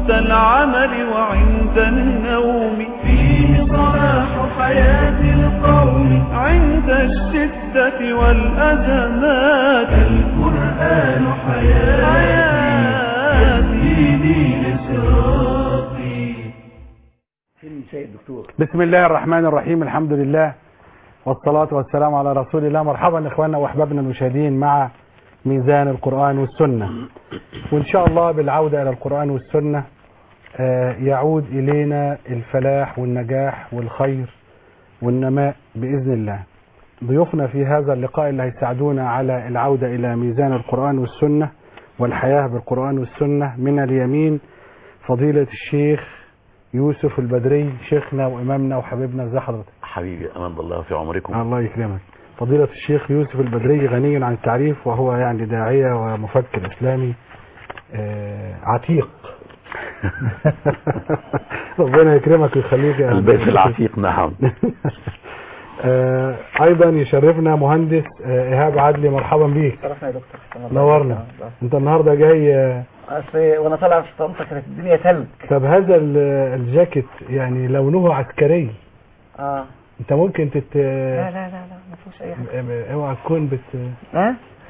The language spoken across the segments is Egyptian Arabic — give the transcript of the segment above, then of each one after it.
وقت العمل وعند النوم فيه صلاح حياة القوم عند الشدة والأزمات القرآن حياتي يهديني لصراطي بسم الله الرحمن الرحيم الحمد لله والصلاة والسلام على رسول الله مرحبا إخواننا وأحبابنا المشاهدين مع ميزان القرآن والسنة وإن شاء الله بالعودة إلى القرآن والسنة آه، يعود إلينا الفلاح والنجاح والخير والنماء بإذن الله ضيوفنا في هذا اللقاء اللي هيساعدونا على العودة إلى ميزان القرآن والسنة والحياة بالقرآن والسنة من اليمين فضيلة الشيخ يوسف البدري شيخنا وإمامنا وحبيبنا ازي حضرتك حبيبي امان بالله في عمركم الله يكرمك فضيلة الشيخ يوسف البدري غني عن التعريف وهو يعني داعية ومفكر إسلامي آه، عتيق ربنا يكرمك ويخليك يا البيت العتيق نعم آه، ايضا يشرفنا مهندس آه، ايهاب عدلي مرحبا بيك شرفنا يا دكتور نورنا انت النهارده جاي آه، اصل وانا طالع في طنطا كانت الدنيا تلج طب هذا ال- الجاكيت يعني لونه عسكري اه انت ممكن تت لا لا لا لا ما فيهوش اي حاجه اوعى تكون بت ها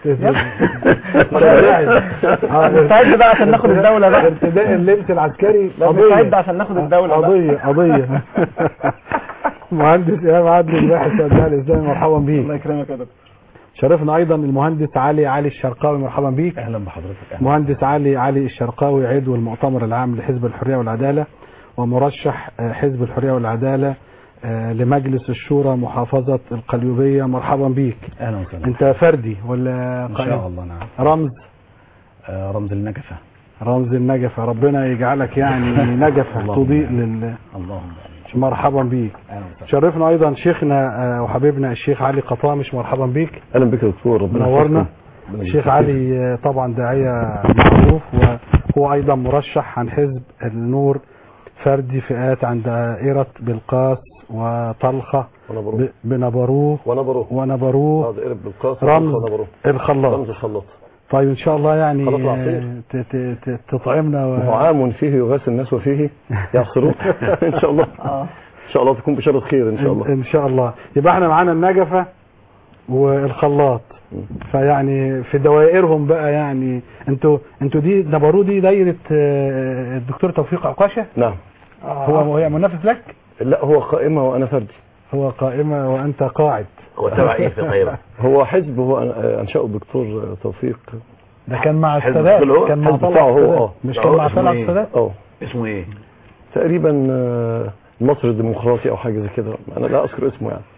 آه، مستعد بقى عشان ناخد الدولة بقى. ارتداء اللبس العسكري لا، قضية مستعد عشان ناخد الدولة بقى. قضية قضية مهندس ايهاب عدلي الباحث والداعي الاسلامي مرحبا الله بيك يكرمك يا دكتور شرفنا ايضا المهندس علي علي الشرقاوي مرحبا بيك اهلا بحضرتك مهندس علي علي الشرقاوي عضو المؤتمر العام لحزب الحرية والعدالة ومرشح آه، حزب الحرية والعدالة آه، لمجلس الشورى محافظة القليوبية مرحبا بيك اهلا وسهلا انت فردي ولا ان قائم شاء الله نعم رمز آه، رمز النجفه رمز النجفة ربنا يجعلك يعني نجفة اللهم تضيء آمين. لل اللهم مرحبا بيك اهلا وسهلا شرفنا ايضا شيخنا آه، وحبيبنا الشيخ علي قطامش مرحبا بيك اهلا بك يا دكتور ربنا منورنا يحفظكم. الشيخ علي آه، طبعا داعية معروف وهو ايضا مرشح عن حزب النور فردي فئات عن دائرة بلقاس وطلخة ونبروه ب- بنبروه ونبروه ونبروه هذا قرب بالقاس رمز ونبروه الخلاط رمز الخلاط طيب ان شاء الله يعني خلاط العصير. آه، ت- ت- ت- تطعمنا وهو و... عام فيه يغاث الناس وفيه يعصرون ان شاء الله ان شاء الله تكون بشارة خير ان شاء الله ان شاء الله يبقى احنا معانا النجفة والخلاط فيعني في دوائرهم بقى يعني انتوا انتوا دي نبرو دي دايرة آه، الدكتور توفيق عكاشة نعم هو هو منافس لك لا هو قائمة وانا فردي هو قائمة وانت قاعد هو تبع ايه في قاهره هو حزب هو أنا- انشأه الدكتور توفيق ده كان مع حزب السادات الحزب كان مع حزب طلعت بتاعه هو، السادات اه. مش ده كان هو مع اسمه طلعت ايه؟ السادات اه اسمه ايه تقريبا آه، مصر الديمقراطي او حاجة زي كده انا لا اذكر اسمه يعني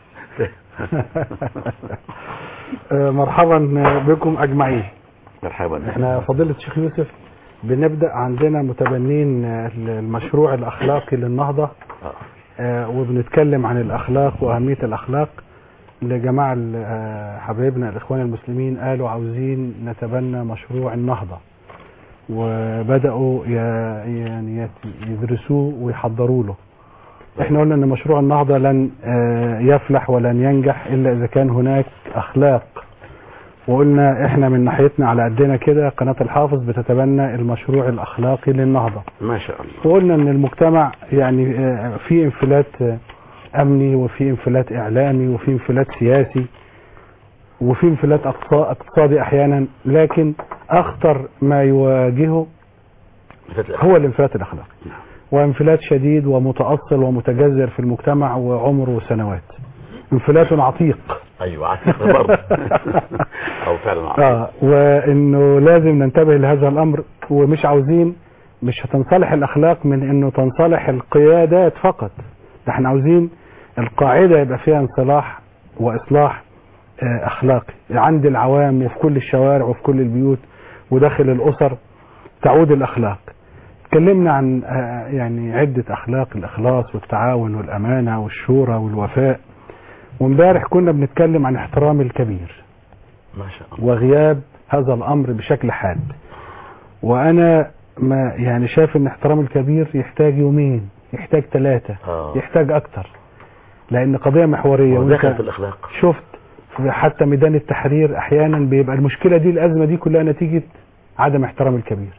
آه، مرحبا بكم اجمعين مرحبا احنا فضيلة الشيخ يوسف بنبدأ عندنا متبنين آه، المشروع الأخلاقي للنهضة آه. آه، وبنتكلم عن الأخلاق وأهمية الأخلاق لجماعة ال- آه، حبايبنا الإخوان المسلمين قالوا عاوزين نتبنى مشروع النهضة وبدأوا ي- يعني يت- يدرسوه ويحضروا له احنا قلنا ان مشروع النهضة لن آه، يفلح ولن ينجح الا اذا كان هناك اخلاق وقلنا احنا من ناحيتنا على قدنا كده قناة الحافظ بتتبنى المشروع الاخلاقي للنهضة ما شاء الله وقلنا ان المجتمع يعني آه، في انفلات آه، امني وفي انفلات اعلامي وفي انفلات سياسي وفي انفلات اقتصا- اقتصادي احيانا لكن اخطر ما يواجهه هو الانفلات الاخلاقي وانفلات شديد ومتأصل ومتجذر في المجتمع وعمره سنوات انفلات عتيق ايوه عتيق برضه او فعلا عتيق اه وانه لازم ننتبه لهذا الامر ومش عاوزين مش هتنصلح الاخلاق من انه تنصلح القيادات فقط ده احنا عاوزين القاعدة يبقى فيها انصلاح واصلاح آه، اخلاقي عند العوام وفي كل الشوارع وفي كل البيوت وداخل الاسر تعود الاخلاق اتكلمنا عن آه، يعني عدة اخلاق الاخلاص والتعاون والامانة والشورى والوفاء وامبارح كنا بنتكلم عن احترام الكبير ما شاء الله وغياب هذا الامر بشكل حاد وانا ما يعني شايف ان احترام الكبير يحتاج يومين يحتاج ثلاثة اه يحتاج اكتر لان قضية محورية هو دخل وانت في الاخلاق شفت في حتى ميدان التحرير احيانا بيبقى المشكلة دي الازمة دي كلها نتيجة عدم احترام الكبير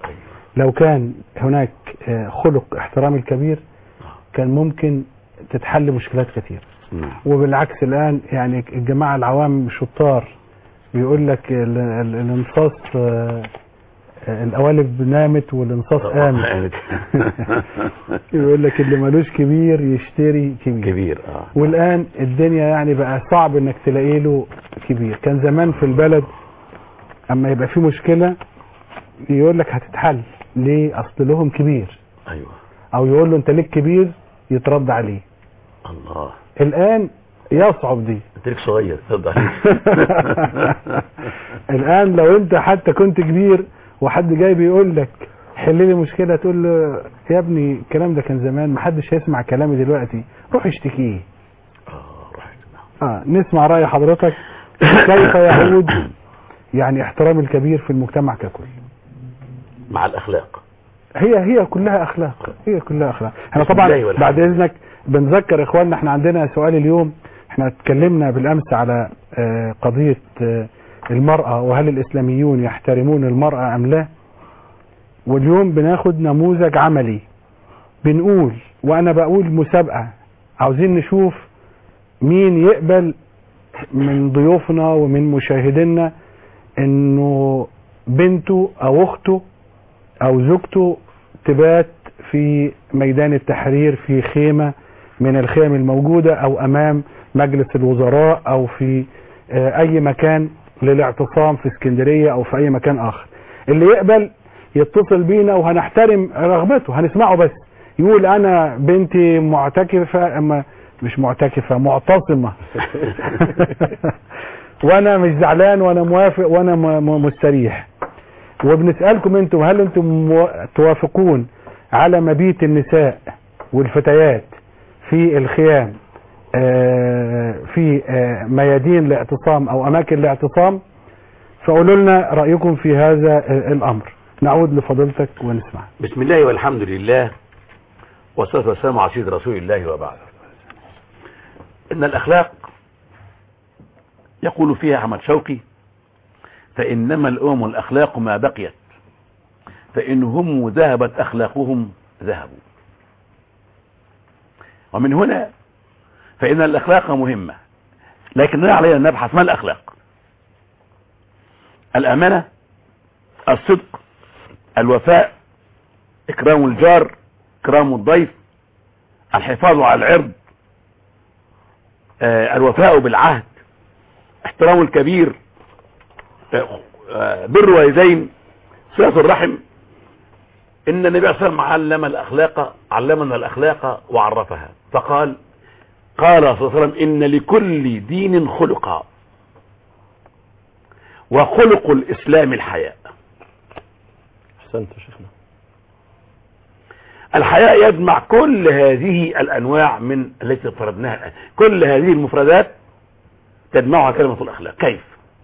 لو كان هناك آه، خلق احترام الكبير كان ممكن تتحل مشكلات كثير نعم. وبالعكس الآن يعني الجماعة العوام شطار بيقول لك ال- ال- الانصاص آه، آه، القوالب نامت والانصاص قامت قامت. يقول لك اللي ملوش كبير يشتري كبير كبير اه والآن الدنيا يعني بقى صعب انك تلاقي له كبير كان زمان في البلد اما يبقى في مشكلة يقول لك هتتحل ليه اصل لهم كبير ايوه او يقول له انت ليك كبير يترد عليه الله الان يصعب دي انت ليك صغير ترضى عليك الان لو انت حتى كنت كبير وحد جاي بيقول لك حل لي مشكله تقول له يا ابني الكلام ده كان زمان محدش هيسمع كلامي دلوقتي روح اشتكيه اه رحت اه نسمع راي حضرتك كيف يعود يعني احترام الكبير في المجتمع ككل مع الاخلاق هي هي كلها اخلاق هي كلها اخلاق احنا بسم طبعا الله والحمد بعد لله. اذنك بنذكر اخواننا احنا عندنا سؤال اليوم احنا اتكلمنا بالامس على آه، قضيه آه، المراه وهل الاسلاميون يحترمون المراه ام لا واليوم بناخد نموذج عملي بنقول وانا بقول مسابقه عاوزين نشوف مين يقبل من ضيوفنا ومن مشاهدينا انه بنته او اخته او زوجته تبات في ميدان التحرير في خيمة من الخيم الموجودة او امام مجلس الوزراء او في آه، اي مكان للاعتصام في اسكندرية او في اي مكان اخر اللي يقبل يتصل بينا وهنحترم رغبته هنسمعه بس يقول انا بنتي معتكفة اما مش معتكفة معتصمة وانا مش زعلان وانا موافق وانا م- م- مستريح وبنسألكم انتم هل انتم مو- توافقون على مبيت النساء والفتيات في الخيام آه، في آه، ميادين الاعتصام او اماكن الاعتصام فقولوا لنا رأيكم في هذا آه، الامر نعود لفضيلتك ونسمع بسم الله والحمد لله والصلاة والسلام على سيد رسول الله وبعد إن الأخلاق يقول فيها أحمد شوقي فإنما الأمم الأخلاق ما بقيت فإن هم ذهبت أخلاقهم ذهبوا ومن هنا فإن الأخلاق مهمة لكننا علينا أن نبحث ما الأخلاق الأمانة الصدق الوفاء إكرام الجار إكرام الضيف الحفاظ على العرض آه، الوفاء بالعهد احترام الكبير آه، آه، بر والدين صلة الرحم إن النبي صلى الله عليه وسلم علم الأخلاق علمنا الأخلاق وعرفها فقال قال صلى الله عليه وسلم إن لكل دين خلقا وخلق الإسلام الحياء احسنت يا شيخنا الحياء يجمع كل هذه الأنواع من التي فرضناها الآن كل هذه المفردات تجمعها كلمة الأخلاق كيف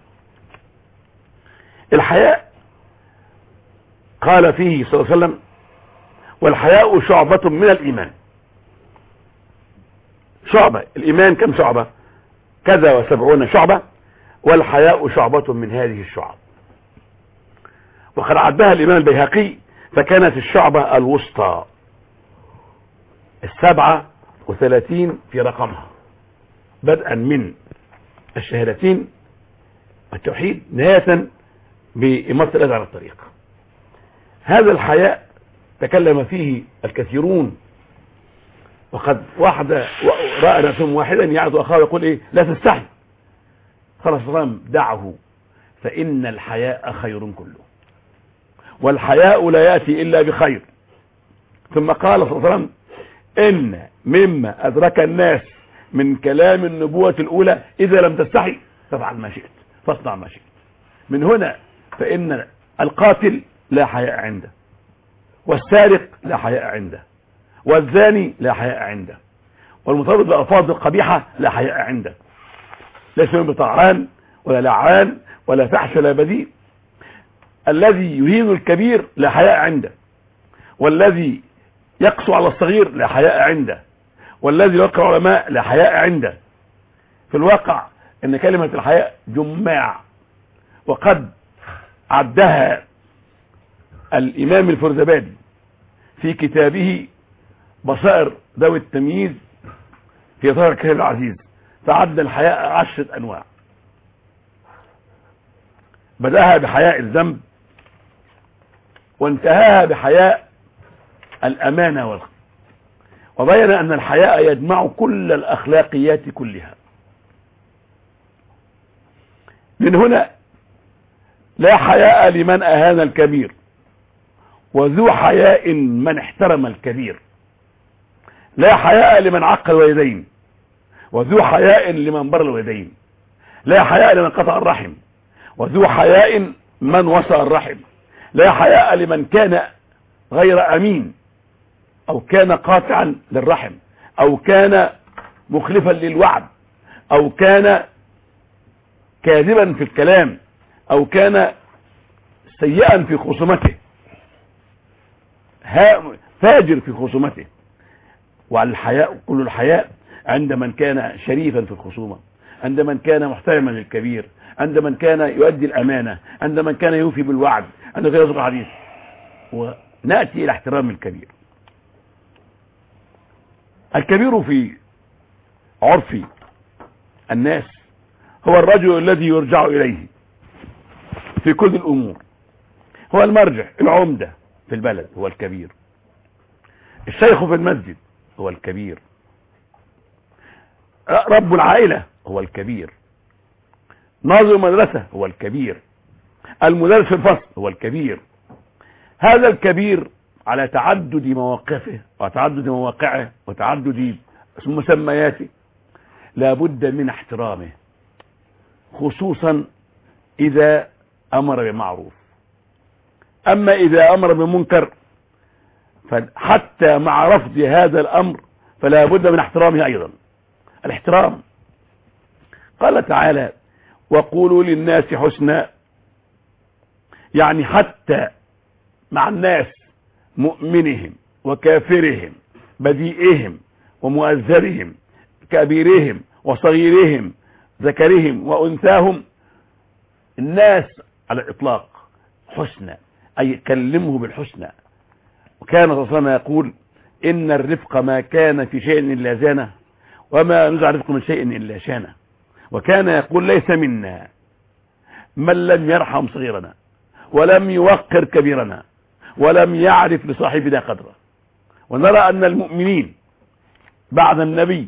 الحياء قال فيه صلى الله عليه وسلم والحياء شعبة من الإيمان شعبة الإيمان كم شعبة كذا وسبعون شعبة والحياء شعبة من هذه الشعب وقد عدها الإمام البيهقي فكانت الشعبة الوسطى السبعة وثلاثين في رقمها بدءا من الشهادتين والتوحيد نهاية بإمارة الأذى على الطريق هذا الحياء تكلم فيه الكثيرون وقد واحد رأى نفسهم واحدا يعد أخاه يقول إيه لا تستحي قال صلى الله عليه وسلم دعه فإن الحياء خير كله والحياء لا يأتي إلا بخير ثم قال صلى الله عليه وسلم إن مما أدرك الناس من كلام النبوة الأولى إذا لم تستحي فافعل ما شئت فاصنع ما شئت من هنا فإن القاتل لا حياء عنده والسارق لا حياء عنده والزاني لا حياء عنده والمتربط بألفاظ القبيحة لا حياء عنده ليس من بطعان ولا لعان ولا فحش ولا بذيء الذي يهين الكبير لا حياء عنده والذي يقسو على الصغير لا حياء عنده والذي يوقع العلماء لا حياء عنده في الواقع ان كلمة الحياء جماع وقد عدها الإمام الفرزبادي في كتابه بصائر ذوي التمييز في ظهر الكتاب العزيز فعد الحياء عشرة أنواع بدأها بحياء الذنب وانتهاها بحياء الأمانة والخ وبين أن الحياء يجمع كل الأخلاقيات كلها من هنا لا حياء لمن أهان الكبير وذو حياء من احترم الكبير لا حياء لمن عق الوالدين وذو حياء لمن بر الوالدين لا حياء لمن قطع الرحم وذو حياء من وصى الرحم لا حياء لمن كان غير أمين أو كان قاطعا للرحم أو كان مخلفا للوعد أو كان كاذبا في الكلام أو كان سيئا في خصومته فاجر في خصومته والحياء كل الحياء عند من كان شريفا في الخصومة عند من كان محترما للكبير عند من كان يؤدي الأمانة عند من كان يوفي بالوعد عند من كان يصدق الحديث ونأتي إلى احترام الكبير الكبير في عرف الناس هو الرجل الذي يرجع إليه في كل الأمور هو المرجع العمدة في البلد هو الكبير الشيخ في المسجد هو الكبير رب العائلة هو الكبير ناظر المدرسة هو الكبير المدرس في الفصل هو الكبير هذا الكبير على تعدد مواقفه وتعدد مواقعه وتعدد مسمياته لابد من احترامه خصوصا إذا أمر بمعروف أما إذا أمر بمنكر فحتى مع رفض هذا الأمر فلا بد من احترامه أيضا الاحترام قال تعالى وقولوا للناس حسنا يعني حتى مع الناس مؤمنهم وكافرهم بديئهم ومؤذرهم كبيرهم وصغيرهم ذكرهم وأنثاهم الناس على الإطلاق حسنى أي كلمه بالحسنى وكان صلى الله عليه وسلم يقول إن الرفق ما كان في شيء إلا زانه وما نزع الرفق من شيء إلا شانه وكان يقول ليس منا من لم يرحم صغيرنا ولم يوقر كبيرنا ولم يعرف لصاحبنا قدره ونرى أن المؤمنين بعد النبي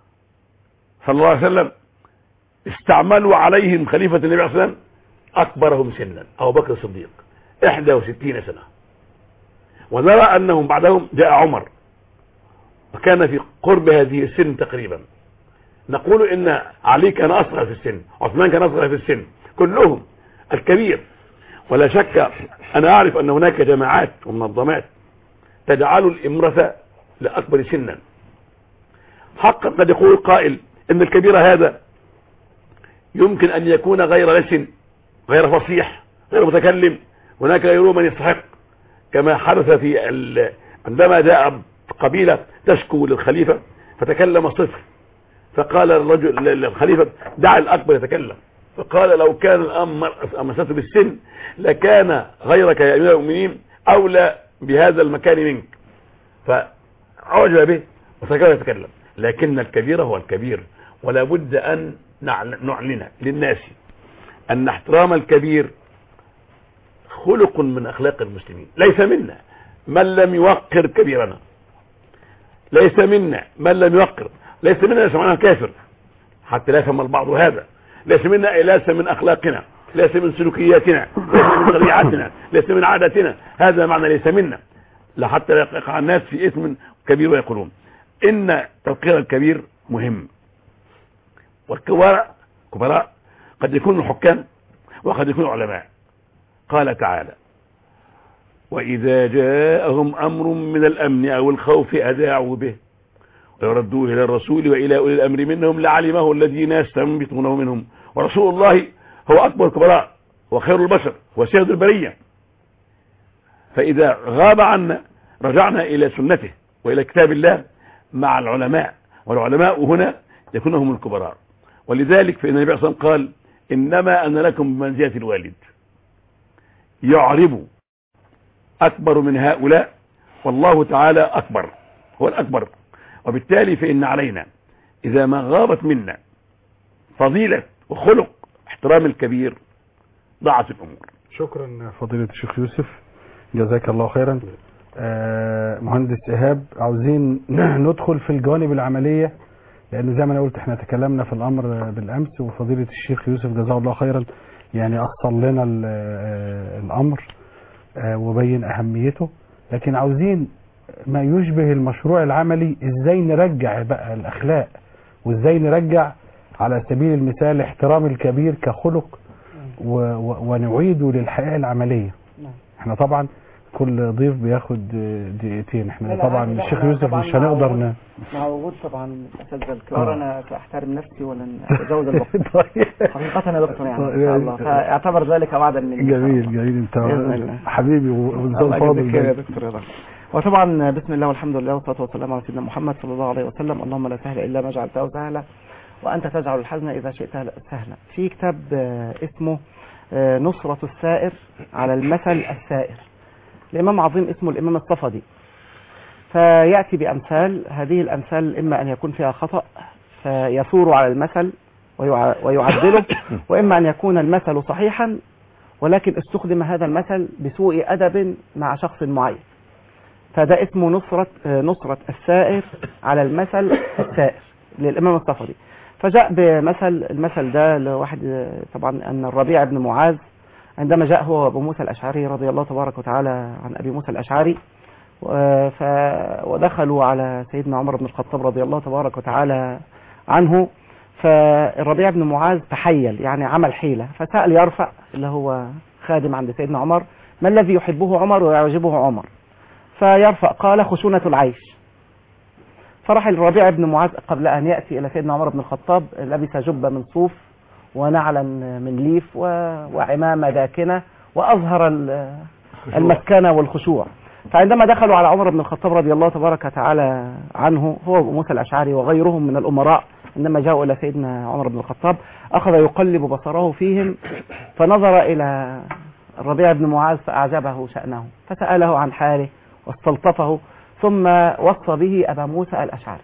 صلى الله عليه وسلم استعملوا عليهم خليفة النبي عليه الصلاة والسلام أكبرهم سنا أبو بكر الصديق 61 سنة ونرى أنهم بعدهم جاء عمر وكان في قرب هذه السن تقريبا نقول إن علي كان أصغر في السن عثمان كان أصغر في السن كلهم الكبير ولا شك أنا أعرف أن هناك جماعات ومنظمات تجعل الإمرة لأكبر سنا حقا قد يقول قائل إن الكبير هذا يمكن أن يكون غير لسن غير فصيح غير متكلم هناك غيره من يستحق كما حدث في ال... عندما جاء قبيلة تشكو للخليفة فتكلم صفر فقال الرجل للخليفة دع الأكبر يتكلم فقال لو كان الأمر مسته بالسن لكان غيرك يا أمير المؤمنين أولى بهذا المكان منك فعجب به وسكت يتكلم لكن الكبير هو الكبير ولا بد أن نعلن للناس أن احترام الكبير خلق من أخلاق المسلمين ليس منا من لم يوقر كبيرنا ليس منا من لم يوقر ليس منا ليس معناه كافر حتى لا يفهم البعض هذا ليس منا ليس من أخلاقنا ليس من سلوكياتنا ليس من طبيعتنا ليس من عاداتنا هذا معنى ليس منا لحتى لا يقع الناس في اسم كبير ويقولون إن توقير الكبير مهم والكبراء كبراء قد يكونوا حكام وقد يكونوا علماء قال تعالى وإذا جاءهم أمر من الأمن أو الخوف أذاعوا به ويردوه إلى الرسول وإلى أولي الأمر منهم لعلمه الذين يستنبطونه منهم ورسول الله هو أكبر الكبراء وخير البشر وسيد البرية فإذا غاب عنا رجعنا إلى سنته وإلى كتاب الله مع العلماء والعلماء هنا يكون هم الكبراء ولذلك فإن النبي صلى الله عليه وسلم قال إنما أنا لكم بمنزلة الوالد يعرب أكبر من هؤلاء والله تعالى أكبر هو الأكبر وبالتالي فإن علينا إذا ما غابت منا فضيلة وخلق احترام الكبير ضاعت الأمور شكرا فضيلة الشيخ يوسف جزاك الله خيرا آه، مهندس إيهاب عاوزين ندخل في الجوانب العملية لأنه زي ما أنا قلت احنا تكلمنا في الأمر بالأمس وفضيلة الشيخ يوسف جزاه الله خيرا يعني أصل لنا ال- آه، الأمر آه، وبين أهميته لكن عاوزين ما يشبه المشروع العملي ازاي نرجع بقى الأخلاق وازاي نرجع على سبيل المثال احترام الكبير كخلق و و ونعيده للحياة العملية احنا طبعا كل ضيف بياخد دقيقتين احنا لا، لا، طبعا عادي، لا، الشيخ احنا يوسف طبعاً مش هنقدر مع ن... مع وجود طبعا الاساتذه الكبار آه. انا ساحترم نفسي ولن اتجاوز الوقت حقيقه يا دكتور يعني ان شاء الله طيب. فاعتبر ذلك وعدا مني جميل جميل انت بإذن الله. حبيبي وانسان الله فاضل يجزيك خير يا ده. دكتور رضا وطبعا بسم الله والحمد لله والصلاه والسلام على سيدنا محمد صلى الله عليه وسلم اللهم لا سهل الا ما جعلته سهلا وانت تجعل الحزن اذا شئت سهلا في كتاب آه، اسمه آه، نصرة السائر على المثل السائر الامام عظيم اسمه الامام الصفدي فياتي بامثال هذه الامثال اما ان يكون فيها خطا فيثور على المثل ويع- ويعدله واما ان يكون المثل صحيحا ولكن استخدم هذا المثل بسوء أدب مع شخص معين فده اسمه نصرة آه، نصرة السائر على المثل السائر للإمام الصفدي فجاء بمثل المثل ده لواحد آه، طبعا أن الربيع بن معاذ عندما جاء هو وأبو موسى الأشعري رضي الله تبارك وتعالى عن أبي موسى الأشعري و- ف ودخلوا على سيدنا عمر بن الخطاب رضي الله تبارك وتعالى عنه فالربيع بن معاذ تحيل يعني عمل حيلة فسأل يرفع اللي هو خادم عند سيدنا عمر ما الذي يحبه عمر ويعجبه عمر فيرفع قال خشونة العيش فرح الربيع بن معاذ قبل أن يأتي إلى سيدنا عمر بن الخطاب لبس جبة من صوف ونعلا من ليف و- وعمامة داكنة وأظهر ال- المسكنة والخشوع فعندما دخلوا على عمر بن الخطاب رضي الله تبارك وتعالى عنه هو أبو موسى الأشعري وغيرهم من الأمراء عندما جاءوا إلى سيدنا عمر بن الخطاب أخذ يقلب بصره فيهم فنظر إلى الربيع بن معاذ فأعجبه شأنه فسأله عن حاله واستلطفه ثم وصى به أبا موسى الأشعري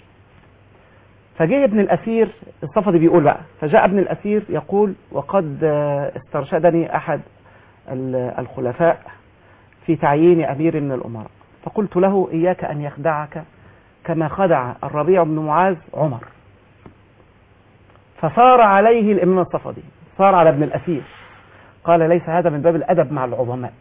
فجاء ابن الأسير الصفدي بيقول بقى فجاء ابن الأسير يقول وقد آه، استرشدني أحد ال- الخلفاء في تعيين أمير من الأمراء فقلت له إياك أن يخدعك كما خدع الربيع بن معاذ عمر فصار عليه الإمام الصفدي صار على ابن الأسير قال ليس هذا من باب الأدب مع العظماء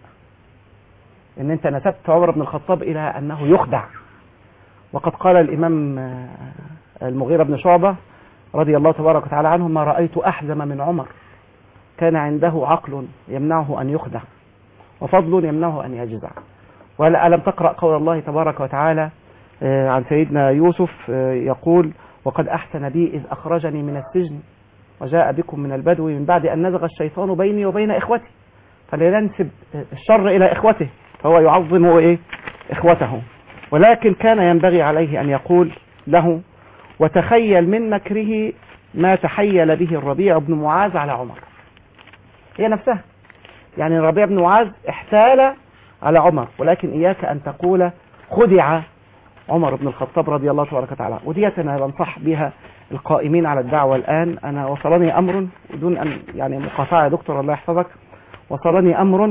إن أنت نسبت عمر بن الخطاب إلى أنه يخدع وقد قال الإمام آه، المغيرة بن شعبة رضي الله تبارك وتعالى عنه ما رأيت أحزم من عمر كان عنده عقل يمنعه أن يخدع وفضل يمنعه أن يجزع ولا ألم تقرأ قول الله تبارك وتعالى آه، عن سيدنا يوسف آه، يقول وقد أحسن بي إذ أخرجني من السجن وجاء بكم من البدو من بعد أن نزغ الشيطان بيني وبين إخوتي فلا ينسب الشر إلى إخوته فهو يعظم إيه إخوته ولكن كان ينبغي عليه أن يقول له وتخيل من مكره ما تحيل به الربيع بن معاذ على عمر هي نفسها يعني الربيع بن معاذ احتال على عمر ولكن إياك أن تقول خدع عمر بن الخطاب رضي الله تبارك وتعالى وديت أنا بنصح بها القائمين على الدعوة الآن أنا وصلني أمر بدون أن يعني مقاطعة يا دكتور الله يحفظك وصلني أمر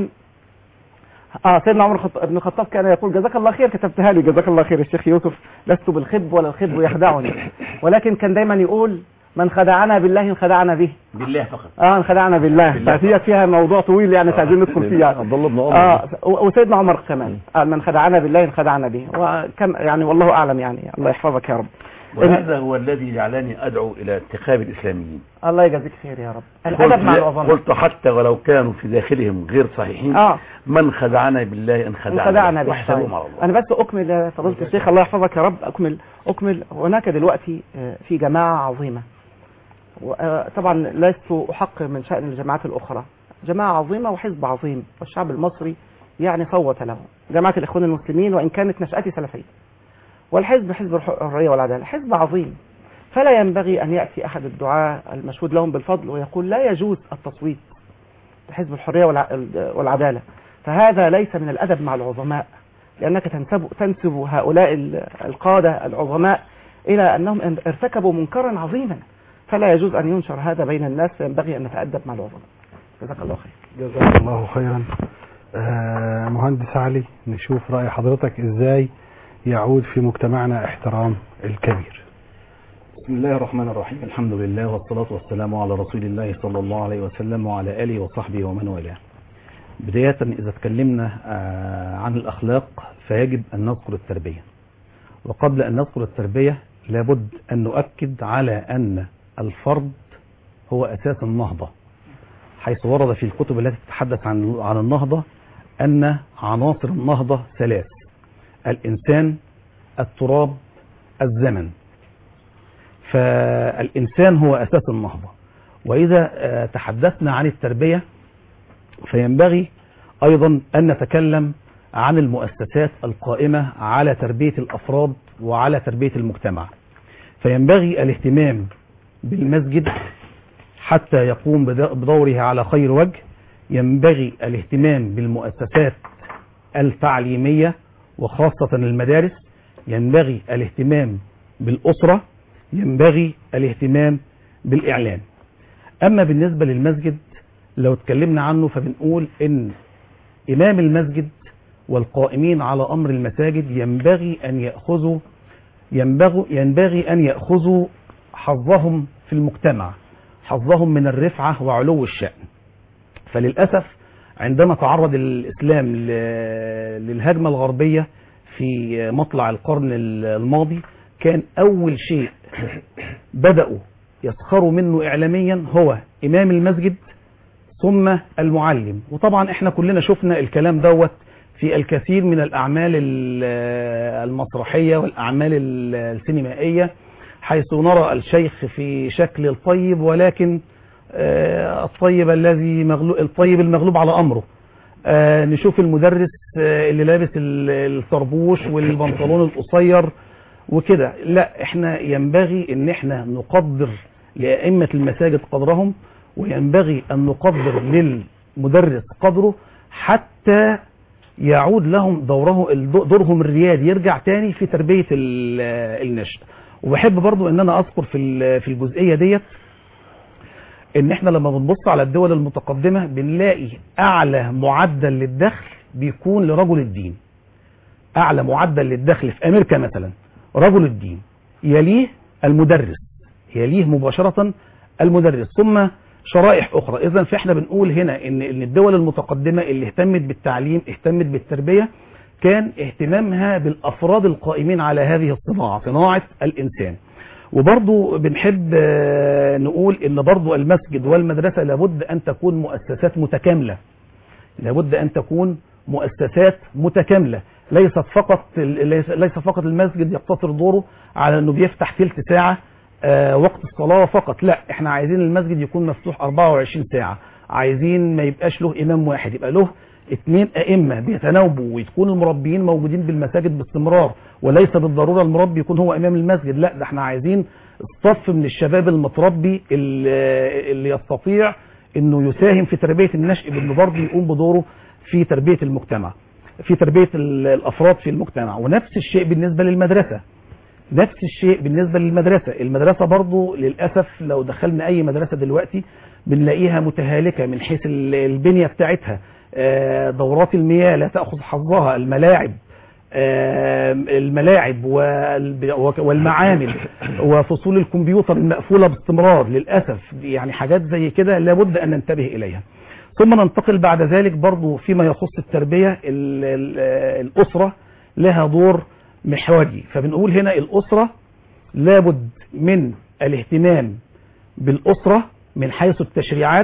اه سيدنا عمر الخط- بن الخطاب كان يقول جزاك الله خير كتبتها لي جزاك الله خير الشيخ يوسف لست بالخب ولا الخب يخدعني ولكن كان دايما يقول من خدعنا بالله انخدعنا به بالله فقط اه انخدعنا بالله بالله. فهي فيها موضوع طويل يعني مش عايزين ندخل فيه يعني عبد الله بن عمر اه و- وسيدنا عمر كمان قال من خدعنا بالله انخدعنا به وكم يعني والله اعلم يعني الله يحفظك يا رب وهذا هو الذي جعلني أدعو إلى اتخاذ الإسلاميين الله يجازيك خير يا رب قلت, الادب مع العظماء قلت حتى ولو كانوا في داخلهم غير صحيحين اه من خدعنا بالله ان خدعنا, انخدعنا به واحسبوا طيب. مع الله انا بس اكمل يا فضيله الشيخ الله يحفظك يا رب اكمل اكمل هناك دلوقتي آه، في جماعه عظيمه و- آه، طبعا لست احقر من شان الجماعات الاخرى جماعه عظيمه وحزب عظيم والشعب المصري يعني صوت له جماعه الاخوان المسلمين وان كانت نشاتي سلفيه والحزب حزب الحريه والعداله حزب عظيم فلا ينبغي ان ياتي احد الدعاة المشهود لهم بالفضل ويقول لا يجوز التصويت لحزب الحريه والع- والعداله فهذا ليس من الأدب مع العظماء لأنك تنسب, تنسب هؤلاء ال- القادة العظماء إلى أنهم ان- ارتكبوا منكرا عظيما فلا يجوز أن ينشر هذا بين الناس فينبغي أن نتأدب مع العظماء جزاك الله خير جزاك الله خيرا آه مهندس علي نشوف رأي حضرتك ازاي يعود في مجتمعنا احترام الكبير بسم الله الرحمن الرحيم الحمد لله والصلاة والسلام على رسول الله صلى الله عليه وسلم وعلى آله وصحبه ومن والاه بداية إذا تكلمنا آه، عن الأخلاق فيجب أن نذكر التربية وقبل أن نذكر التربية لابد أن نؤكد على أن الفرد هو أساس النهضة حيث ورد في الكتب التي تتحدث عن عن النهضة أن عناصر النهضة ثلاث الإنسان التراب الزمن فالإنسان هو أساس النهضة وإذا آه، تحدثنا عن التربية فينبغي أيضا أن نتكلم عن المؤسسات القائمة على تربية الأفراد وعلى تربية المجتمع فينبغي الاهتمام بالمسجد حتى يقوم بد- بدوره على خير وجه ينبغي الاهتمام بالمؤسسات التعليمية وخاصة المدارس ينبغي الاهتمام بالأسرة ينبغي الاهتمام بالإعلام أما بالنسبة للمسجد لو اتكلمنا عنه فبنقول إن إمام المسجد والقائمين على أمر المساجد ينبغي أن يأخذوا ينبغي, ينبغي أن يأخذوا حظهم في المجتمع حظهم من الرفعة وعلو الشأن فللأسف عندما تعرض الإسلام ل- للهجمة الغربية في مطلع القرن الماضي كان أول شيء بدأوا يسخروا منه إعلاميا هو إمام المسجد ثم المعلم وطبعا احنا كلنا شفنا الكلام دوت في الكثير من الأعمال ال- المسرحية والأعمال ال- السينمائية حيث نرى الشيخ في شكل الطيب ولكن آه، الطيب الذي مغلوب الطيب المغلوب على أمره آه، نشوف المدرس آه، اللي لابس ال- الطربوش والبنطلون القصير وكده لا احنا ينبغي ان احنا نقدر لأئمة المساجد قدرهم وينبغي ان نقدر للمدرس قدره حتى يعود لهم دوره دورهم الريادي يرجع تاني في تربية ال- النشء وبحب برضو ان انا اذكر في ال- في الجزئية ديت ان احنا لما بنبص على الدول المتقدمة بنلاقي اعلى معدل للدخل بيكون لرجل الدين اعلى معدل للدخل في امريكا مثلا رجل الدين يليه المدرس يليه مباشرة المدرس ثم شرائح اخرى اذا فاحنا بنقول هنا ان ان الدول المتقدمة اللي اهتمت بالتعليم اهتمت بالتربية كان اهتمامها بالافراد القائمين على هذه الصناعة صناعة الانسان وبرضو بنحب آه، نقول ان برضو المسجد والمدرسة لابد ان تكون مؤسسات متكاملة لابد ان تكون مؤسسات متكاملة ليست فقط ليس ليس فقط المسجد يقتصر دوره على انه بيفتح ثلث ساعة آه، وقت الصلاة فقط لا احنا عايزين المسجد يكون مفتوح 24 ساعة عايزين ما يبقاش له امام واحد يبقى له اثنين ائمة بيتناوبوا ويكون المربيين موجودين بالمساجد باستمرار وليس بالضرورة المربي يكون هو امام المسجد لا ده احنا عايزين الصف من الشباب المتربي اللي اللي يستطيع انه يساهم في تربية النشء بانه برضه يقوم بدوره في تربية المجتمع في تربية ال- الافراد في المجتمع ونفس الشيء بالنسبة للمدرسة نفس الشيء بالنسبة للمدرسة المدرسة برضو للأسف لو دخلنا أي مدرسة دلوقتي بنلاقيها متهالكة من حيث ال- البنية بتاعتها آه، دورات المياه لا تأخذ حظها الملاعب آه، الملاعب والب- وك- والمعامل وفصول الكمبيوتر المقفولة باستمرار للأسف يعني حاجات زي كده لابد أن ننتبه إليها ثم ننتقل بعد ذلك برضو فيما يخص التربية ال- ال- الأسرة لها دور محوري فبنقول هنا الأسرة لابد من الاهتمام بالأسرة من حيث التشريعات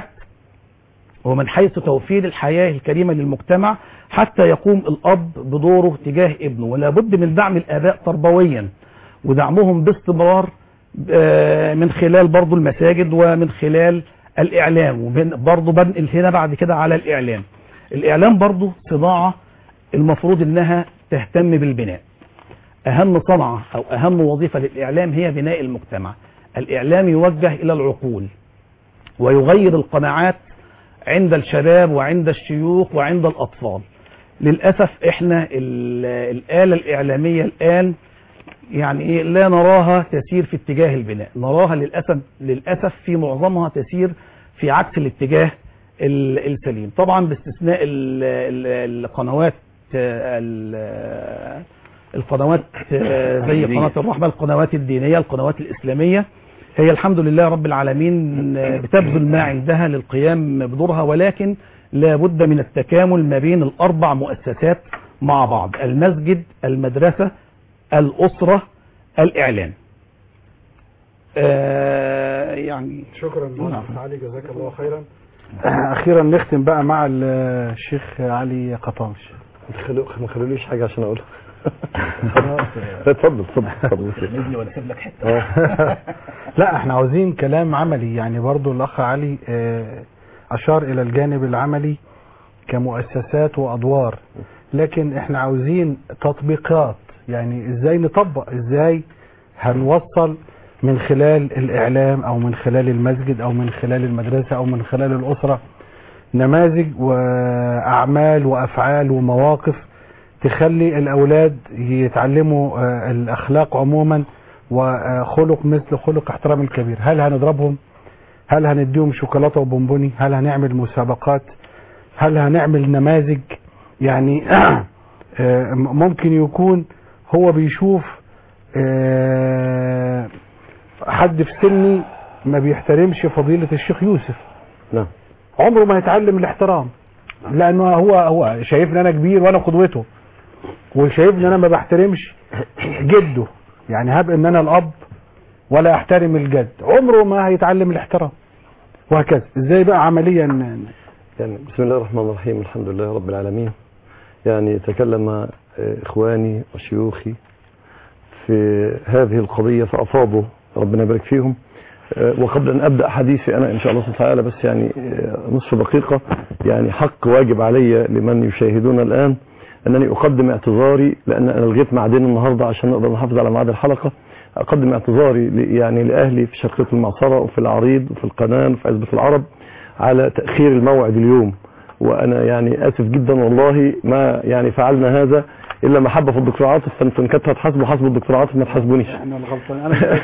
ومن حيث توفير الحياة الكريمة للمجتمع حتى يقوم الأب بدوره تجاه ابنه ولا بد من دعم الآباء تربويا ودعمهم باستمرار آه، من خلال برضو المساجد ومن خلال الإعلام وبن- برضو بنقل هنا بعد كده على الإعلام الإعلام برضو صناعة المفروض إنها تهتم بالبناء أهم صنعة أو أهم وظيفة للإعلام هي بناء المجتمع الإعلام يوجه إلى العقول ويغير القناعات عند الشباب وعند الشيوخ وعند الأطفال للاسف احنا ال- الاله الاعلاميه الان يعني ايه لا نراها تسير في اتجاه البناء نراها للاسف للاسف في معظمها تسير في عكس الاتجاه ال- السليم طبعا باستثناء ال- ال- القنوات آه، ال- القنوات آه، زي قناه الرحمه القنوات الدينيه القنوات الاسلاميه هي الحمد لله رب العالمين آه، بتبذل ما عندها للقيام بدورها ولكن لا بد من التكامل ما بين الاربع مؤسسات مع بعض المسجد المدرسه الاسره الاعلام آه، يعني شكرا مهندس علي جزاك الله خيرا اخيرا نختم بقى مع الشيخ علي قطامش ما تخلو- ما خلوليش حاجه عشان اقولها لا، اتفضل اتفضل اتفضل نزل ولا سيب لك حته آه. لا احنا عاوزين كلام عملي يعني برضو الاخ علي آه، اشار الى الجانب العملي كمؤسسات وادوار لكن احنا عاوزين تطبيقات يعني ازاي نطبق ازاي هنوصل من خلال الاعلام او من خلال المسجد او من خلال المدرسة او من خلال الاسرة نماذج واعمال وافعال ومواقف تخلي الاولاد يتعلموا آه، الاخلاق عموما وخلق مثل خلق احترام الكبير هل هنضربهم هل هنديهم شوكولاته وبونبوني هل هنعمل مسابقات هل هنعمل نماذج يعني آه، ممكن يكون هو بيشوف آه، حد في سني ما بيحترمش فضيلة الشيخ يوسف نعم عمره ما هيتعلم الاحترام لانه هو هو شايفني انا كبير وانا قدوته وشايفني انا ما بحترمش جده يعني هبقى ان انا الاب ولا احترم الجد عمره ما هيتعلم الاحترام وهكذا ازاي بقى عمليا يعني بسم الله الرحمن الرحيم الحمد لله رب العالمين يعني تكلم آه، إخواني وشيوخي في هذه القضية فأفاضوا ربنا يبارك فيهم آه، وقبل أن أبدأ حديثي أنا إن شاء الله سبحانه وتعالى بس يعني آه، نصف دقيقة يعني حق واجب علي لمن يشاهدون الآن أنني أقدم اعتذاري لأن أنا لغيت معدين النهاردة عشان نقدر نحافظ على ميعاد الحلقة أقدم اعتذاري ل- يعني لأهلي في شرقية المعصرة وفي العريض وفي القناة وفي عزبة العرب على تأخير الموعد اليوم وأنا يعني آسف جدا والله ما يعني فعلنا هذا إلا محبة في الدكتور عاطف فأنتم إن كانت هتحاسبوا حاسبوا الدكتور عاطف ما تحاسبونيش احنا الغلطان انا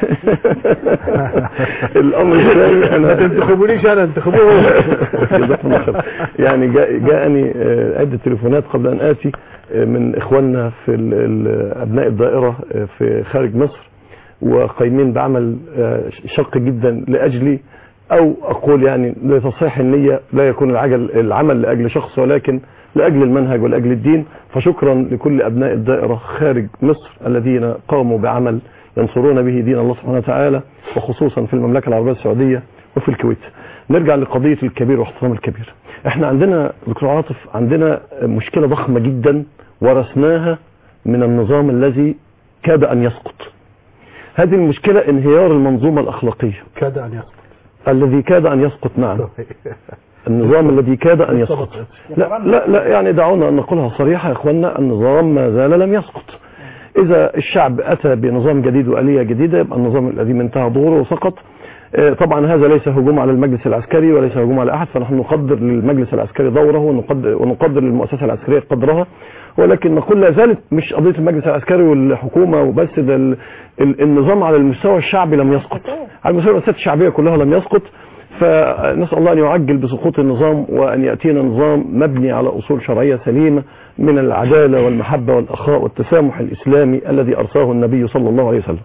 الأمر الثاني ما أنا تنتخبونيش انا انتخبوه جزاكم الله خير. يعني جاء جاءني آه، عدة تليفونات قبل أن آتي آه، من إخواننا في ال- ال- أبناء الدائرة آه، في خارج مصر وقايمين بعمل آه، شق جدا لأجلي أو أقول يعني لتصحيح النية لا يكون العجل العمل لأجل شخص ولكن لأجل المنهج ولأجل الدين فشكرا لكل أبناء الدائرة خارج مصر الذين قاموا بعمل ينصرون به دين الله سبحانه وتعالى وخصوصا في المملكة العربية السعودية وفي الكويت نرجع لقضية الكبير واحترام الكبير احنا عندنا دكتور عاطف عندنا مشكلة ضخمة جدا ورثناها من النظام الذي كاد أن يسقط هذه المشكلة انهيار المنظومة الأخلاقية كاد ان يسقط الذي كاد أن يسقط نعم النظام الذي كاد أن يسقط لا لا لا يعني دعونا أن نقولها صريحة يا إخواننا النظام ما زال لم يسقط إذا الشعب أتى بنظام جديد وآلية جديدة يبقى النظام القديم انتهى ظهوره وسقط آه، طبعا هذا ليس هجوم على المجلس العسكري وليس هجوم على أحد فنحن نقدر للمجلس العسكري دوره ونقدر, ونقدر للمؤسسة العسكرية قدرها ولكن نقول لا زالت مش قضية المجلس العسكري والحكومة وبس ده ال- ال- النظام على المستوى الشعبي لم يسقط على مستوى المؤسسات الشعبية كلها لم يسقط فنسأل الله أن يعجل بسقوط النظام وأن يأتينا نظام مبني على أصول شرعية سليمة من العدالة والمحبة والأخاء والتسامح الإسلامي الذي أرساه النبي صلى الله عليه وسلم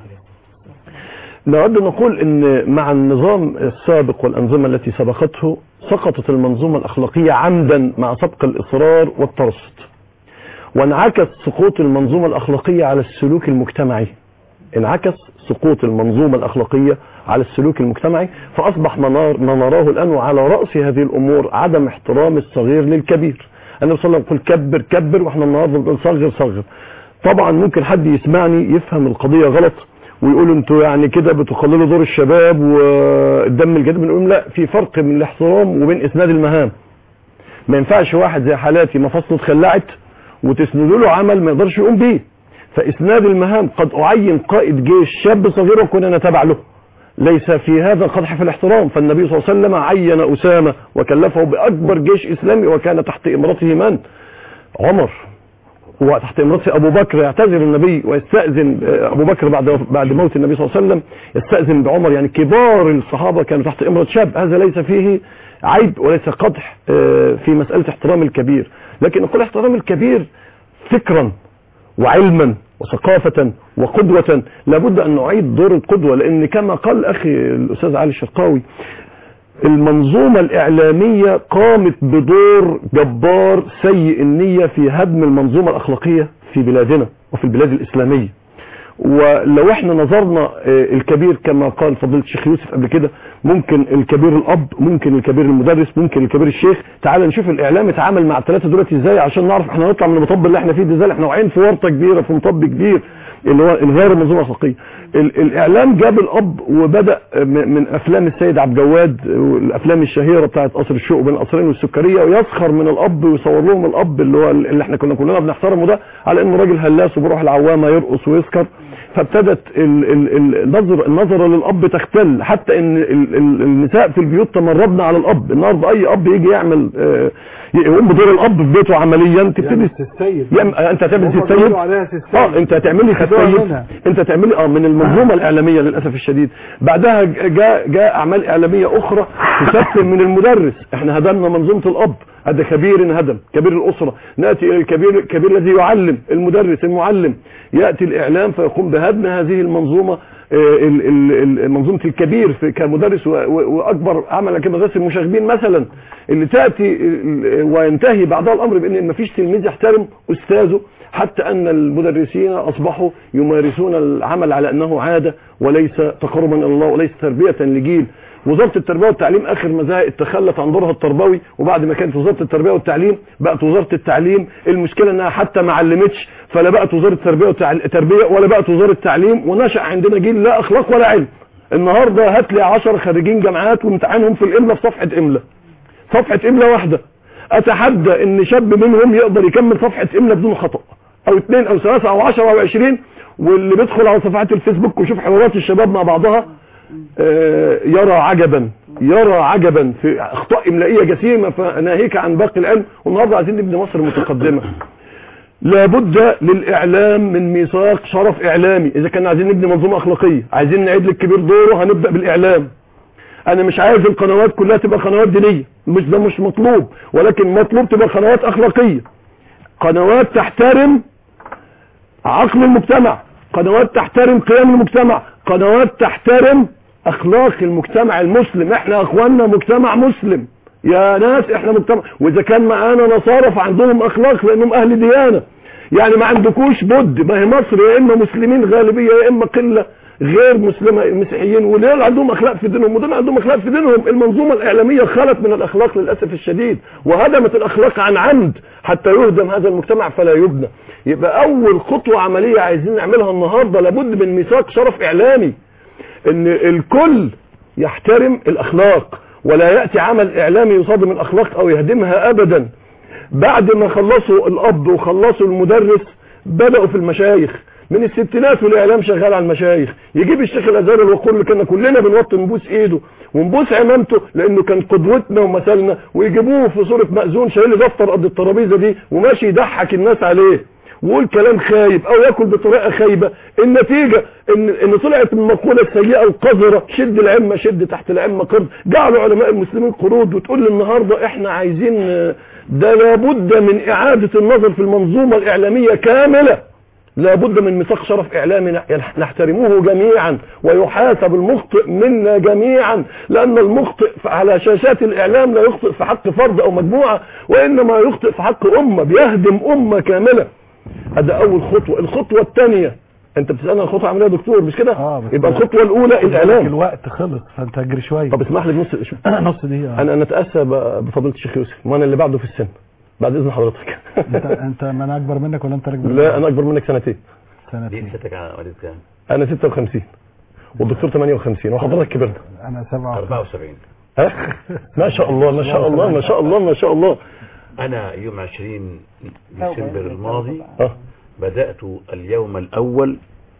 نود نقول ان مع النظام السابق والانظمه التي سبقته سقطت المنظومه الاخلاقيه عمدا مع سبق الاصرار والترصد وانعكس سقوط المنظومه الاخلاقيه على السلوك المجتمعي انعكس سقوط المنظومه الاخلاقيه على السلوك المجتمعي فاصبح منار ما نراه الان وعلى راس هذه الامور عدم احترام الصغير للكبير النبي صلى الله عليه وسلم يقول كبر كبر واحنا النهارده بنقول صغر صغر طبعا ممكن حد يسمعني يفهم القضيه غلط ويقولوا انتوا يعني كده بتقللوا دور الشباب والدم الجديد بنقول لهم لا في فرق بين الاحترام وبين اسناد المهام ما ينفعش واحد زي حالاتي مفاصله اتخلعت وتسندوا له عمل ما يقدرش يقوم بيه فاسناد المهام قد اعين قائد جيش شاب صغير وكون انا تابع له ليس في هذا قدح في الاحترام فالنبي صلى الله عليه وسلم عين اسامه وكلفه باكبر جيش اسلامي وكان تحت امرته من عمر هو تحت امرته ابو بكر يعتذر النبي ويستاذن آه، ابو بكر بعد بعد موت النبي صلى الله عليه وسلم يستاذن بعمر يعني كبار الصحابه كانوا تحت امره شاب هذا ليس فيه عيب وليس قدح آه، في مساله احترام الكبير لكن نقول احترام الكبير فكرا وعلما وثقافة وقدوة لابد أن نعيد دور القدوة لأن كما قال أخي الأستاذ علي الشرقاوي المنظومة الإعلامية قامت بدور جبار سيء النية في هدم المنظومة الأخلاقية في بلادنا وفي البلاد الإسلامية ولو احنا نظرنا آه، الكبير كما قال فضيلة الشيخ يوسف قبل كده ممكن الكبير الأب ممكن الكبير المدرس ممكن الكبير الشيخ تعال نشوف الإعلام اتعامل مع الثلاثة دلوقتي ازاي عشان نعرف احنا نطلع من المطب اللي احنا فيه ده ازاي احنا واقعين في ورطة كبيرة في مطب كبير اللي هو انهيار المنظومه الاخلاقيه ال- الاعلام جاب الاب وبدا م- من افلام السيد عبد الجواد والافلام الشهيره بتاعت قصر الشوق بين القصرين والسكريه ويسخر من الاب ويصور لهم الاب اللي هو اللي احنا كنا كلنا بنحترمه ده على انه راجل هلاس وبيروح العوامه يرقص ويسكر فابتدت ال- ال- النظر النظره للاب تختل حتى ان ال- ال- النساء في البيوت تمردنا على الاب النهارده اي اب يجي يعمل آه، يقوم بدور الاب في بيته عمليا تبتدي يعني السيد يعمل- انت هتعمل زي هم السيد بيقولوا عليها سي السيد. اه انت هتعملي في خدوها السيد منها. انت تعملي اه من المنظومه الاعلاميه للاسف الشديد بعدها جاء جاء اعمال اعلاميه اخرى تسفل من المدرس احنا هدمنا منظومه الاب هذا كبير هدم كبير الاسره ناتي الى الكبير الكبير الذي يعلم المدرس المعلم ياتي الاعلام فيقوم بهدم هذه المنظومه آه، ال- ال- ال- منظومه الكبير في كمدرس و- و- واكبر عمل كمدرسه المشاغبين مثلا اللي تاتي ال- وينتهي بعدها الامر بان ما فيش تلميذ يحترم استاذه حتى ان المدرسين اصبحوا يمارسون العمل على انه عاده وليس تقربا الى الله وليس تربيه لجيل وزاره التربيه والتعليم اخر ما زهقت تخلت عن دورها التربوي وبعد ما كانت وزاره التربيه والتعليم بقت وزاره التعليم المشكله انها حتى ما علمتش فلا بقت وزاره التربيه والتربيه ولا بقت وزاره تعليم ونشا عندنا جيل لا اخلاق ولا علم النهارده هات لي 10 خريجين جامعات وامتحانهم في الاملا في صفحه املا صفحه املا واحده اتحدى ان شاب منهم يقدر يكمل صفحه املا بدون خطا او اثنين او ثلاثه او 10 او 20 واللي بيدخل على صفحات الفيسبوك ويشوف حوارات الشباب مع بعضها آه، يرى عجبا يرى عجبا في اخطاء املائيه جسيمه فناهيك عن باقي العلم والنهارده عايزين نبني مصر متقدمه لابد للاعلام من ميثاق شرف اعلامي اذا كنا عايزين نبني منظومه اخلاقيه عايزين نعيد للكبير دوره هنبدا بالاعلام انا مش عايز القنوات كلها تبقى قنوات دينيه مش ده مش مطلوب ولكن مطلوب تبقى قنوات اخلاقيه قنوات تحترم عقل المجتمع قنوات تحترم قيم المجتمع قنوات تحترم اخلاق المجتمع المسلم احنا اخواننا مجتمع مسلم يا ناس احنا مجتمع واذا كان معانا نصارى فعندهم اخلاق لانهم اهل ديانه يعني ما عندكوش بد ما هي مصر يا اما مسلمين غالبيه يا اما قله غير مسلمه مسيحيين ودول عندهم اخلاق في دينهم ودول عندهم اخلاق في دينهم المنظومه الاعلاميه خلت من الاخلاق للاسف الشديد وهدمت الاخلاق عن عمد حتى يهدم هذا المجتمع فلا يبنى يبقى اول خطوه عمليه عايزين نعملها النهارده لابد من ميثاق شرف اعلامي ان الكل يحترم الاخلاق ولا ياتي عمل اعلامي يصادم الاخلاق او يهدمها ابدا بعد ما خلصوا الاب وخلصوا المدرس بداوا في المشايخ من الستينات والاعلام شغال على المشايخ يجيب الشيخ الازهر الوقور اللي كنا كلنا بنوطي نبوس ايده ونبوس عمامته لانه كان قدوتنا ومثلنا ويجيبوه في صوره مأذون شايل لي دفتر قد الترابيزه دي وماشي يضحك الناس عليه ويقول كلام خايب او ياكل بطريقه خايبه النتيجه ان ان طلعت المقوله السيئه القذره شد العمه شد تحت العمه قرد جعلوا علماء المسلمين قرود وتقول لي النهارده احنا عايزين آه، ده لابد من اعاده النظر في المنظومه الاعلاميه كامله لابد من ميثاق شرف اعلامي نح- نحترمه جميعا ويحاسب المخطئ منا جميعا لان المخطئ على شاشات الاعلام لا يخطئ في حق فرد او مجموعه وانما يخطئ في حق امه بيهدم امه كامله هذا اول خطوه الخطوه الثانيه انت بتسالني عن الخطوه العمليه يا دكتور مش كده اه بس يبقى الخطوه الاولى الاعلام الوقت خلص فانت اجري شويه طب اسمح لي نص شو- نص دقيقه انا نتاسى ب- بفضيله الشيخ يوسف ما انا اللي بعده في السن بعد اذن حضرتك انت انت ما انا اكبر منك ولا انت اكبر لا انا اكبر منك سنتين سنتين ستك ولد كام؟ انا 56 والدكتور 58 وحضرتك كبرت انا 7 74 ها ما شاء الله ما شاء الله ما شاء الله ما شاء الله أنا يوم 20 ديسمبر الماضي اه بدأت اليوم الأول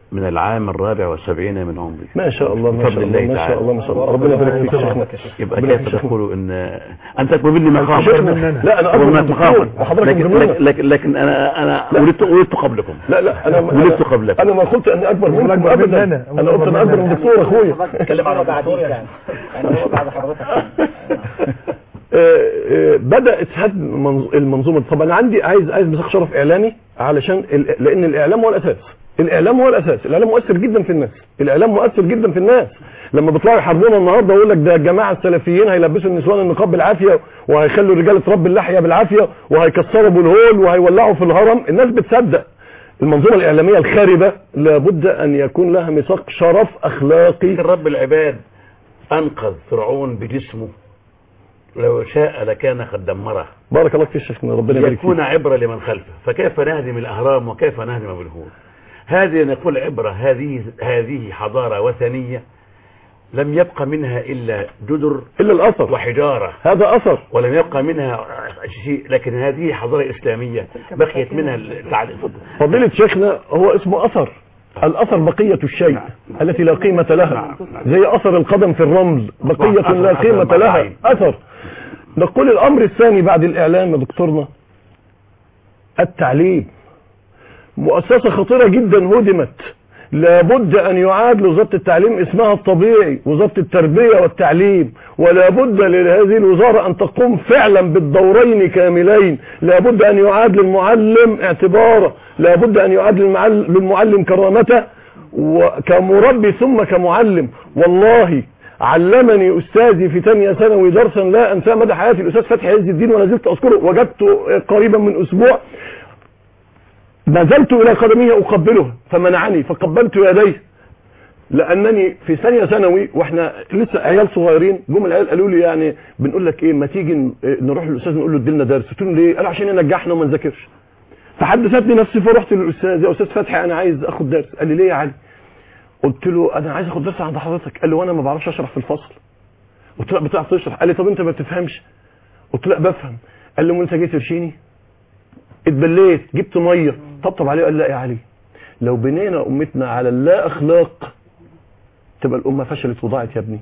من العام الرابع والسبعين من عمري ما شاء الله ما بفضل شاء الله الله ما شاء تعالى. الله ما شاء الله ربنا يبارك فيك يا شيخنا يبقى ربنا كيف يبارك فيك. تقول ان انت اكبر مني مقام شيخنا لا انا اكبر من الدكتور وحضرتك لكن, اكبر منك لكن, لكن, لكن انا انا لا. ولدت ولدت قبلكم لا لا انا ولدت قبلكم انا ما قلت اني اكبر منكم أكبر ابدا مننا. انا قلت انا اكبر من الدكتور اخويا اتكلم على بعدين يعني يعني هو بعد حضرتك آه، آه، بدات هدم منظ- المنظومه دي. طب انا عندي عايز عايز مساق شرف اعلامي علشان ال- لان الاعلام هو الاساس الاعلام هو الاساس الاعلام مؤثر جدا في الناس الاعلام مؤثر جدا في الناس لما بيطلعوا يحاربونا النهارده ويقول لك ده الجماعه السلفيين هيلبسوا النسوان النقاب بالعافيه وهيخلوا الرجال تربي اللحيه بالعافيه وهيكسروا بالهول وهيولعوا في الهرم الناس بتصدق المنظومه الاعلاميه الخاربه لابد ان يكون لها ميثاق شرف اخلاقي رب العباد انقذ فرعون بجسمه لو شاء لكان قد دمره بارك الله فيك شيخنا ربنا يبارك فيك يكون عبرة لمن خلفه فكيف نهدم الأهرام وكيف نهدم بالهول هذه نقول عبرة هذه هذه حضارة وثنية لم يبقى منها إلا جدر الا الاثر وحجارة هذا اثر ولم يبقى منها شيء لكن هذه حضارة إسلامية بقيت منها التعليم فضيلة شيخنا هو اسمه أثر الأثر بقية الشيء التي لا قيمة لها زي أثر القدم في الرمل بقية أثر- لا أثر قيمة مع لها العين. أثر نقول الأمر الثاني بعد الإعلام يا دكتورنا التعليم مؤسسة خطيرة جدا هدمت لابد أن يعاد لوزارة التعليم اسمها الطبيعي وزارة التربية والتعليم ولا بد لهذه الوزارة أن تقوم فعلا بالدورين كاملين لابد أن يعاد للمعلم اعتباره لابد أن يعاد للمعل- للمعلم كرامته وكمربي ثم كمعلم والله علمني أستاذي في ثانية ثانوي درسا لا أنساه مدى حياتي الأستاذ فتحي عز الدين ولا زلت أذكره وجدته قريبا من أسبوع نزلت إلى قدمه أقبله فمنعني فقبلت يديه لأنني في ثانية ثانوي وإحنا لسه عيال صغيرين جم العيال قالوا لي يعني بنقول لك إيه ما تيجي ن- نروح للأستاذ نقول له ادينا درس قلت له ليه؟ قال عشان ينجحنا وما نذاكرش فحدثتني نفسي فرحت للأستاذ يا أستاذ فتحي أنا عايز آخد درس قال لي ليه يا علي؟ قلت له أنا عايز آخد درس عند حضرتك قال لي وأنا ما بعرفش أشرح في الفصل قلت له لا بتعرف تشرح قال لي طب أنت ما بتفهمش قلت له لا بفهم قال لي امال انت جاي ترشيني اتبليت جبت ميه طبطب عليه قال لا يا علي لو بنينا امتنا على اللا اخلاق تبقى الامه فشلت وضاعت يا ابني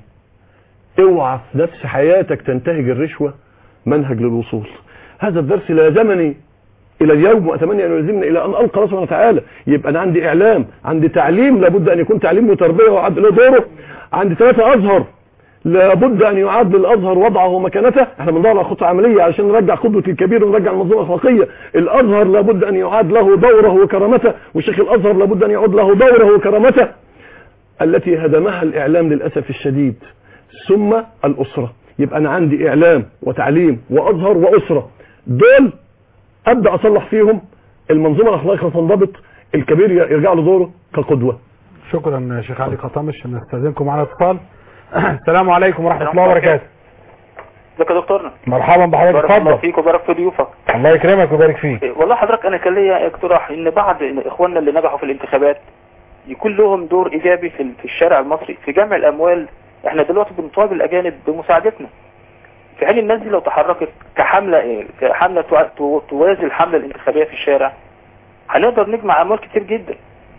اوعى في نفس حياتك تنتهج الرشوه منهج للوصول هذا الدرس لازمني الى اليوم واتمنى ان يلزمني الى ان القى الله سبحانه وتعالى يبقى انا عندي اعلام عندي تعليم لابد ان يكون تعليم وتربيه وعد له دوره عندي ثلاثه ازهر لابد ان يعاد للازهر وضعه ومكانته احنا بندور على خطه عمليه علشان نرجع قدوه الكبير ونرجع المنظومه الاخلاقيه الازهر لابد ان يعاد له دوره وكرامته وشيخ الازهر لابد ان يعود له دوره وكرامته التي هدمها الاعلام للاسف الشديد ثم الاسره يبقى انا عندي اعلام وتعليم وازهر واسره دول ابدا اصلح فيهم المنظومه الاخلاقيه تنضبط الكبير يرجع له دوره كقدوه شكرا شيخ علي قطامش نستاذنكم معنا اتصال السلام عليكم ورحمه الله وبركاته ازيك يا دكتورنا مرحبا بحضرتك بارك الله اتفضل فيك وبارك في ضيوفك الله يكرمك ويبارك فيك إيه، والله حضرتك انا كان ليا اقتراح ان بعض اخواننا اللي نجحوا في الانتخابات يكون لهم دور ايجابي في في الشارع المصري في جمع الاموال احنا دلوقتي بنطالب الاجانب بمساعدتنا في حين الناس دي لو تحركت كحمله إيه، كحمله توا- تو- توازي الحمله الانتخابيه في الشارع هنقدر نجمع اموال كتير جدا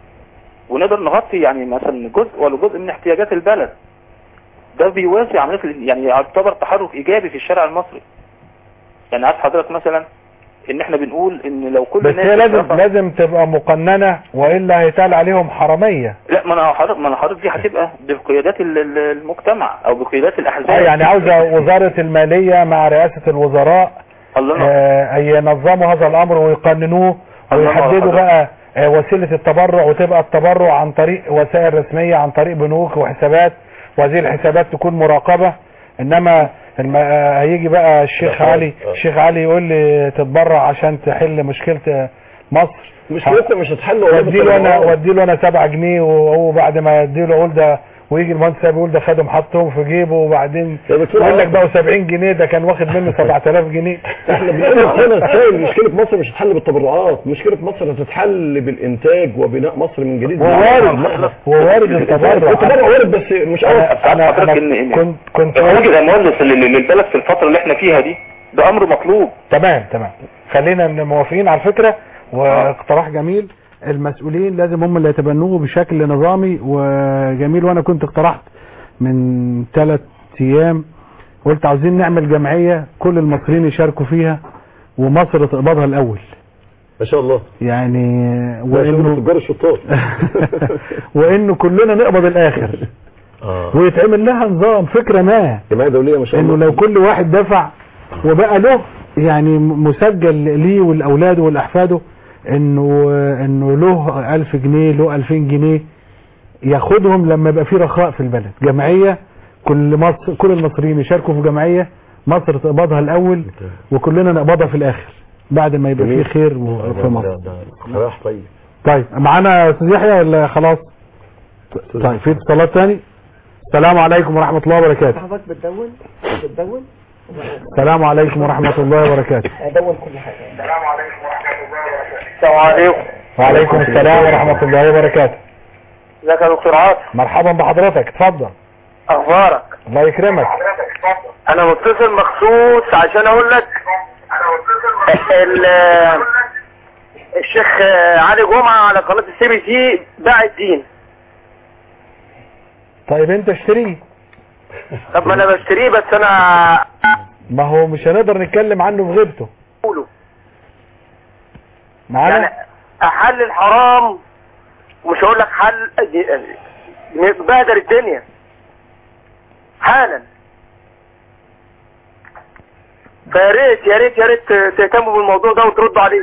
ونقدر نغطي يعني مثلا جزء ولا جزء من احتياجات البلد ده بيوازي عمليه ال- يعني يعتبر تحرك ايجابي في الشارع المصري يعني عايز حضرتك مثلا ان احنا بنقول ان لو كل بس الناس هي لازم بترفع- لازم تبقى مقننه والا هيتقال عليهم حراميه لا ما انا حضرتك ما انا حضرتك دي هتبقى بقيادات ال- ال- المجتمع او بقيادات الاحزاب اه يعني عاوزه وزاره الماليه مع رئاسه الوزراء الله ينور. آه، ينظموا هذا الامر ويقننوه الله ينور ويحددوا حضرتك. بقى آه، وسيله التبرع وتبقى التبرع عن طريق وسائل رسميه عن طريق بنوك وحسابات وهذه الحسابات تكون مراقبه انما الم... آه، هيجي بقى الشيخ لا، علي آه. الشيخ علي يقول لي تتبرع عشان تحل مشكله آه، مصر مشكلتنا مش هتحل واديله انا واديله انا 7 جنيه وهو بعد ما اديله اقول ده ويجي المهندس يقول ده خدهم حطهم في جيبه وبعدين يا دكتور يقول لك عوض. بقوا 70 جنيه ده كان واخد منه 7000 جنيه احنا بنقول لك هنا ازاي مشكله مصر مش هتحل بالتبرعات مشكله مصر هتتحل بالانتاج وبناء مصر من جديد ووارد ووارد التبرع التبرع وارد بس مش اول انا انا, حضرتك أنا إن- إن- كنت كنت خروج الاموال لل- للبلد في الفتره اللي احنا فيها دي ده امر مطلوب تمام تمام خلينا ن- موافقين على الفكره واقتراح جميل المسؤولين لازم هم اللي يتبنوه بشكل نظامي وجميل وانا كنت اقترحت من ثلاث ايام قلت عاوزين نعمل جمعية كل المصريين يشاركوا فيها ومصر تقبضها الاول ما شاء الله يعني ده شغل وانه تجار الشطار وانه كلنا نقبض الاخر اه ويتعمل لها نظام فكرة ما جمعيه دوليه ما شاء انه الله لو كل واحد دفع وبقى له يعني مسجل ليه والاولاد والاحفاده انه انه له 1000 جنيه له 2000 جنيه ياخدهم لما يبقى في رخاء في البلد جمعيه كل مصر كل المصريين يشاركوا في جمعيه مصر تقبضها الاول وكلنا نقبضها في الاخر بعد ما يبقى في جميل. خير في مصر ده- ده اقتراح طيب طيب معانا استاذ يحيى ولا خلاص طيب في اتصالات تاني السلام عليكم ورحمه الله وبركاته حضرتك بتدون بتدون السلام عليكم ورحمه الله وبركاته ادون كل حاجه السلام عليكم وعليكم السلام ورحمة الله وبركاته ازيك يا دكتور عاطف مرحبا بحضرتك اتفضل اخبارك الله يكرمك انا متصل مخصوص عشان اقول لك ال- الشيخ علي جمعة على قناة السي بي سي باع الدين طيب انت اشتريه طب ما انا بشتريه بس انا ما هو مش هنقدر نتكلم عنه في غيبته اقوله معانا يعني احل الحرام ومش هقول لك حل بهدر الدنيا حالا فيا ريت يا ريت يا ريت تهتموا بالموضوع ده وتردوا عليه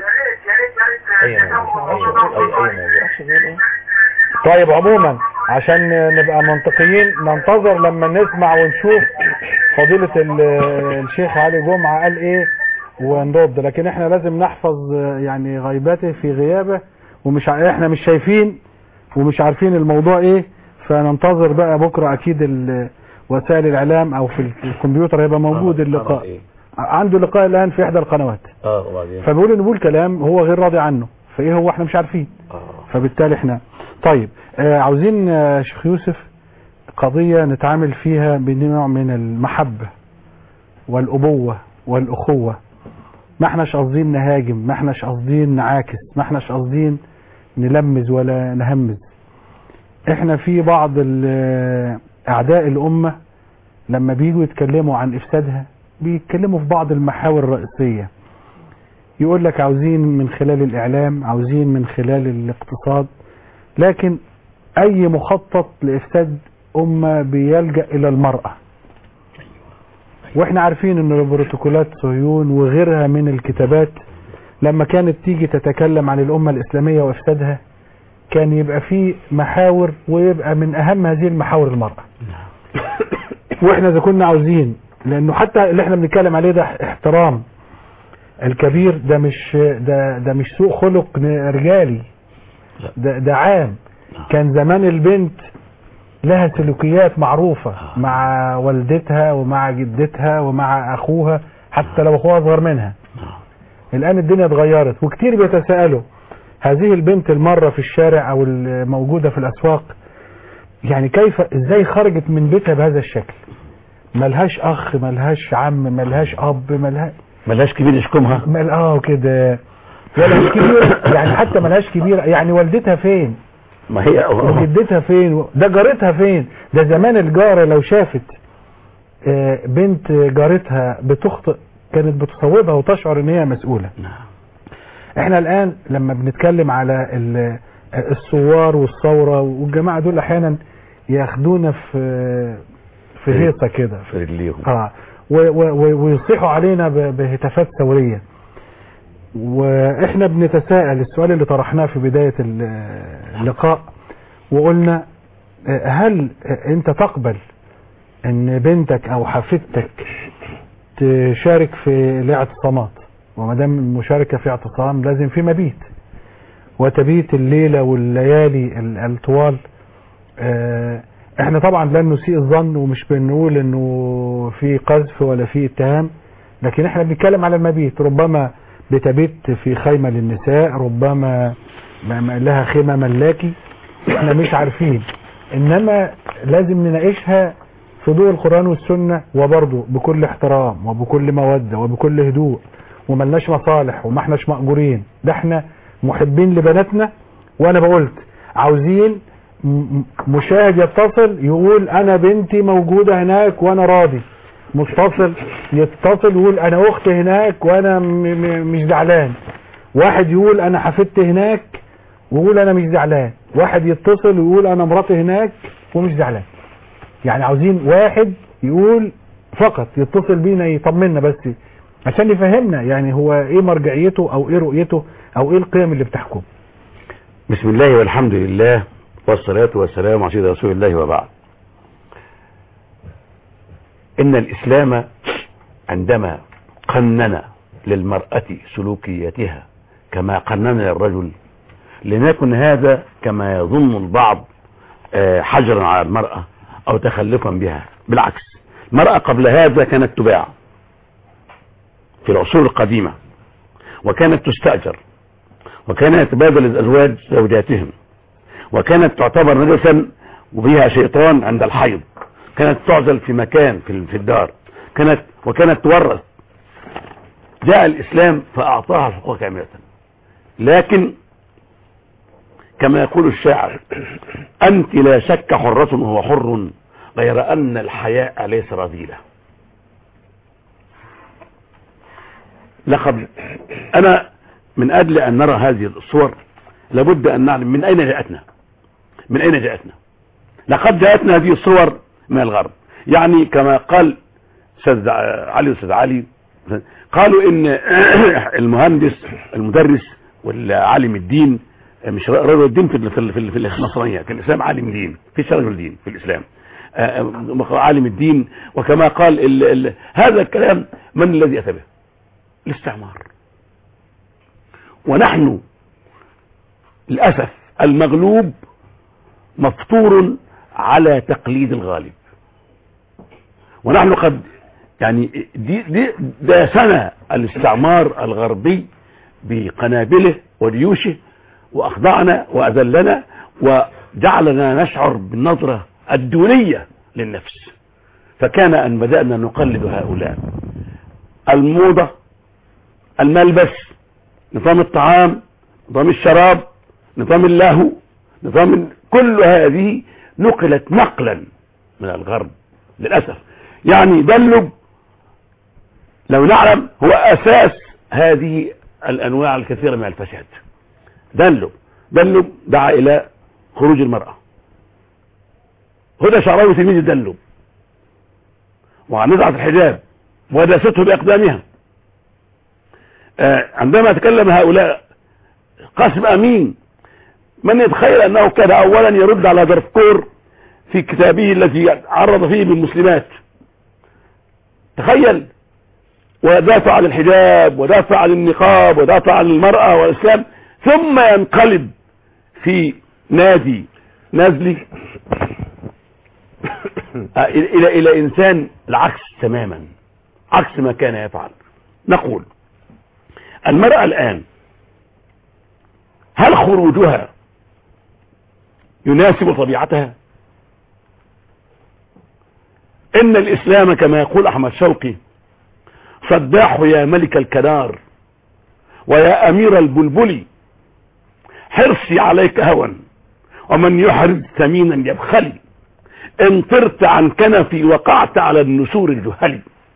طيب عموما عشان نبقى منطقيين ننتظر لما نسمع ونشوف فضيلة ال- الشيخ علي جمعة قال ايه ونرد لكن احنا لازم نحفظ يعني غيبته في غيابه ومش ع- احنا مش شايفين ومش عارفين الموضوع ايه فننتظر بقى بكرة اكيد ال- وسائل الاعلام او في الكمبيوتر هيبقى موجود اللقاء ايه عنده لقاء الان في احدى القنوات اه وبعدين فبيقول انه بيقول كلام هو غير راضي عنه فايه هو احنا مش عارفين اه فبالتالي احنا طيب آه عاوزين آه شيخ يوسف قضية نتعامل فيها بنوع من المحبة والأبوة والأخوة ما احناش قاصدين نهاجم ما احناش قاصدين نعاكس ما احناش قاصدين نلمز ولا نهمز احنا في بعض ال- اعداء الامة لما بيجوا يتكلموا عن افسادها بيتكلموا في بعض المحاور الرئيسية يقول لك عاوزين من خلال الاعلام عاوزين من خلال الاقتصاد لكن اي مخطط لافساد امة بيلجأ الى المرأة واحنا عارفين ان بروتوكولات صهيون وغيرها من الكتابات لما كانت تيجي تتكلم عن الامة الاسلامية وافسادها كان يبقى في محاور ويبقى من اهم هذه المحاور المرأة واحنا اذا كنا عاوزين لانه حتى اللي احنا بنتكلم عليه ده احترام الكبير ده مش ده ده مش سوء خلق رجالي ده ده عام كان زمان البنت لها سلوكيات معروفة مع والدتها ومع جدتها ومع اخوها حتى لو اخوها اصغر منها الان الدنيا اتغيرت وكتير بيتساءلوا هذه البنت المرة في الشارع او الموجودة في الاسواق يعني كيف ازاي خرجت من بيتها بهذا الشكل ملهاش اخ ملهاش عم ملهاش اب ملهاش ملهاش كبير يشكمها مال اه كده ولا مش كبيرة يعني حتى ملهاش كبيرة يعني والدتها فين ما هي وجدتها فين ده جارتها فين ده زمان الجارة لو شافت آه، بنت جارتها بتخطئ كانت بتصوبها وتشعر ان هي مسؤولة احنا الان لما بنتكلم على ال- الثوار والثورة والجماعة دول احيانا ياخدونا في في هيصة كده في رجليهم اه و- و- و- ويصيحوا علينا ب- بهتافات ثورية واحنا بنتساءل السؤال اللي طرحناه في بداية ال- اللقاء وقلنا آه، هل آه، انت تقبل ان بنتك او حفيدتك تشارك في الاعتصامات وما دام المشاركة في اعتصام لازم في مبيت وتبيت الليلة والليالي ال- الطوال آه، احنا طبعا لن نسيء الظن ومش بنقول انه في قذف ولا في اتهام لكن احنا بنتكلم على المبيت ربما بتبيت في خيمة للنساء ربما ما- ما لها خيمة ملاكي احنا مش عارفين انما لازم نناقشها في ضوء القرآن والسنة وبرضه بكل احترام وبكل مودة وبكل هدوء وملناش مصالح وما احناش مأجورين ده احنا محبين لبناتنا وانا بقولت عاوزين م- م- مشاهد يتصل يقول انا بنتي موجودة هناك وانا راضي متصل يتصل يقول انا اختي هناك وانا م- م- مش زعلان واحد يقول انا حفيدتي هناك ويقول انا مش زعلان واحد يتصل ويقول انا مراتي هناك ومش زعلان يعني عاوزين واحد يقول فقط يتصل بينا يطمنا بس عشان يفهمنا يعني هو ايه مرجعيته او ايه رؤيته او ايه القيم اللي بتحكم بسم الله والحمد لله والصلاة والسلام على سيدنا رسول الله وبعد إن الإسلام عندما قنن للمرأة سلوكياتها كما قنن للرجل لم يكن هذا كما يظن البعض آه، حجرا على المرأة أو تخلفا بها بالعكس المرأة قبل هذا كانت تباع في العصور القديمة وكانت تستأجر وكان يتبادل الأزواج زوجاتهم وكانت تعتبر نجسا وبها شيطان عند الحيض كانت تعزل في مكان في في الدار كانت وكانت تورث جاء الإسلام فأعطاها الحقوق كاملة لكن كما يقول الشاعر أنت لا شك حرة وهو حر غير أن الحياء ليس رذيلة لقد أنا من أجل أن نرى هذه الصور لابد أن نعلم من أين جاءتنا من أين جاءتنا لقد جاءتنا هذه الصور من الغرب يعني كما قال أستاذ علي وأستاذ علي قالوا إن المهندس المدرس والعالم الدين مش رجل الدين في في في, في النصرانية في الإسلام عالم دين في رجل دين في الإسلام آه، عالم الدين وكما قال ال ال هذا الكلام من الذي أتى به الاستعمار ونحن للأسف المغلوب مفطور على تقليد الغالب ونحن قد يعني دي دي داسنا الاستعمار الغربي بقنابله وجيوشه واخضعنا واذلنا وجعلنا نشعر بالنظره الدونيه للنفس فكان ان بدانا نقلد هؤلاء الموضه الملبس نظام الطعام نظام الشراب نظام اللهو نظام كل هذه نقلت نقلا من الغرب للأسف يعني دلب لو نعلم هو أساس هذه الأنواع الكثيرة من الفساد دلب دلب دعا إلى خروج المرأة هدى شعراوي تلميذ الدلب وعن نزعة الحجاب وداسته بأقدامها آه عندما تكلم هؤلاء قاسم أمين من يتخيل أنه كان أولا يرد على درفكور في كتابه الذي عرض فيه بالمسلمات تخيل ودافع عن الحجاب ودافع عن النقاب ودافع عن المرأة والإسلام ثم ينقلب في نادي نازلي آه إلى إلى إنسان العكس تماما عكس ما كان يفعل نقول المرأة الآن هل خروجها يناسب طبيعتها ان الاسلام كما يقول احمد شوقي صداح يا ملك الكنار ويا امير البلبل حرصي عليك هوى ومن يحرز ثمينا يبخلي ان طرت عن كنفي وقعت على النسور الجهلي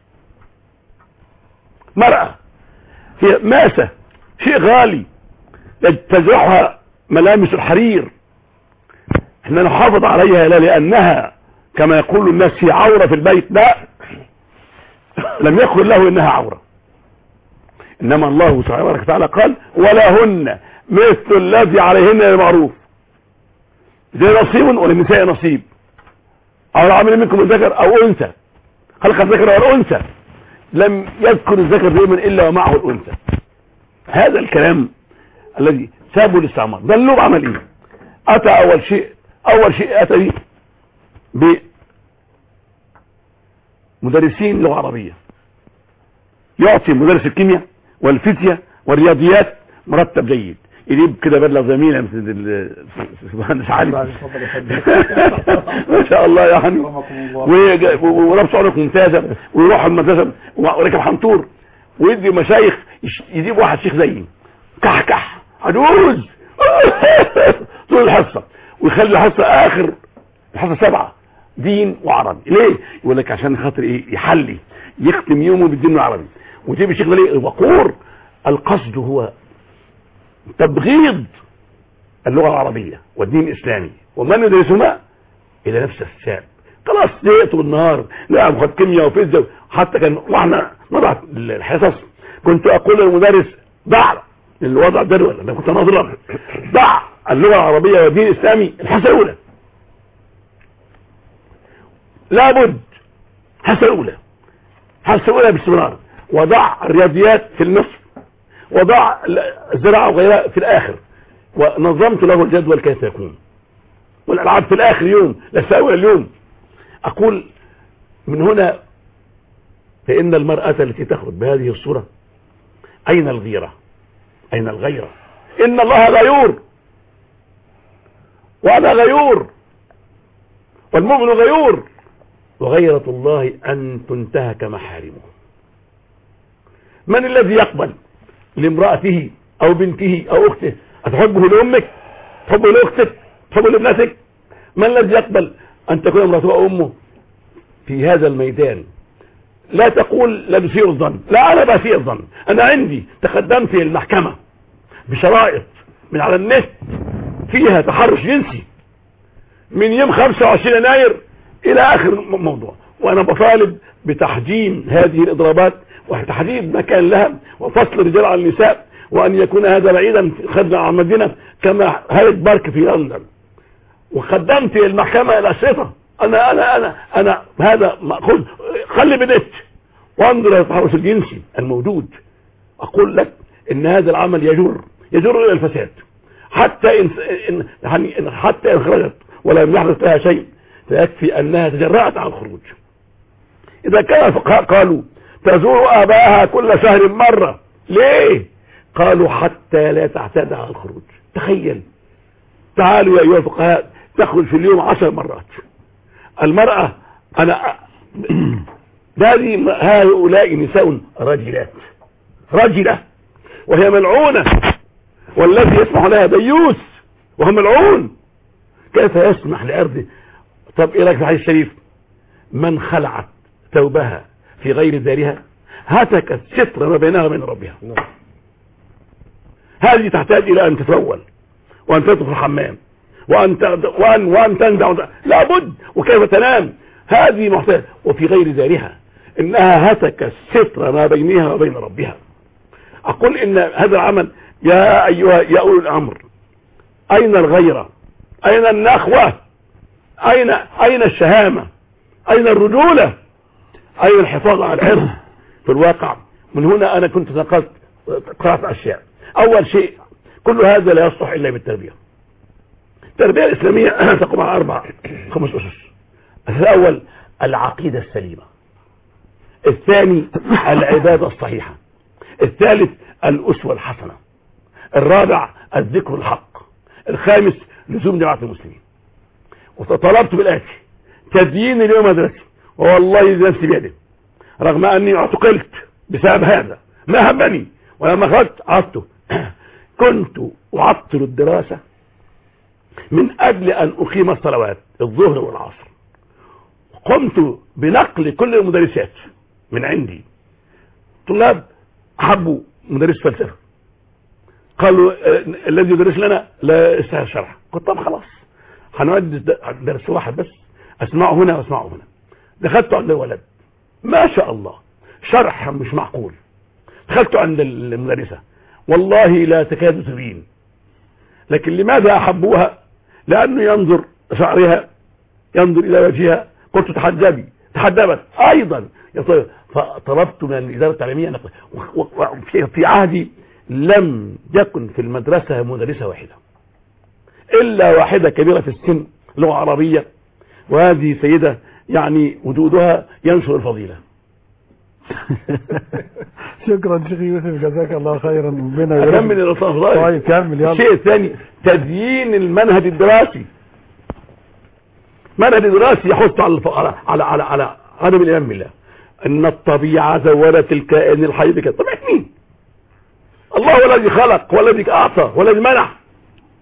مرأة هي ماسة شيء غالي تجرحها ملامس الحرير احنا نحافظ عليها لا لانها كما يقول الناس هي عورة في البيت لا لم يقل له انها عورة انما الله سبحانه وتعالى قال ولهن مثل الذي عليهن المعروف زي نصيب وللنساء نصيب او العامل منكم الذكر او انثى خلق الذكر والانثى لم يذكر الذكر دائما الا ومعه الانثى هذا الكلام الذي سابوا الاستعمار ده اللغة عمل ايه اتى اول شيء اول شيء اتى به بمدرسين لغة عربية يعطي مدرس الكيمياء والفيزياء والرياضيات مرتب جيد يجيب كده بدله زميله مثل المهندس علي ما شاء الله يعني ولابس عنق ممتازه ويروح المدرسه وركب حنطور ويدي مشايخ يجيب واحد شيخ زيي كحكح عجوز طول الحصه ويخلي الحصه اخر الحصه سبعه دين وعربي ليه يقول لك عشان خاطر ايه يحلي يختم يومه بالدين العربي وتجيب الشيخ ده ليه وقور القصد هو تبغيض اللغه العربيه والدين الاسلامي ومن يدرسهما الى نفس الساب خلاص زهقت والنهار لا خد كيمياء وفيزياء حتى كان واحنا نضع الحصص كنت اقول للمدرس ضع الوضع الجدول انا كنت ناظرا ضع اللغه العربيه والدين الاسلامي الحصه الاولى لابد الحصه الاولى الحصه الاولى باستمرار وضع الرياضيات في النصف وضع الزراعه وغيرها في الاخر ونظمت له الجدول كيف يكون والالعاب في الاخر يوم لا اول اليوم اقول من هنا فان المراه التي تخرج بهذه الصوره اين الغيره اين الغيره ان الله غيور وانا غيور والمؤمن غيور وغيرة الله ان تنتهك محارمه من الذي يقبل لامرأته او بنته او اخته اتحبه لامك تحبه لاختك تحبه لابنتك من الذي يقبل ان تكون امرأته امه في هذا الميدان لا تقول لا نسيء الظن لا انا بسيء الظن انا عندي تقدمت المحكمة بشرائط من على النت فيها تحرش جنسي من يوم 25 يناير الى اخر موضوع وانا بطالب بتحجيم هذه الاضرابات وتحديد مكان لها وفصل الرجال عن النساء وان يكون هذا بعيدا خدنا عن المدينة كما هايد بارك في لندن وقدمت المحكمة الاشرطة انا انا انا انا هذا مأخوذ خلي بدت وانظر الى التحرش الجنسي الموجود اقول لك ان هذا العمل يجر يجر الى الفساد حتى ان إن يعني حتى ان خرجت ولم يحدث لها شيء فيكفي انها تجرأت على الخروج اذا كان الفقهاء قالوا تزور اباها كل شهر مرة ليه قالوا حتى لا تعتاد على الخروج تخيل تعالوا يا ايها الفقهاء تخرج في اليوم عشر مرات المرأة انا هذه هؤلاء نساء رجلات رجلة وهي ملعونة والذي يسمح لها ديوس وهو ملعون كيف يسمح لأرضه طب ايه رايك في الحديث الشريف من خلعت ثوبها في غير دارها هتكت ستر ما بينها وبين ربها هذه تحتاج الى ان تترول وان تدخل الحمام وان وان وان تندع لابد وكيف تنام هذه محتاجة وفي غير دارها انها هتكت ستر ما بينها وبين ربها اقول ان هذا العمل يا ايها يا اولي الامر اين الغيرة اين النخوة اين اين الشهامة اين الرجولة اين الحفاظ على العرض في الواقع من هنا انا كنت نقلت قرأت اشياء اول شيء كل هذا لا يصلح الا بالتربية التربية الاسلامية تقوم على اربع خمس اسس الاول العقيدة السليمة الثاني العبادة الصحيحة الثالث الاسوة الحسنة الرابع الذكر الحق الخامس لزوم جماعة المسلمين وطلبت بالآتي تدين اليوم مدرسي والله نفسي بيده رغم أني اعتقلت بسبب هذا ما همني ولما خرجت عدته كنت أعطل الدراسة من أجل أن أقيم الصلوات الظهر والعصر قمت بنقل كل المدرسات من عندي طلاب حبوا مدرس فلسفه قالوا آه، الذي يدرس لنا لا يستاهل شرح قلت طب خلاص هنعد درس واحد بس اسمعه هنا واسمعه هنا دخلت عند الولد ما شاء الله شرح مش معقول دخلت عند المدرسة والله لا تكاد تبين لكن لماذا احبوها لانه ينظر شعرها ينظر الى وجهها قلت تحجبي تحجبت ايضا فطلبت من الاداره التعليميه نقل وفي في عهدي لم يكن في المدرسة مدرسة واحدة إلا واحدة كبيرة في السن لغة عربية وهذه سيدة يعني وجودها ينشر الفضيلة شكرا شيخ يوسف جزاك الله خيرا ربنا يبارك. أكمل يا أستاذ رائع طيب كمل يلا الشيء الثاني تدين المنهج الدراسي منهج الدراسي يحث على الف- على على على, على عدم الإيمان بالله أن الطبيعة زولت الكائن الحي بكده طبيعة مين الله هو الذي خلق هو الذي أعطى هو الذي منع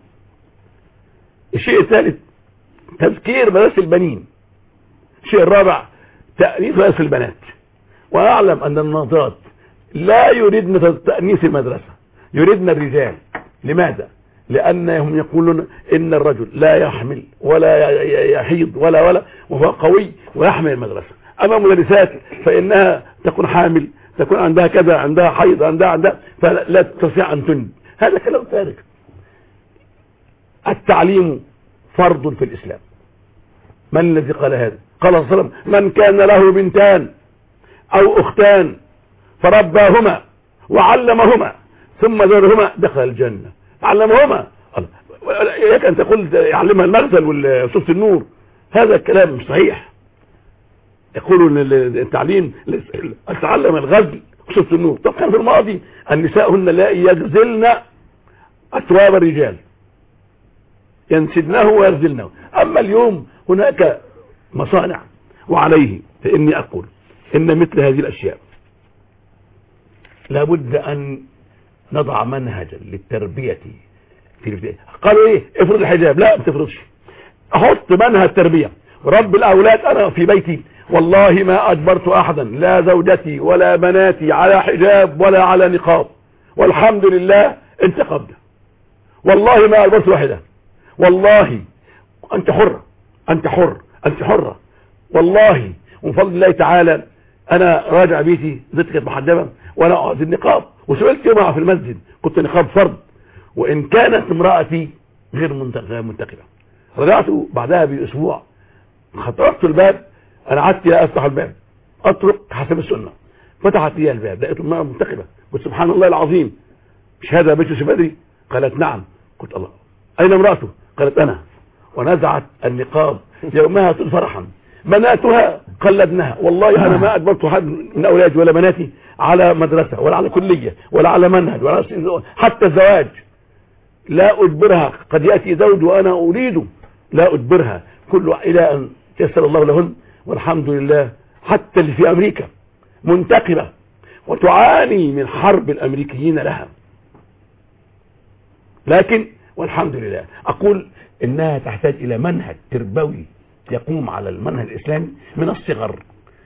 الشيء الثالث تذكير مدارس البنين الشيء الرابع تأنيث مدارس البنات وأعلم أن الناظرات لا يريدن تأنيث المدرسة يريدن الرجال لماذا؟ لأنهم يقولون إن الرجل لا يحمل ولا ي- يحيض ولا ولا وهو قوي ويحمل المدرسة أما المدرسات فإنها تكون حامل تكون عندها كذا عندها حيض عندها عندها فلا لا تستطيع أن تنجب هذا كلام فارغ التعليم فرض في الإسلام من الذي قال هذا قال صلى الله عليه وسلم من كان له بنتان أو أختان فرباهما وعلمهما ثم ذرهما دخل الجنة علمهما الله. إياك أن تقول يعلمها المغزل وصوت النور هذا الكلام مش صحيح يقولوا ان التعليم تعلم الغزل وصوت النور طب كان في الماضي النساء هن لا يغزلن أثواب الرجال ينسدنه ويغزلنه أما اليوم هناك مصانع وعليه فإني أقول إن مثل هذه الأشياء لابد أن نضع منهجا للتربية في الابتدائي قالوا إيه افرض الحجاب لا ما تفرضش أحط منهج تربية ورب الأولاد أنا في بيتي والله ما أجبرت أحدا لا زوجتي ولا بناتي على حجاب ولا على نقاب والحمد لله انتقبنا والله ما أجبرت واحدة والله أنت حرة أنت حر أنت حرة والله ومن فضل الله تعالى أنا راجع بيتي ذاتي كانت محجبة وأنا أقعد النقاب وسئلت يومها في المسجد كنت نقاب فرض وإن كانت امرأتي غير منت- غير منتقبة رجعت بعدها بأسبوع خطرت الباب أنا قعدت أفتح الباب أطرق حسب السنة فتحت لي الباب لقيت امرأة منتقبة قلت سبحان الله العظيم مش هذا بيت بدري قالت نعم قلت الله أين امرأته قالت أنا ونزعت النقاب يومها فرحا بناتها قلدناها والله أنا ما أجبرت حد من أولادي ولا بناتي على مدرسة ولا على كلية ولا على منهج ولا على حتى الزواج لا أجبرها قد يأتي زوج وأنا أريد لا أجبرها كل إلى أن يسر الله لهن والحمد لله حتى اللي في أمريكا منتقبة وتعاني من حرب الأمريكيين لها لكن والحمد لله أقول إنها تحتاج إلى منهج تربوي يقوم على المنهج الإسلامي من الصغر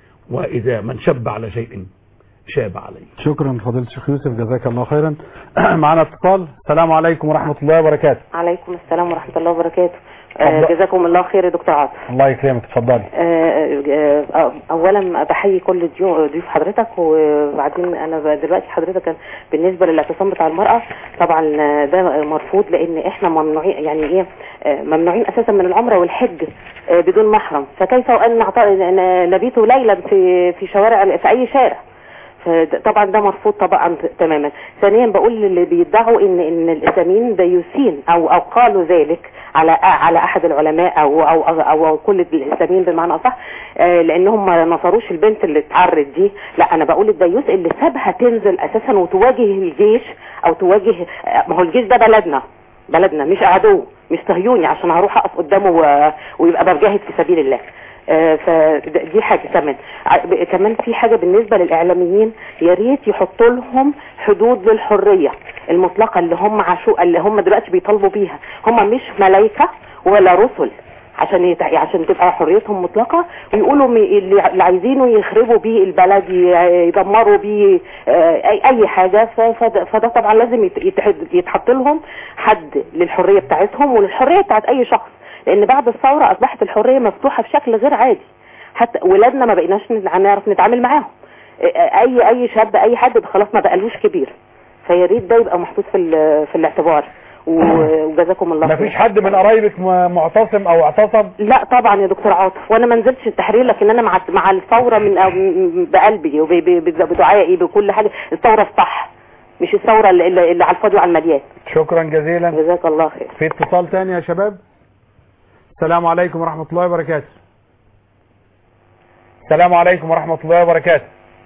وإذا من شب على شيء شاب عليه شكرا فضيلة الشيخ يوسف جزاك الله خيرا معنا اتصال السلام عليكم ورحمة الله وبركاته عليكم السلام ورحمة الله وبركاته آه، اتفضل. جزاكم الله خير يا دكتور عاطف الله يكرمك اتفضلي آه، آه، آه، اولا بحيي كل ضيو- ضيوف حضرتك وبعدين انا ب- دلوقتي حضرتك كان بالنسبه للاعتصام بتاع المراه طبعا آه، ده مرفوض لان احنا ممنوعين يعني ايه آه، ممنوعين اساسا من العمره والحج آه، بدون محرم فكيف وان نعط- ن- نبيت ليلا في في شوارع في اي شارع فطبعا ده مرفوض طبعا تماما ثانيا بقول للي بيدعوا ان ان الاسلاميين ديوسين او او قالوا ذلك على على احد العلماء او او او, أو كل الاسلاميين بمعنى اصح آه، لانهم ما نصروش البنت اللي اتعرت دي لا انا بقول الديوس اللي سابها تنزل اساسا وتواجه الجيش او تواجه آه، ما هو الجيش ده بلدنا بلدنا مش عدو مش صهيوني عشان هروح اقف قدامه و- ويبقى بجاهد في سبيل الله آه، فدي حاجه كمان ع- ب- كمان في حاجه بالنسبه للاعلاميين يا ريت يحطوا لهم حدود للحريه المطلقه اللي هم عشو اللي هم دلوقتي بيطالبوا بيها هم مش ملائكه ولا رسل عشان يت... عشان تبقى حريتهم مطلقه ويقولوا م- اللي اللي عايزينه يخربوا بيه البلد ي- يدمروا بيه آه، اي اي حاجه ف... فده... فده طبعا لازم يت... يتحد... يتحط لهم حد للحريه بتاعتهم وللحريه بتاعت اي شخص لان بعد الثوره اصبحت الحريه مفتوحه بشكل غير عادي حتى ولادنا ما بقيناش نت- نعرف نتعامل معاهم آه، اي اي شاب اي حد خلاص ما بقالوش كبير فيا ريت ده يبقى محطوط في ال- في الاعتبار و- وجزاكم الله ما خير فيش حد من قرايبك م- معتصم او اعتصم لا طبعا يا دكتور عاطف وانا ما نزلتش التحرير لكن انا مع مع الثوره من أو- بقلبي وبدعائي بكل حاجه الثوره الصح مش الثوره اللي, اللي اللي على الفاضي وعلى المليان شكرا جزيلا جزاك الله خير في اتصال تاني يا شباب السلام عليكم ورحمة الله وبركاته السلام عليكم ورحمة الله وبركاته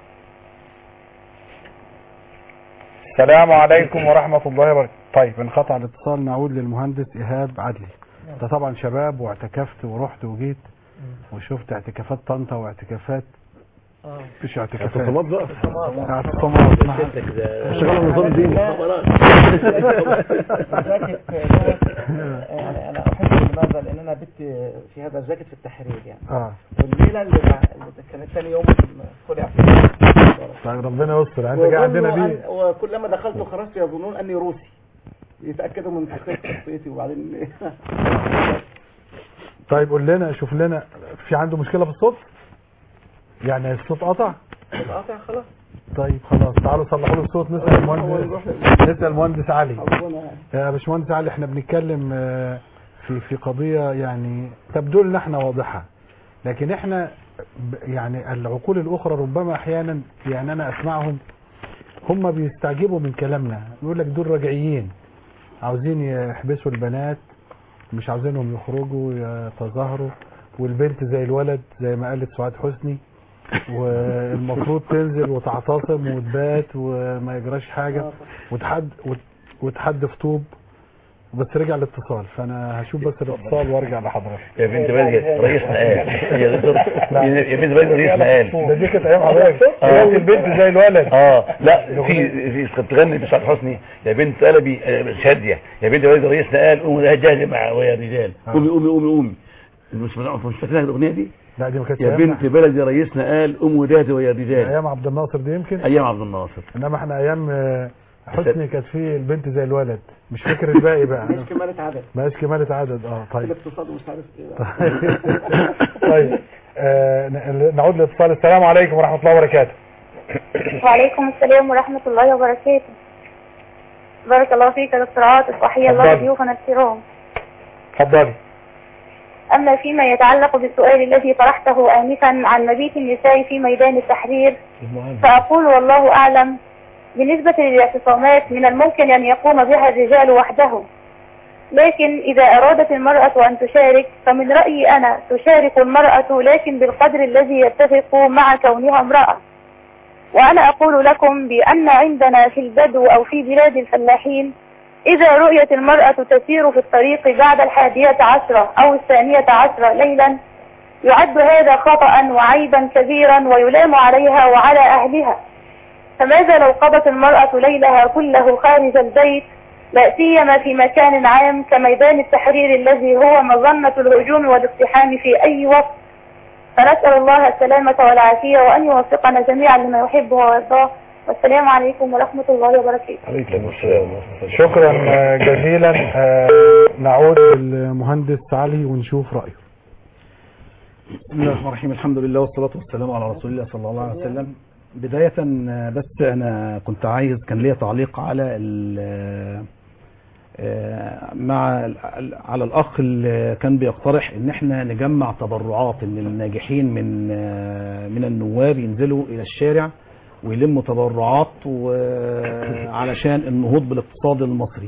السلام عليكم ورحمة الله وبركاته طيب انقطع الاتصال نعود للمهندس إيهاب عدلي انت طبعا شباب واعتكفت ورحت وجيت وشفت اعتكافات طنطا واعتكافات مفيش اعتكافات اعتصامات بقى اعتصامات شغال النظام الديني جاكيت ده، يعني انا احبه لماذا لان انا بت في هذا الجاكيت في التحرير يعني اه والليله اللي بع- اللي كانت ثاني يوم خلع فيها طيب ربنا يستر انت جاي عندنا وظنوا بيه أن- وكلما دخلت وخرجت يظنون اني روسي يتاكدوا من تحقيق شخصيتي وبعدين طيب قول لنا شوف لنا في عنده مشكله في الصوت يعني الصوت قطع القاطع خلاص طيب خلاص تعالوا صلحوا له الصوت نسال المهندس نسال المهندس علي حظنا يعني يا باشمهندس علي احنا بنتكلم آه، في في قضيه يعني تبدو لنا احنا واضحه لكن احنا ب- يعني العقول الاخرى ربما احيانا يعني انا اسمعهم هم بيستعجبوا من كلامنا يقول لك دول راجعيين عاوزين يحبسوا البنات مش عاوزينهم يخرجوا يتظاهروا والبنت زي الولد زي ما قالت سعاد حسني والمفروض تنزل وتعتصم وتبات وما يجراش حاجه وتحد وت- وتحدف طوب بس رجع الاتصال فانا هشوف بس الاتصال وارجع لحضرتك يا بنت بلدي رئيس مقال يا دكتور يا بنت بلدي رئيس مقال ده دي كانت ايام حضرتك آه. دلوقتي البنت زي الولد اه لا في في كنت تغني بسعاد حسني يا بنت قلبي آه، شاديه يا بنت بلدي رئيس مقال قومي ده جاهز مع ويا رجال قومي قومي قومي قومي مش مش فاكرها الاغنيه دي لا دي ما كانتش يا أيام- بنت بلدي رئيسنا قال قومي وجاهز ويا الرجال ايام عبد الناصر دي يمكن ايام عبد الناصر انما احنا ايام آه، حسني كانت في البنت زي الولد مش فاكر الباقي بقى مش كمالة عدد ماشي كمالة عدد اه طيب الاقتصاد ومش عارف ايه طيب آه ن- نعود للاتصال السلام عليكم ورحمة الله وبركاته وعليكم السلام ورحمة الله وبركاته بارك الله فيك يا دكتور عاطف وحيا الله اتفضل. ضيوفنا الكرام اتفضلي أما فيما يتعلق بالسؤال الذي طرحته آنفا عن مبيت النساء في ميدان التحرير فأقول والله أعلم بالنسبة للاعتصامات من الممكن أن يقوم بها الرجال وحدهم لكن إذا أرادت المرأة أن تشارك فمن رأيي أنا تشارك المرأة لكن بالقدر الذي يتفق مع كونها امرأة وأنا أقول لكم بأن عندنا في البدو أو في بلاد الفلاحين إذا رؤيت المرأة تسير في الطريق بعد الحادية عشرة أو الثانية عشرة ليلا يعد هذا خطأ وعيبا كبيرا ويلام عليها وعلى أهلها فماذا لو قضت المرأة ليلها كله خارج البيت لا سيما في مكان عام كميدان التحرير الذي هو مظنة الهجوم والاقتحام في أي وقت فنسأل الله السلامة والعافية وأن يوفقنا جميعا لما يحبه ويرضاه والسلام عليكم ورحمة الله وبركاته عليكم السلام شكرا آه، جزيلا آه، نعود للمهندس علي ونشوف رأيه بسم الله الرحمن الرحيم الحمد لله والصلاة والسلام على رسول الله صلى الله عليه وسلم بداية آه، بس أنا كنت عايز كان ليا تعليق على ال- آه، مع ال- على الأخ اللي كان بيقترح إن احنا نجمع تبرعات إن الناجحين من آه، من النواب ينزلوا إلى الشارع ويلموا تبرعات وعلشان النهوض بالاقتصاد المصري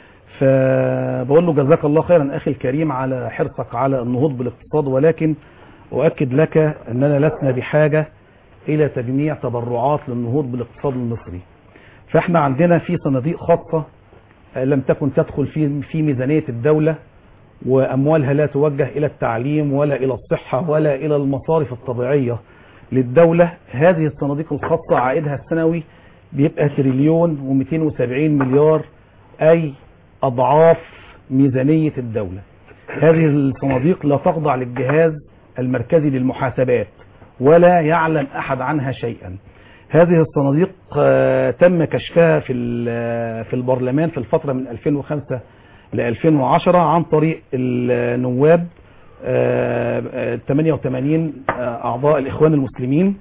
فبقول له جزاك الله خيرا أخي الكريم على حرصك على النهوض بالاقتصاد ولكن أؤكد لك أننا لسنا بحاجة إلى تجميع تبرعات للنهوض بالاقتصاد المصري فإحنا عندنا في صناديق خاصة آه، لم تكن تدخل في في ميزانية الدولة وأموالها لا توجه إلى التعليم ولا إلى الصحة ولا إلى المصارف الطبيعية للدولة هذه الصناديق الخاصة عائدها السنوي بيبقى تريليون و270 مليار أي أضعاف ميزانية الدولة هذه الصناديق لا تخضع للجهاز المركزي للمحاسبات ولا يعلم أحد عنها شيئا هذه الصناديق آه، تم كشفها في ال- في البرلمان في الفترة من 2005 ل 2010 عن طريق النواب آه، آه، 88 آه، أعضاء الإخوان المسلمين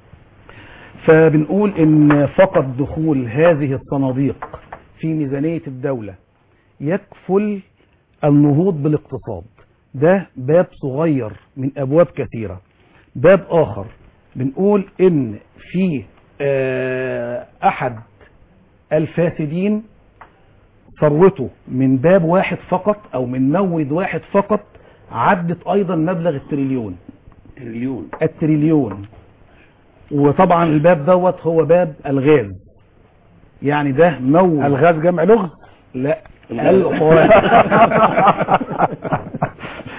فبنقول إن فقط دخول هذه الصناديق في ميزانية الدولة يكفل النهوض بالاقتصاد ده باب صغير من أبواب كثيرة باب آخر بنقول إن في آه، أحد الفاسدين ثروته من باب واحد فقط أو من مورد واحد فقط عدت أيضا مبلغ التريليون تريليون التريليون وطبعا الباب دوت هو باب الغاز يعني ده مورد الغاز جمع لغز لا الفوائد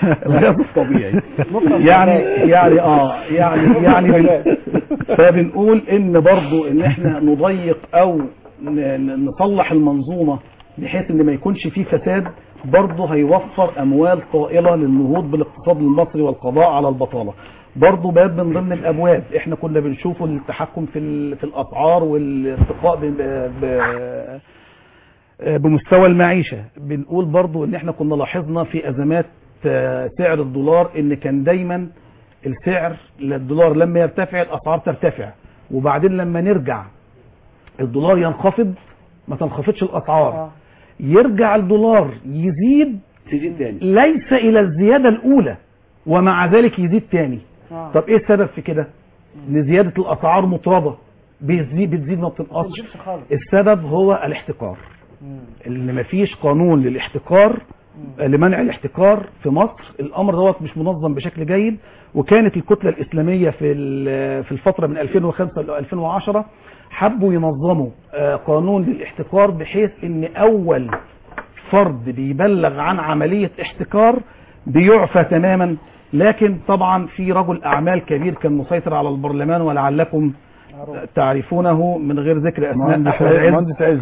الغاز الطبيعي يعني يعني اه يعني يعني بن- فبنقول ان برضو ان احنا نضيق او ن- ن- نصلح المنظومه بحيث ان ما يكونش فيه فساد برضه هيوفر اموال طائله للنهوض بالاقتصاد المصري والقضاء على البطاله برضه باب من ضمن الابواب احنا كنا بنشوفه التحكم في ال- في الاسعار والارتقاء ب- ب- بمستوى المعيشة بنقول برضو ان احنا كنا لاحظنا في ازمات آه، سعر الدولار ان كان دايما السعر للدولار لما يرتفع الاسعار ترتفع وبعدين لما نرجع الدولار ينخفض ما تنخفضش الاسعار يرجع الدولار يزيد تزيد تاني ليس الى الزيادة الاولى ومع ذلك يزيد تاني آه. طب ايه السبب في كده ان زيادة الاسعار مطردة بتزيد بتزيد ما بتنقصش السبب هو الاحتكار ان مفيش قانون للاحتكار لمنع الاحتكار في مصر الامر دوت مش منظم بشكل جيد وكانت الكتله الاسلاميه في ال- في الفتره من 2005 ل 2010 حبوا ينظموا آه، قانون للاحتكار بحيث ان اول فرد بيبلغ عن عمليه احتكار بيعفى تماما لكن طبعا في رجل اعمال كبير كان مسيطر على البرلمان ولعلكم تعرفونه من غير ذكر اسماء احمد عز مهندس عز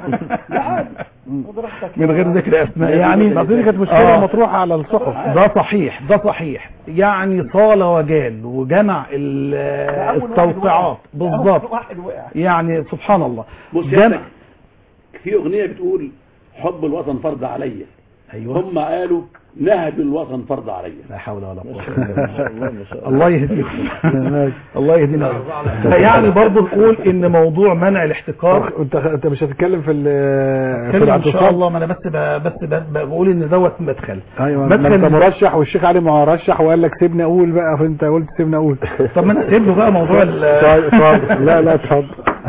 من غير ذكر اسماء يعني أصل دي كانت مشكله آه. مطروحه على الصحف ده صحيح ده صحيح يعني صال وجال وجمع ال- التوقيعات بالظبط واحد وقع يعني سبحان الله بص جمع يا في اغنيه بتقول حب الوطن فرض عليا ايوه هم قالوا نهب الوطن فرض عليا لا حول ولا قوه الا بالله الله يهديكم الله يهدينا فيعني برضه نقول ان موضوع منع الاحتكار انت انت مش هتتكلم في ال- في اتكلم ان شاء الاعتصام الله ما انا بس ب- بس ب- بقول ان دوت مدخل ايوه ما مدخل انت مرشح والشيخ علي مرشح وقال لك سيبني اقول بقى فانت قلت سيبني اقول طب ما انا سيب له بقى موضوع ال- طيب اتفضل لا لا اتفضل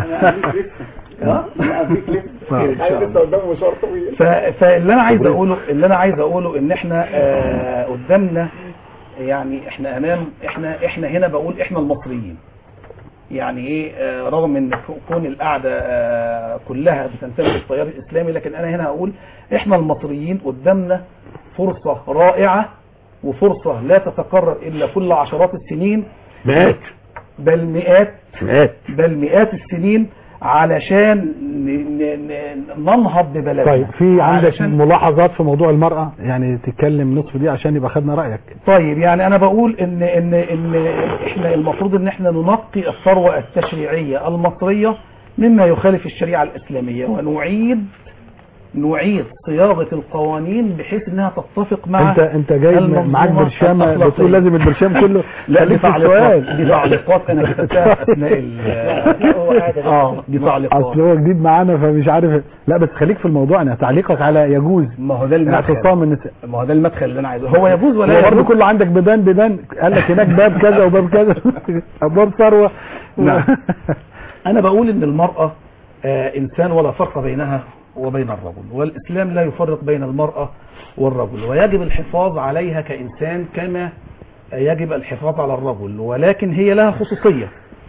ها؟ ان شاء الله قدامه مشوار طويل ف... فاللي انا عايز اقوله اللي انا عايز اقوله ان احنا آه قدامنا يعني احنا امام احنا احنا هنا بقول احنا المصريين يعني ايه آه رغم ان كون القعده آه كلها بتنتمي للتيار الاسلامي لكن انا هنا هقول احنا المصريين قدامنا فرصه رائعه وفرصه لا تتكرر الا كل عشرات السنين مات بل مئات مات بل مئات السنين علشان ن- ن- ن- ننهض ببلدنا طيب في عندك علشان ملاحظات في موضوع المرأة يعني تتكلم نصف دي عشان يبقى خدنا رأيك طيب يعني انا بقول ان ان ان احنا المفروض ان احنا ننقي الثروه التشريعيه المصريه مما يخالف الشريعه الاسلاميه ونعيد نعيد صياغه القوانين بحيث انها تتفق مع انت انت جاي المنظومة معاك برشامة الأخلاقية. بتقول لازم البرشام كله لا دي خليك في تعليقات السؤال. دي تعليقات انا كتبتها اثناء ال- اه دي تعليقات اصل هو جديد معانا فمش عارف لا بس خليك في الموضوع انا تعليقك على يجوز ما هو ده المدخل اعتصام النساء ما هو ده المدخل اللي انا عايزه هو يجوز ولا هو برضه يجوز كله عندك بيبان بيبان قال لك هناك باب كذا وباب كذا ابواب ثروه نعم. انا بقول ان المرأة آه انسان ولا فرق بينها وبين الرجل والاسلام لا يفرق بين المرأة والرجل ويجب الحفاظ عليها كانسان كما يجب الحفاظ على الرجل ولكن هي لها خصوصية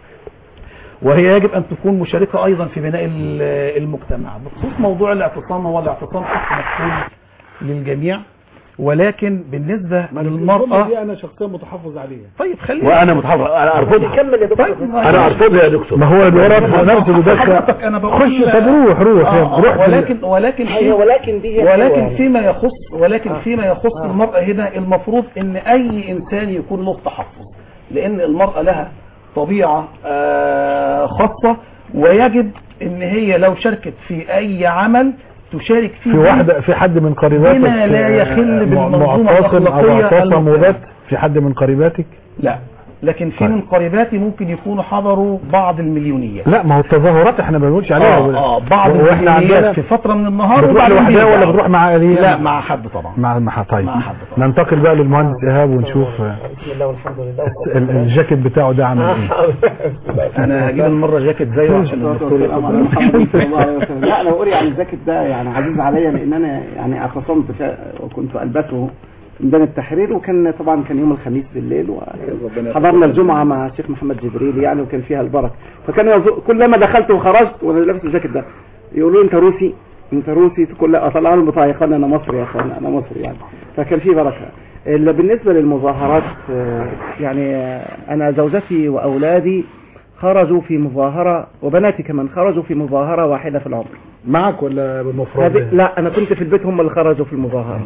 وهي يجب ان تكون مشاركة ايضا في بناء ال- المجتمع بخصوص موضوع الاعتصام هو الاعتصام حق مفهوم للجميع ولكن بالنسبة للمرأة دي انا شخصيا متحفظ عليها طيب خلينا وانا متحفظ انا ارفضها كمل يا دكتور طيب انا ارفضها يا دكتور ما هو الورق نفسه حضرتك ده انا بقول خش طب روح روح آه، روح آه، ولكن ولكن في ايوه ولكن دي هي ولكن حلوة. فيما يخص ولكن فيما يخص المرأة هنا المفروض ان اي انسان يكون له تحفظ لان المرأة لها طبيعة آه، خاصة ويجب ان هي لو شاركت في اي عمل تشارك فيه في واحدة في حد من قريباتك بما لا يخل آه، بالمنظومة معتصم او الأخلاقية معتصم المجتمعية. وبات في حد من قريباتك لا لكن في طيب. من قريباتي ممكن يكونوا حضروا بعض المليونيات لا ما هو التظاهرات احنا ما بنقولش عليها اه اه بعض واحنا عندنا المليونيات في فترة من النهار بتروح وبعدين لوحدها ولا بيرجعوا. بتروح مع آلية لا مع حد طبعا مع مع طيب مع حد طبعا. ننتقل بقى للمهندس ايهاب ونشوف آه، بسم الله والحمد لله ال- الجاكيت بتاعه ده عامل ايه انا هجيب المره جاكيت زيه عشان الدكتور السلام على محمد صلى الله عليه وسلم لا انا بقول يعني الجاكيت ده يعني عزيز عليا لان انا يعني اعتصمت فيه وكنت البسه في ميدان التحرير وكان طبعا كان يوم الخميس بالليل وحضرنا الجمعه مع الشيخ محمد جبريل يعني وكان فيها البركه فكان يظ- كلما دخلت وخرجت وانا لابس الجاكيت ده يقولوا لي انت روسي انت روسي كل اطلع البطاقه يا اخوان انا مصري يا اخوان انا مصري يعني فكان في بركه اللي بالنسبه للمظاهرات آه، يعني آه، انا زوجتي واولادي خرجوا في مظاهره وبناتي كمان خرجوا في مظاهره واحده في العمر معك ولا هذه بالمفرد لا انا كنت في البيت هم اللي خرجوا في المظاهره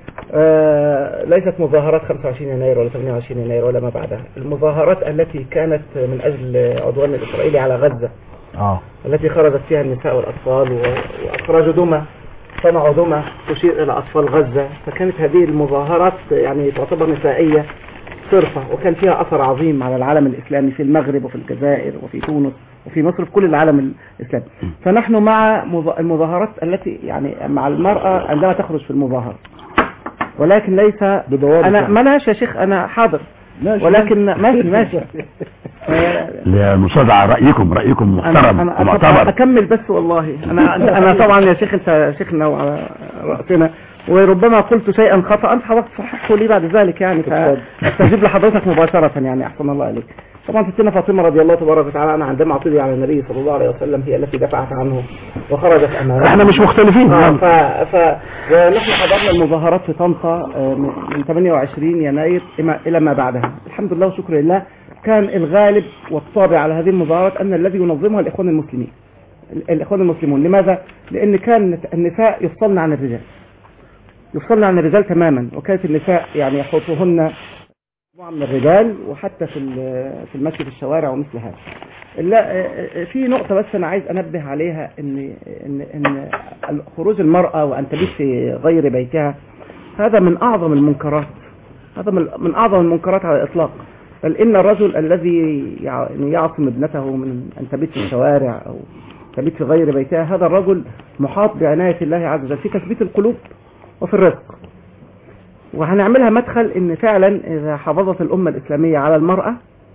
آه ليست مظاهرات 25 يناير ولا 28 يناير ولا ما بعدها المظاهرات التي كانت من اجل عدوان الاسرائيلي على غزه اه التي خرجت فيها النساء والاطفال و- واخرجوا دمى صنعوا دمى تشير الى اطفال غزه فكانت هذه المظاهرات يعني تعتبر نسائيه صرفه وكان فيها اثر عظيم على العالم الاسلامي في المغرب وفي الجزائر وفي تونس وفي مصر في كل العالم الاسلامي فنحن مع مظ- المظاهرات التي يعني مع المراه عندما تخرج في المظاهره ولكن ليس بضوابط انا يعني. مالهاش يا شيخ انا حاضر ماشي ولكن ماشي ماشي لمصادعة رأيكم رأيكم انا محترم انا أنا ومعتبر اكمل بس والله انا انا طبعا يا شيخ انت شيخنا وعلى راسنا وربما قلت شيئا خطا انت حضرتك صححه لي بعد ذلك يعني فاستجيب لحضرتك مباشره يعني احسن الله عليك طبعا ستنا فاطمه رضي الله تبارك وتعالى عنها عندما اعتدي على النبي صلى الله عليه وسلم هي التي دفعت عنه وخرجت امامه احنا مش مختلفين آه ف... ف... ونحن حضرنا المظاهرات في طنطا آه، من من 28 يناير إما- إلى ما بعدها الحمد لله وشكر لله كان الغالب والطابع على هذه المظاهرات أن الذي ينظمها الإخوان المسلمين ال- الإخوان المسلمون لماذا؟ لأن كان النساء يفصلن عن الرجال يفصلن عن الرجال تماما وكانت النساء يعني يحوطهن مجموعة من الرجال وحتى في ال- في المشي في الشوارع ومثل هذا لا في نقطة بس أنا عايز أنبه عليها إن إن إن خروج المرأة وأن تبيت في غير بيتها هذا من أعظم المنكرات هذا من من أعظم المنكرات على الإطلاق بل إن الرجل الذي يع- يعني يعصم ابنته من أن تبيت في الشوارع أو تبيت في غير بيتها هذا الرجل محاط بعناية الله عز وجل في تثبيت القلوب وفي الرزق وهنعملها مدخل ان فعلا اذا حافظت الامه الاسلاميه على المراه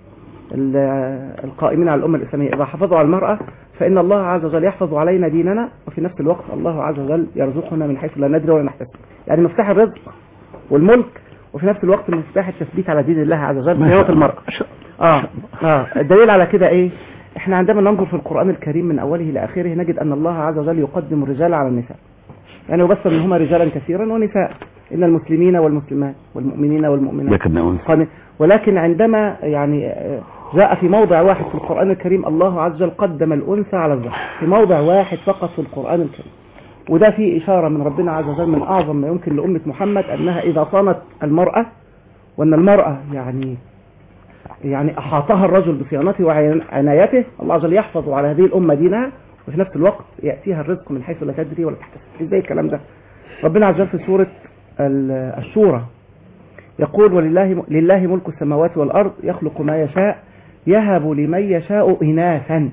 ال- القائمين على الامه الاسلاميه اذا حافظوا على المراه فان الله عز وجل يحفظ علينا ديننا وفي نفس الوقت الله عز وجل يرزقنا من حيث لا ندري ولا نحتسب يعني مفتاح الرزق والملك وفي نفس الوقت مفتاح التثبيت على دين الله عز وجل في المراه اه اه الدليل على كده ايه احنا عندما ننظر في القران الكريم من اوله الى اخره نجد ان الله عز وجل يقدم الرجال على النساء يعني يبصر منهما رجالا كثيرا ونساء ان المسلمين والمسلمات والمؤمنين والمؤمنات ذكرنا أنثى قال- ولكن عندما يعني آه، جاء في موضع واحد في القرآن الكريم الله عز وجل قدم الأنثى على الذكر في موضع واحد فقط في القرآن الكريم وده فيه إشارة من ربنا عز وجل من أعظم ما يمكن لأمة محمد أنها إذا صانت المرأة وأن المرأة يعني يعني أحاطها الرجل بصيانته وعنايته الله عز وجل يحفظ على هذه الأمة دينها وفي نفس الوقت يأتيها الرزق من حيث لا تدري ولا تحتسب ازاي الكلام ده ربنا عز وجل في سورة ال- الشورى يقول ولله لله ملك السماوات والأرض يخلق ما يشاء يهب لمن يشاء إناثا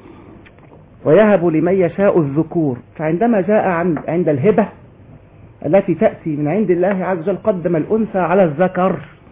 ويهب لمن يشاء الذكور فعندما جاء عند, عند الهبة التي تأتي من عند الله عز وجل قدم الأنثى على الذكر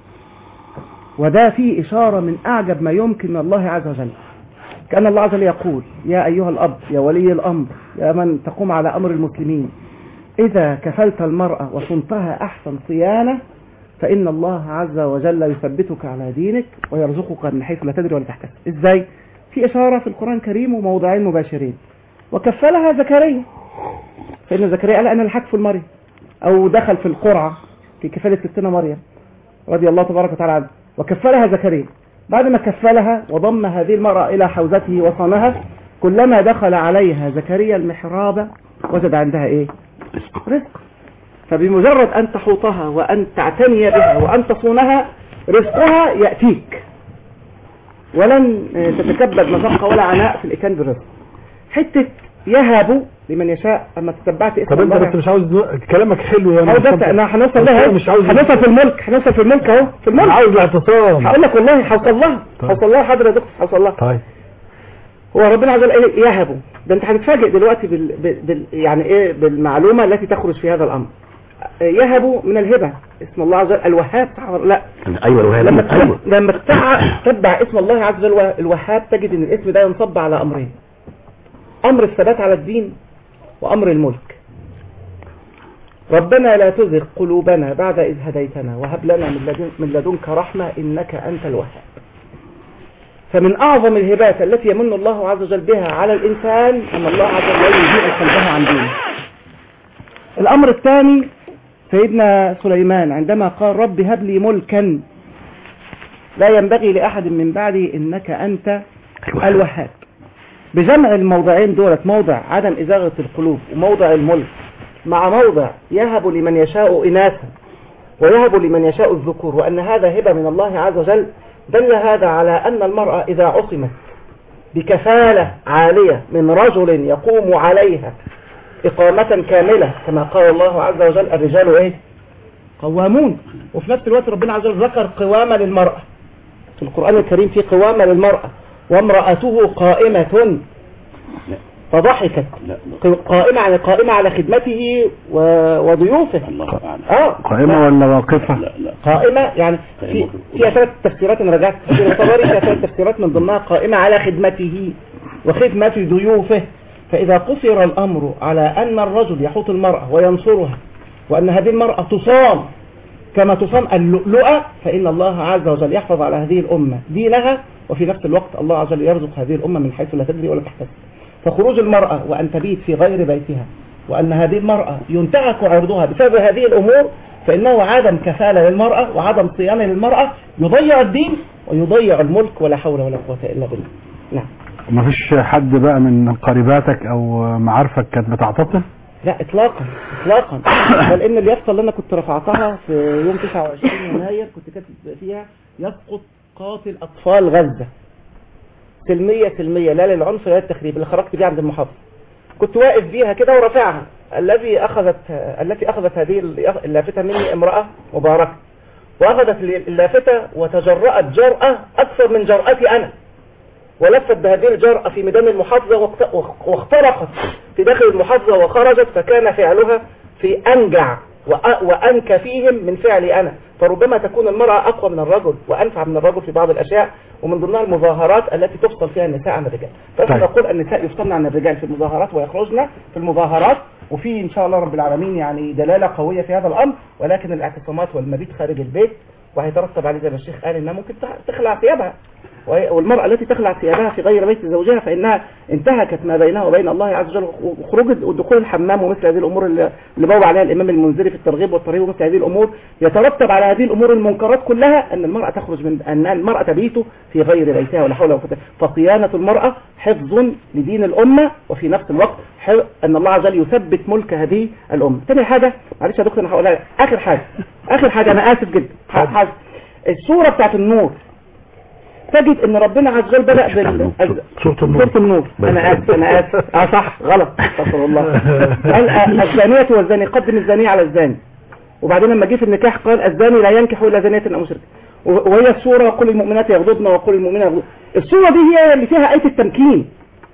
وده فيه إشارة من أعجب ما يمكن من الله عز وجل كأن الله عز وجل يقول يا أيها الأب يا ولي الأمر يا من تقوم على أمر المسلمين إذا كفلت المرأة وصنتها أحسن صيانة فإن الله عز وجل يثبتك على دينك ويرزقك من حيث لا تدري ولا تحتسب إزاي؟ في إشارة في القرآن الكريم وموضعين مباشرين وكفلها زكريا فإن زكريا قال أنا الحق في مريم أو دخل في القرعة في كفالة ستنا مريم رضي الله تبارك وتعالى عنه وكفلها زكريا بعد ما كفلها وضم هذه المرأة إلى حوزته وصانها كلما دخل عليها زكريا المحراب وجد عندها إيه رزق فبمجرد أن تحوطها وأن تعتني بها وأن تصونها رزقها يأتيك ولن تتكبد مشقة ولا عناء في الإتيان بالرزق حتة يهب لمن يشاء أما تتبعت اسم طب انت الله بس مش عاوز كلامك حلو يا عاوز أبدأ أنا هنوصل لها مش عاوز هنوصل في الملك هنوصل في الملك أهو في الملك عاوز الاعتصام هقول لك والله هوصل لها طيب. هوصل لها حاضر يا دكتور هوصل لها طيب هو ربنا عز وجل قال يهبوا ده انت هتتفاجئ دلوقتي بال... بال... بال... يعني ايه بالمعلومه التي تخرج في هذا الامر يهبوا من الهبه اسم الله عز وجل الوهاب صح ولا لا ايوه الوهاب لما ايوه تتبع- لما تتبع تتبع اسم الله عز وجل الوهاب تجد ان الاسم ده ينصب على امرين امر الثبات على الدين وامر الملك ربنا لا تزغ قلوبنا بعد إذ هديتنا وهب لنا من, لدن من لدنك رحمة إنك أنت الوهاب فمن أعظم الهبات التي يمن الله عز وجل بها على الإنسان أن الله عز وجل يجيء قلبه عن دينه الأمر الثاني سيدنا سليمان عندما قال رب هب لي ملكا لا ينبغي لأحد من بعدي إنك أنت الوهاب بجمع الموضعين دولت موضع عدم إزاغة القلوب وموضع الملك مع موضع يهب لمن يشاء إناثا ويهب لمن يشاء الذكور وأن هذا هبة من الله عز وجل دل هذا على أن المرأة إذا عصمت بكفالة عالية من رجل يقوم عليها إقامة كاملة كما قال الله عز وجل الرجال إيه قوامون وفي نفس الوقت ربنا عز وجل ذكر قوامة للمرأة في القرآن الكريم في قوامة للمرأة وامرأته قائمة فضحكت قائمة على قائمة على خدمته و- وضيوفه اه قائمة ولا واقفة قائمة يعني في فيها ثلاث تفسيرات انا رجعت في تفسير الطبري فيها ثلاث تفسيرات من ضمنها قائمة على خدمته وخدمة ضيوفه فإذا قصر الأمر على أن الرجل يحوط المرأة وينصرها وأن هذه المرأة تصام كما تصام اللؤلؤة فإن الله عز وجل يحفظ على هذه الأمة دينها وفي نفس الوقت الله عز وجل يرزق هذه الأمة من حيث لا تدري ولا تحتسب فخروج المرأة وأن تبيت في غير بيتها وأن هذه المرأة ينتهك عرضها بسبب هذه الأمور فإنه عدم كفالة للمرأة وعدم صيانة للمرأة يضيع الدين ويضيع الملك ولا حول ولا قوة إلا بالله نعم مفيش حد بقى من قريباتك او معارفك كانت بتعتطف لا اطلاقا اطلاقا بل ان اليافطه اللي انا كنت رفعتها في يوم 29 يناير كنت كاتب فيها يسقط قاتل اطفال غزه سلميه سلميه لا للعنف لا للتخريب اللي خرجت بيها عند المحافظ كنت واقف بيها كده ورافعها الذي اخذت التي اخذت هذه اللافته مني امراه مباركه واخذت اللافته وتجرأت جرأة اكثر من جرأتي انا ولفت بهذه الجرأة في ميدان المحافظة واقت- واخترقت في داخل المحافظة وخرجت فكان فعلها في أنجع وأ- وأنكى فيهم من فعلي أنا فربما تكون المرأة أقوى من الرجل وأنفع من الرجل في بعض الأشياء ومن ضمنها المظاهرات التي تفصل فيها النساء عن الرجال فنحن طيب. نقول النساء يفصلن عن الرجال في المظاهرات ويخرجن في المظاهرات وفي إن شاء الله رب العالمين يعني دلالة قوية في هذا الأمر ولكن الاعتصامات والمبيت خارج البيت وهيترتب عليه زي ما الشيخ قال انها ممكن تخلع ثيابها وهي- والمرأة التي تخلع ثيابها في غير بيت زوجها فإنها انتهكت ما بينها وبين الله عز وجل وخروج ودخول الحمام ومثل هذه الأمور اللي اللي بوب عليها الإمام المنذري في الترغيب والترهيب ومثل هذه الأمور يترتب على هذه الأمور المنكرات كلها أن المرأة تخرج من أن المرأة تبيت في غير بيتها ولا حول ولا قوة فصيانة المرأة حفظ لدين الأمة وفي نفس الوقت ح- أن الله عز وجل يثبت ملك هذه الأمة تاني حاجة معلش يا دكتور أنا هقولها لك. آخر حاجة آخر حاجة أنا آسف جدا ح- حاجة السورة بتاعت النور تجد ان ربنا عز وجل بدأ بال سورة النور. سورة النور انا اسف انا اسف اه صح غلط استغفر الله قال آه، الزانية والزاني قدم الزانية على الزاني وبعدين لما جه في النكاح قال الزاني لا ينكح الا زانية او مشركة و- وهي السورة وقل المؤمنات يغضضن وقل المؤمنين يغضضن السورة دي هي اللي فيها آية التمكين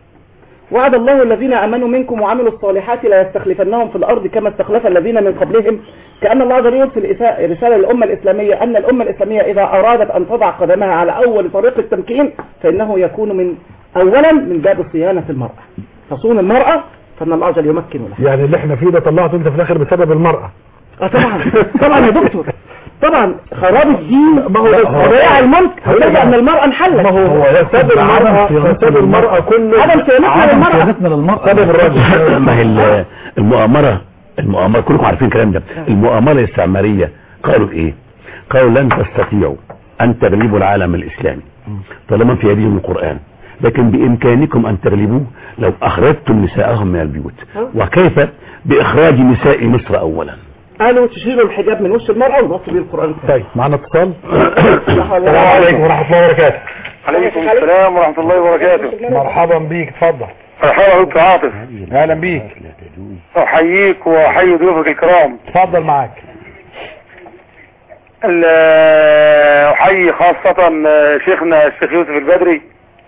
وعد الله الذين امنوا منكم وعملوا الصالحات لا يستخلفنهم في الارض كما استخلف الذين من قبلهم كان الله عز وجل يرسل إساء- رساله للامه الاسلاميه ان الامه الاسلاميه اذا ارادت ان تضع قدمها على اول طريق التمكين فانه يكون من اولا من باب صيانه المراه تصون المراه فان الله عز وجل يمكن لها يعني اللي احنا فيه ده طلعته انت في الاخر بسبب المرأة اه طبعا طبعا يا دكتور طبعا خراب الدين ما هو ده- وضياع الملك هو بسبب ده- ان المراه انحلت ما هو هو يسبب المرأة يسبب المرأة كله عدم صيانتنا عدم للمراه صيانتنا للمرأة سبب الرجل ما هي ال- المؤامرة المؤامرة كلكم عارفين الكلام ده المؤامرة الاستعمارية قالوا ايه قالوا لن تستطيعوا ان تغلبوا العالم الاسلامي طالما في يديهم القرآن لكن بامكانكم ان تغلبوه لو اخرجتم نساءهم من البيوت وكيف باخراج نساء مصر اولا قالوا تشيلوا الحجاب من وش المرأة ونوصل بيه القرآن طيب معنا اتصال السلام عليكم ورحمة الله وبركاته عليكم السلام ورحمة الله وبركاته مرحبا بيك اتفضل مرحبا دكتور عاطف اهلا بيك احييك واحيي ضيوفك الكرام اتفضل معاك ال- احيي خاصة شيخنا الشيخ يوسف البدري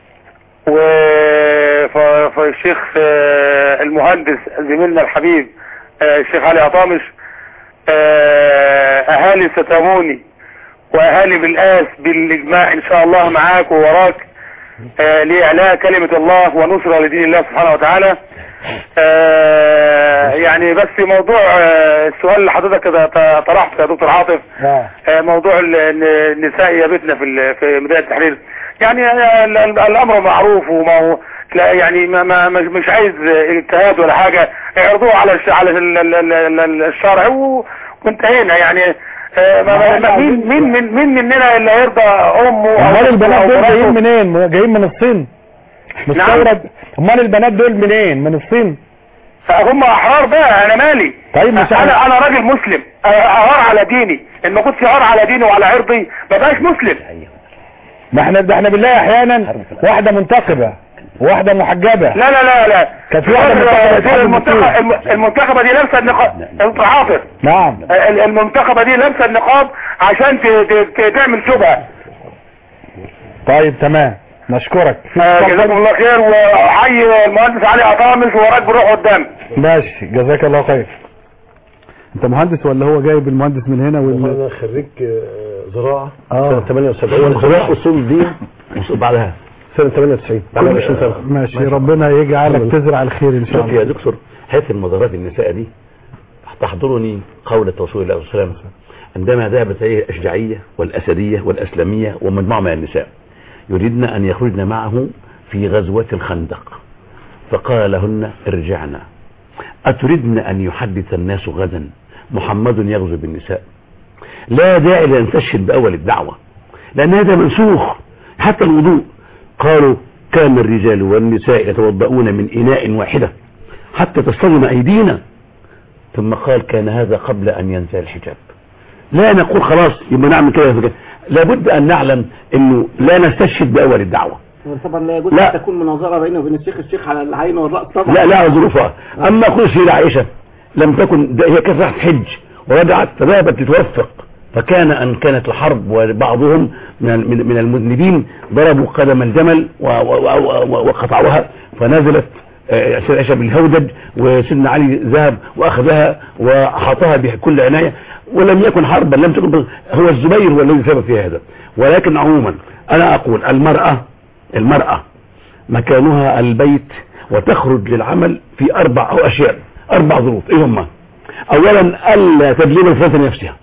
والشيخ المهندس زميلنا الحبيب آه، الشيخ علي عطامش آه، اهالي ستاموني واهالي بالاس بالاجماع ان شاء الله معاك ووراك آه، لاعلاء كلمة الله ونصرة لدين الله سبحانه وتعالى آه، يعني بس موضوع آه، السؤال اللي حضرتك كده ط- طرحته يا دكتور عاطف اه آه، موضوع ال- ال- النساء يا بيتنا في ال- في ميدان التحرير يعني ال- ال- الامر معروف وما هو لا يعني ما ما مش مش عايز اجتهاد ولا حاجة اعرضوه على الش- على ال- ال- ال- ال- الشرع و- وانتهينا يعني آه، ما- ما- ما- مين مين من مين مننا اللي هيرضى امه أو امال أخته البنات أو دول مراته؟ جايين منين جايين من الصين مستورد امال البنات دول منين من الصين هم احرار بقى انا مالي طيب مش انا انا راجل مسلم أه، اهار على ديني ان ما كنتش اهار على ديني وعلى عرضي ما بقاش مسلم ما احنا ده احنا بالله احيانا واحده منتقبه وواحده محجبه لا لا لا لا كانت في واحده غير- منتقبه غير بتحب المنتخب الدكتور. الم- المنتخبه دي لابسه النقاب انت حافظ نعم ال- المنتخبه دي لابسه النقاب عشان ت- ت- ت- تعمل شبهه طيب تمام نشكرك آه، جزاكم الله خير وحي المهندس علي عطامش وراك بروح قدام ماشي جزاك الله خير انت مهندس ولا هو جايب المهندس من هنا ولا انا خريج آه، زراعه آه. سنه 78 زراعه اصول الدين بعدها سنه 98 بعد 20 سنه ماشي ربنا يجعلك تزرع الخير ان شاء شوف يا الله دكتور هذه المظاهرات النساء دي تحضرني قولة رسول الله صلى الله عليه وسلم عندما ذهبت هي الأشجعية والأسدية والأسلمية ومجموعة من النساء يريدن أن يخرجن معه في غزوة الخندق فقال لهن ارجعنا أتردن أن يحدث الناس غدا محمد يغزو بالنساء لا داعي لأن تشهد بأول الدعوة لأن هذا منسوخ حتى الوضوء قالوا كان الرجال والنساء يتوضؤون من إناء واحدة حتى تصطدم أيدينا ثم قال كان هذا قبل أن ينزل الحجاب لا نقول خلاص يبقى نعمل كده كده. لابد أن نعلم أنه لا نستشهد بأول الدعوة طبعا لا يجوز لا. ان تكون مناظره بينه وبين الشيخ الشيخ على العين والراس طبعا لا لا ظروفها أما كل سيدة عائشة لم تكن ده هي كانت راحت حج ورجعت فذهبت تتوفق فكان أن كانت الحرب وبعضهم من من من المذنبين ضربوا قدم الجمل و- و- و- وقطعوها فنزلت آه، سيدة عائشة بالهودج وسيدنا علي ذهب وأخذها وأحاطها بكل عناية ولم يكن حربا لم تكن هو الزبير هو الذي سبب في هذا ولكن عموما أنا أقول المرأة المرأة مكانها البيت وتخرج للعمل في أربع أو أشياء أربع ظروف إيه هما أولا ألا تجلب الفتنة لنفسها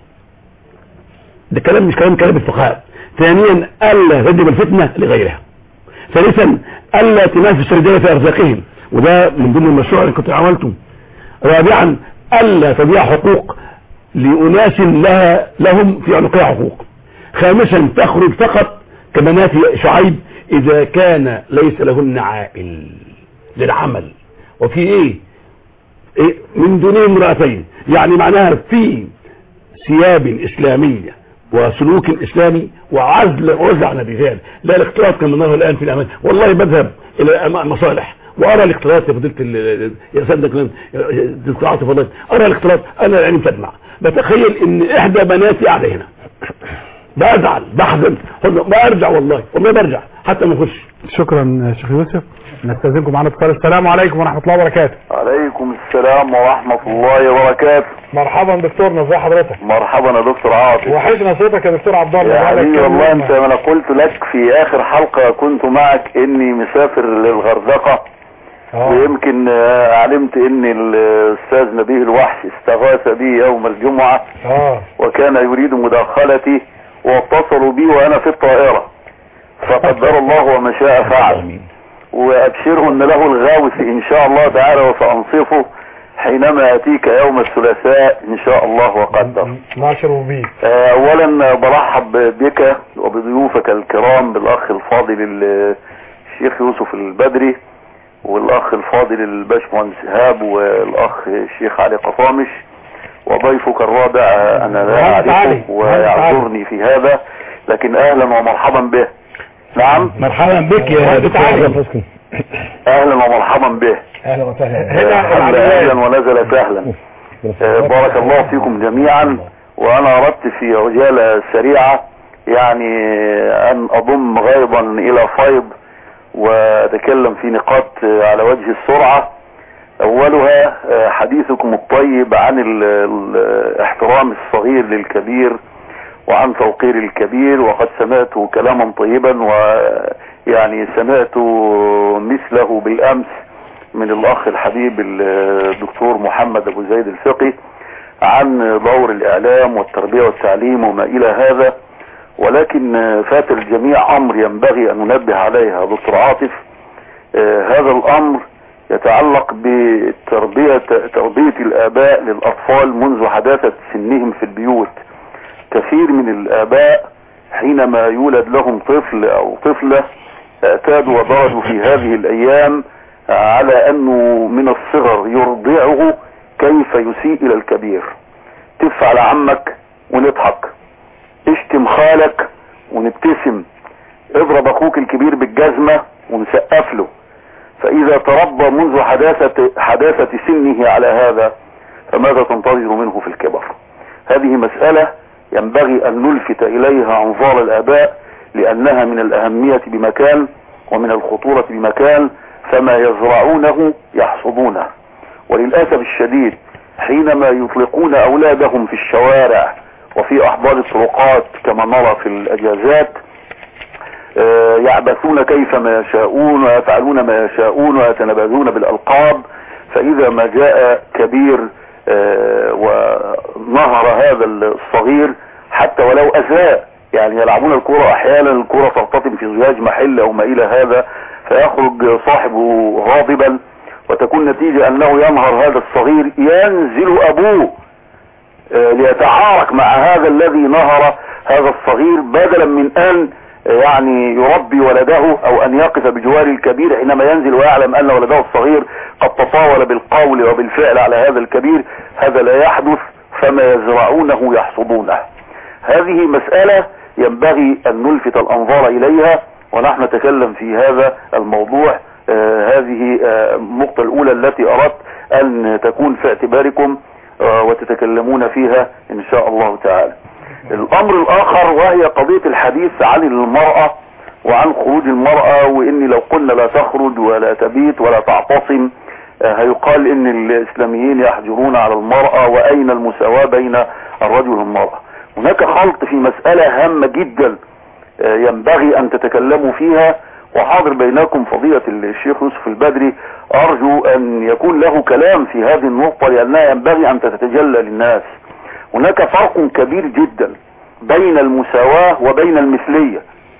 ده كلام مش كلام كلام الفقهاء ثانيا ألا تجلب الفتنة لغيرها ثالثا ألا تنافس الرجال في أرزاقهم وده من ضمن المشروع اللي كنت عملته رابعا ألا تضيع حقوق لأناس لها لهم في عنقها حقوق خامسا تخرج فقط كبنات شعيب إذا كان ليس لهن عائل للعمل وفي إيه, إيه من دونهم امرأتين يعني معناها في ثياب إسلامية وسلوك إسلامي وعزل وعزل عن الرجال لا الاختلاط كما نراه الآن في الأمان والله بذهب إلى مصالح وأرى الاختلاط يا فضيلة ال- يا سيدنا دكتور عاطف والله أرى الاختلاط أنا العين تدمع بتخيل إن إحدى بناتي قاعدة هنا بزعل بحزن برجع والله والله برجع حتى ما اخش شكرا شيخ يوسف نستاذنكم معنا اتصال السلام عليكم ورحمه الله وبركاته عليكم السلام ورحمة الله وبركاته مرحبا دكتورنا ازي حضرتك مرحبا يا دكتور عاطف وحشنا صوتك يا دكتور عبد الله يا بقالك حبيبي كام والله يوم. انت ما انا قلت لك في اخر حلقة كنت معك اني مسافر للغردقة ويمكن آه، علمت ان الاستاذ نبيه الوحش استغاث بي يوم الجمعة اه وكان يريد مداخلتي واتصلوا بي وانا في الطائرة فقدر الله وما شاء فعل وابشره ان له الغاوث ان شاء الله تعالى وسانصفه حينما اتيك يوم الثلاثاء ان شاء الله وقدر ناشر بيك آه، اولا برحب بك وبضيوفك الكرام بالاخ الفاضل ال- الشيخ يوسف البدري والاخ الفاضل الباشمهندس ايهاب والاخ الشيخ علي قطامش وضيفك الرابع آه، انا لا مهندس علي. اعرفه ويعذرني في هذا لكن اهلا ومرحبا به نعم مرحبا بك يا دكتور عبد اهلا ومرحبا به اهلا وسهلا حل اهلا ونزل سهلا آه، بارك الله فيكم جميعا وانا اردت في عجالة سريعة يعني ان اضم غيظا الى فيض واتكلم في نقاط آه، على وجه السرعة اولها آه، حديثكم الطيب عن ال- ال- احترام الصغير للكبير وعن توقير الكبير وقد سمعت كلاما طيبا ويعني سمعت مثله بالامس من الاخ الحبيب الدكتور محمد ابو زيد الفقي عن دور الاعلام والتربية والتعليم وما الى هذا ولكن فات الجميع امر ينبغي ان ننبه عليها دكتور عاطف آه، هذا الامر يتعلق بتربية تربية الاباء للاطفال منذ حداثة سنهم في البيوت كثير من الاباء حينما يولد لهم طفل او طفلة اعتادوا وضربوا في هذه الايام على انه من الصغر يرضعه كيف يسيء الى الكبير تف على عمك ونضحك اشتم خالك ونبتسم اضرب اخوك الكبير بالجزمة ونسقف له فاذا تربى منذ حداثة, حداثة سنه على هذا فماذا تنتظر منه في الكبر هذه مسألة ينبغي ان نلفت اليها انظار الاباء لانها من الاهمية بمكان ومن الخطورة بمكان فما يزرعونه يحصدونه وللأسف الشديد حينما يطلقون أولادهم في الشوارع وفي أحضان الطرقات كما نرى في الأجازات آه، يعبثون كيف ما يشاءون ويفعلون ما يشاءون ويتنبذون بالألقاب فإذا ما جاء كبير آه، ونهر هذا الصغير حتى ولو أساء يعني يلعبون الكرة أحيانا الكرة ترتطم في زجاج محل أو ما إلى هذا فيخرج صاحبه غاضبا وتكون نتيجة أنه ينهر هذا الصغير ينزل أبوه آه، ليتعارك مع هذا الذي نهر هذا الصغير بدلا من أن آه، يعني يربي ولده أو أن يقف بجوار الكبير حينما ينزل ويعلم أن ولده الصغير قد تطاول بالقول وبالفعل على هذا الكبير هذا لا يحدث فما يزرعونه يحصدونه هذه مسألة ينبغي أن نلفت الأنظار إليها ونحن نتكلم في هذا الموضوع آه هذه آه النقطة الأولى التي أردت أن تكون في اعتباركم آه وتتكلمون فيها إن شاء الله تعالى الأمر الآخر وهي قضية الحديث عن المرأة وعن خروج المرأة وإن لو قلنا لا تخرج ولا تبيت ولا تعتصم آه هيقال إن الإسلاميين يحجرون على المرأة وأين المساواة بين الرجل والمرأة هناك خلط في مسألة هامة جدا ينبغي ان تتكلموا فيها وحاضر بينكم فضيلة الشيخ يوسف البدري ارجو ان يكون له كلام في هذه النقطة لانها ينبغي ان تتجلى للناس هناك فرق كبير جدا بين المساواة وبين المثلية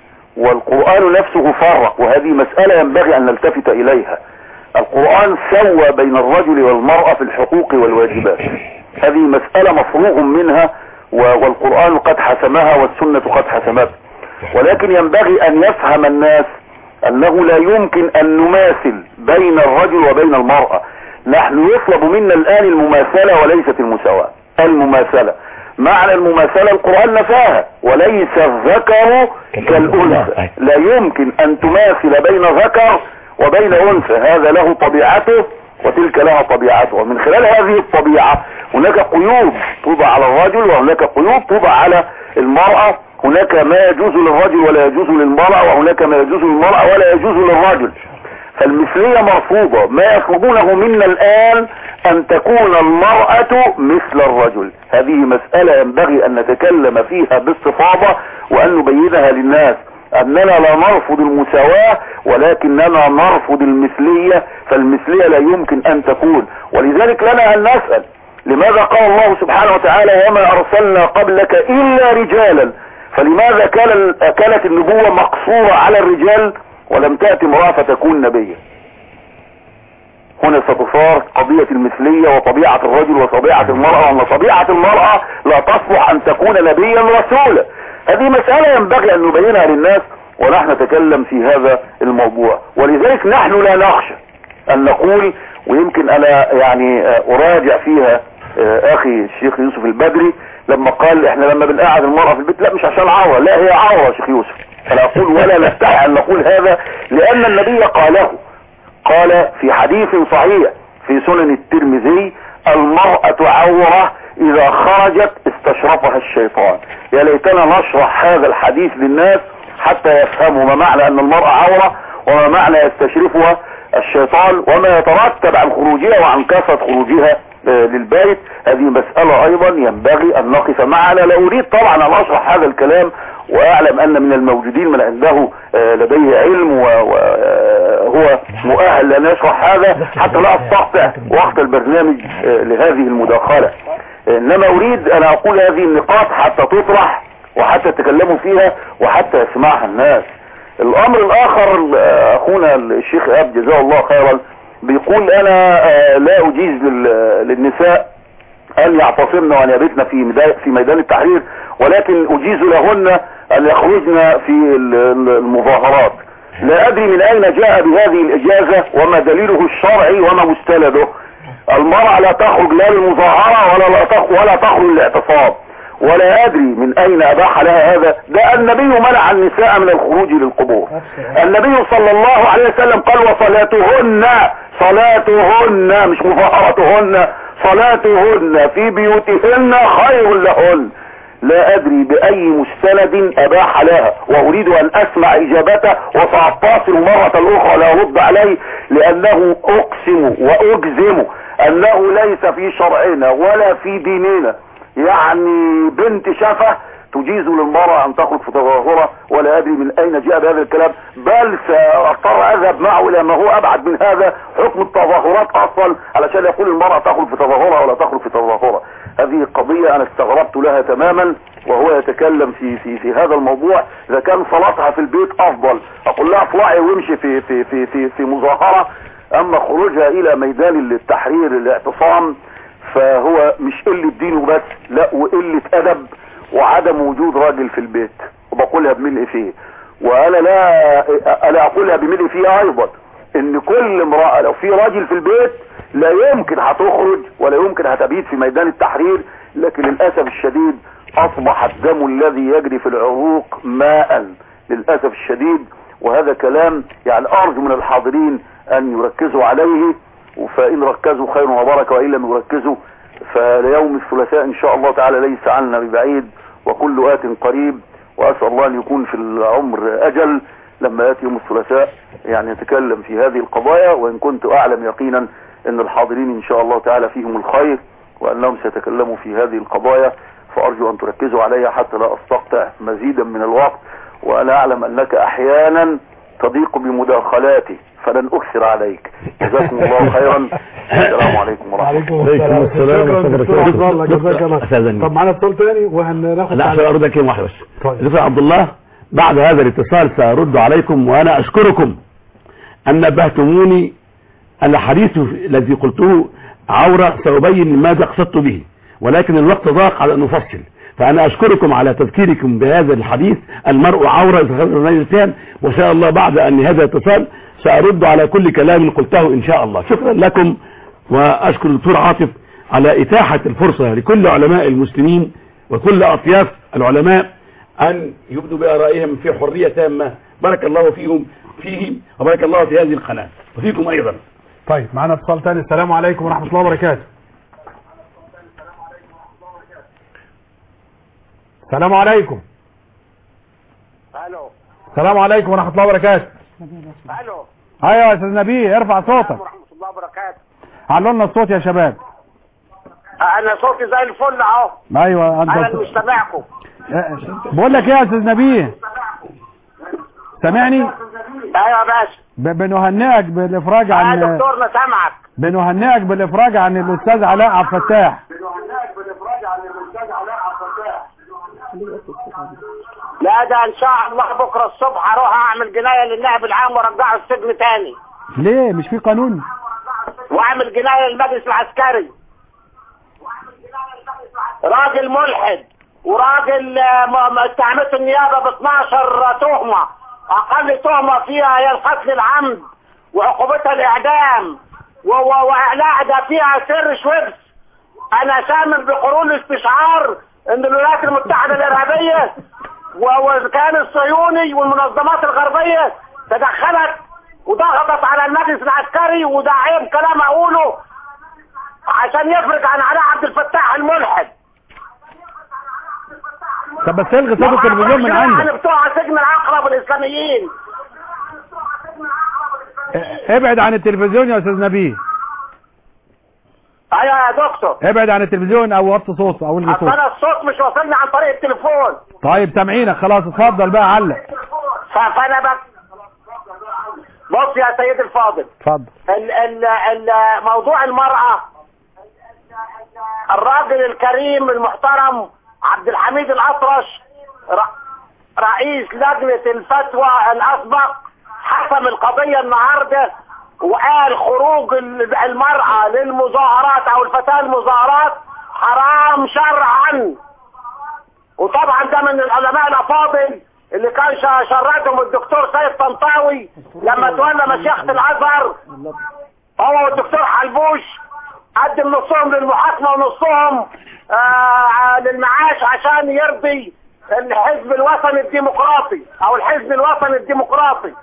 والقرآن نفسه فرق وهذه مسألة ينبغي ان نلتفت اليها القرآن سوى بين الرجل والمرأة في الحقوق والواجبات هذه مسألة مفروغ منها والقرآن قد حسمها والسنة قد حسمتها ولكن ينبغي ان يفهم الناس انه لا يمكن ان نماثل بين الرجل وبين المرأة نحن يطلب منا الان المماثلة وليست المساواة المماثلة معنى المماثلة القرآن نفاها وليس الذكر كالأنثى لا يمكن ان تماثل بين ذكر وبين أنثى هذا له طبيعته وتلك لها طبيعته ومن خلال هذه الطبيعة هناك قيود توضع على الرجل وهناك قيود توضع على المرأة هناك ما يجوز للرجل ولا يجوز للمرأة وهناك ما يجوز للمرأة ولا يجوز للرجل فالمثلية مرفوضة ما يطلبونه منا الآن أن تكون المرأة مثل الرجل هذه مسألة ينبغي أن نتكلم فيها باستفاضة وأن نبينها للناس أننا لا نرفض المساواة ولكننا نرفض المثلية فالمثلية لا يمكن أن تكون ولذلك لنا أن نسأل لماذا قال الله سبحانه وتعالى وما أرسلنا قبلك إلا رجالا فلماذا كان كانت النبوة مقصورة على الرجال ولم تأتي امرأة فتكون نبيا هنا ستثار قضية المثلية وطبيعة الرجل وطبيعة المرأة وأن طبيعة المرأة لا تصلح أن تكون نبيا رسولا هذه مسألة ينبغي أن نبينها للناس ونحن نتكلم في هذا الموضوع ولذلك نحن لا نخشى أن نقول ويمكن أنا يعني أراجع فيها أخي الشيخ يوسف البدري لما قال احنا لما بنقعد المرأة في البيت لا مش عشان عورة لا هي عورة يا شيخ يوسف فلا اقول ولا نستحي ان نقول هذا لان النبي قاله قال في حديث صحيح في سنن الترمذي المرأة عورة اذا خرجت استشرفها الشيطان يا ليتنا نشرح هذا الحديث للناس حتى يفهموا ما معنى ان المرأة عورة وما معنى يستشرفها الشيطان وما يترتب عن خروجها وعن كثرة خروجها للبيت هذه مسألة ايضا ينبغي ان نقف معها لا اريد طبعا ان اشرح هذا الكلام واعلم ان من الموجودين من عنده لديه علم وهو مؤهل لان يشرح هذا حتى لا استقطع وقت البرنامج لهذه المداخلة انما اريد ان اقول هذه النقاط حتى تطرح وحتى يتكلموا فيها وحتى يسمعها الناس الامر الاخر آه، اخونا الشيخ اب جزاه الله خيرا بيقول انا آه، لا اجيز لل- للنساء ان يعتصمن وان يبتن في ميدان في ميدان التحرير ولكن اجيز لهن ان يخرجن في ال- ال- المظاهرات لا ادري من اين جاء بهذه الاجازة وما دليله الشرعي وما مستنده المرأة لا تخرج لا للمظاهرة ولا لا تخرج ولا تخرج للاعتصام ولا ادري من اين اباح لها هذا ده النبي منع النساء من الخروج للقبور النبي صلى الله عليه وسلم قال وصلاتهن صلاتهن مش مظاهرتهن صلاتهن في بيوتهن خير لهن لا ادري باي مستند اباح لها واريد ان اسمع اجابته وساتصل مرة اخرى لا ارد عليه لانه اقسم واجزم انه ليس في شرعنا ولا في ديننا يعني بنت شفه تجيز للمرأة ان تخرج في تظاهرة ولا ادري من اين جاء بهذا الكلام بل ساضطر اذهب معه الى ما هو ابعد من هذا حكم التظاهرات اصلا علشان يقول المرأة تخرج في تظاهرة ولا تخرج في تظاهرة هذه قضية انا استغربت لها تماما وهو يتكلم في في في هذا الموضوع اذا كان صلاتها في البيت افضل اقول لها اطلعي وامشي في في في في, في مظاهرة اما خروجها الى ميدان التحرير الاعتصام فهو مش قلة دين وبس لا وقلة ادب وعدم وجود راجل في البيت وبقولها بملء فيه وانا لا انا اقولها بملء فيه ايضا ان كل امرأة لو في راجل في البيت لا يمكن هتخرج ولا يمكن هتبيت في ميدان التحرير لكن للأسف الشديد اصبح الدم الذي يجري في العروق ماء للأسف الشديد وهذا كلام يعني ارجو من الحاضرين ان يركزوا عليه فان ركزوا خير وبرك وان لم يركزوا فليوم الثلاثاء ان شاء الله تعالى ليس عنا ببعيد وكل آت قريب واسأل الله ان يكون في العمر اجل لما ياتي يوم الثلاثاء يعني يتكلم في هذه القضايا وان كنت اعلم يقينا ان الحاضرين ان شاء الله تعالى فيهم الخير وانهم سيتكلموا في هذه القضايا فارجو ان تركزوا علي حتى لا استقطع مزيدا من الوقت وانا اعلم انك احيانا تضيق بمداخلاتي فلن اكثر عليك جزاكم الله خيرا السلام عليكم ورحمه وعليكم عليكم السلام شكرا ورحمة دكتور الله عبد الله جزاك الله أستاذني. طب معانا اتصال تاني وهناخد لا عشان ارد كلمه واحده بس طيب. دكتور عبد الله بعد هذا الاتصال سارد عليكم وانا اشكركم ان نبهتموني ان الحديث الذي قلته عوره سابين ماذا قصدت به ولكن الوقت ضاق على ان نفصل فانا اشكركم على تذكيركم بهذا الحديث المرء عوره الرجلتان وان شاء الله بعد ان هذا الاتصال سارد على كل كلام قلته ان شاء الله شكرا لكم واشكر الدكتور عاطف على اتاحه الفرصه لكل علماء المسلمين وكل اطياف العلماء ان يبدوا بارائهم في حريه تامه بارك الله فيهم فيهم وبارك الله في هذه القناه وفيكم ايضا طيب معانا اتصال تاني السلام عليكم ورحمة الله وبركاته السلام عليكم الو السلام عليكم ورحمة الله وبركاته الو ايوه يا استاذ نبيه ارفع صوتك ورحمه الله وبركاته علوا لنا الصوت يا شباب انا صوتي زي الفل اهو ايوه انا انت مش سامعكم بقول لك ايه يا استاذ نبيه سامعني ايوه يا باشا ب- بنهنئك بالافراج يا عن دكتور انا سامعك بنهنئك بالافراج عن الاستاذ علاء عبد الفتاح لا ده ان شاء الله بكره الصبح اروح اعمل جنايه للنائب العام وارجعه السجن تاني ليه مش في قانون واعمل جنايه للمجلس العسكري راجل ملحد وراجل آه، م- م- اتهمته النيابه ب 12 تهمه اقل تهمه فيها هي القتل العمد وعقوبتها الاعدام و- و- واعلاء ده فيها سر شويبس انا سامن بقرون الاستشعار ان الولايات المتحده الارهابيه و- والكيان الصهيوني والمنظمات الغربيه تدخلت وضغطت على المجلس العسكري وده عيب كلام اقوله عشان يفرج عن علاء عبد الفتاح الملحد طب بس الغي صوت التلفزيون من عن عندك بتوع سجن العقرب الاسلاميين اه، ابعد عن التلفزيون يا استاذ نبيه ايوه يا دكتور ابعد عن التلفزيون او وطي صوت او الغي اصل صوت انا الصوت مش واصلني عن طريق التليفون طيب سامعينك خلاص اتفضل بقى علق ف- فانا بس بص يا سيد الفاضل اتفضل ال ال ال موضوع المرأة الراجل الكريم المحترم عبد الحميد الأطرش ر- رئيس لجنة الفتوى الأسبق حسم القضية النهاردة وقال خروج ال- المرأة للمظاهرات أو الفتاة المظاهرات حرام شرعا وطبعا ده من العلماء الأفاضل اللي كان ش- شردهم الدكتور سيد طنطاوي لما تولى مشيخة الأزهر هو والدكتور حلبوش قدم نصهم للمحاكمة ونصهم آه للمعاش عشان يرضي الحزب الوطني الديمقراطي او الحزب الوطني الديمقراطي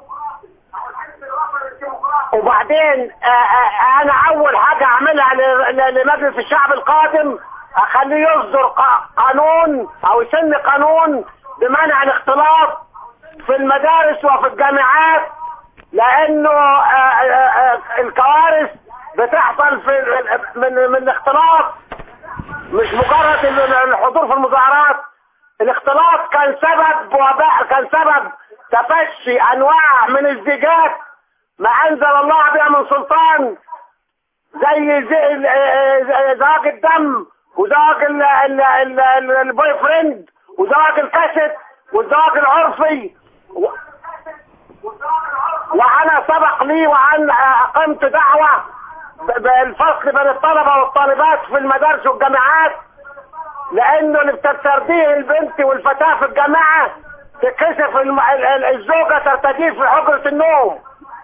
وبعدين آه آه انا اول حاجة اعملها ل- ل- لمجلس الشعب القادم اخليه يصدر ق- قانون او يسن قانون بمنع الاختلاط في المدارس وفي الجامعات لانه آه، آه، آه، الكوارث بتحصل في ال- من من الاختلاط مش مجرد ال- الحضور في المظاهرات الاختلاط كان سبب وباء كان سبب تفشي انواع من الزيجات ما انزل الله بها من سلطان زي زي ال- آه، زي زواج الدم وزواج ال- ال- ال- ال- البوي فريند وزواج الكاسيت والزواج العرفي و- وانا سبق لي وان اقمت دعوة ب- بالفصل بين الطلبة والطالبات في المدارس والجامعات لانه اللي بتسترضيه البنت والفتاة في الجامعة تكشف الم- ال- ال- الزوجة ترتديه في حجرة النوم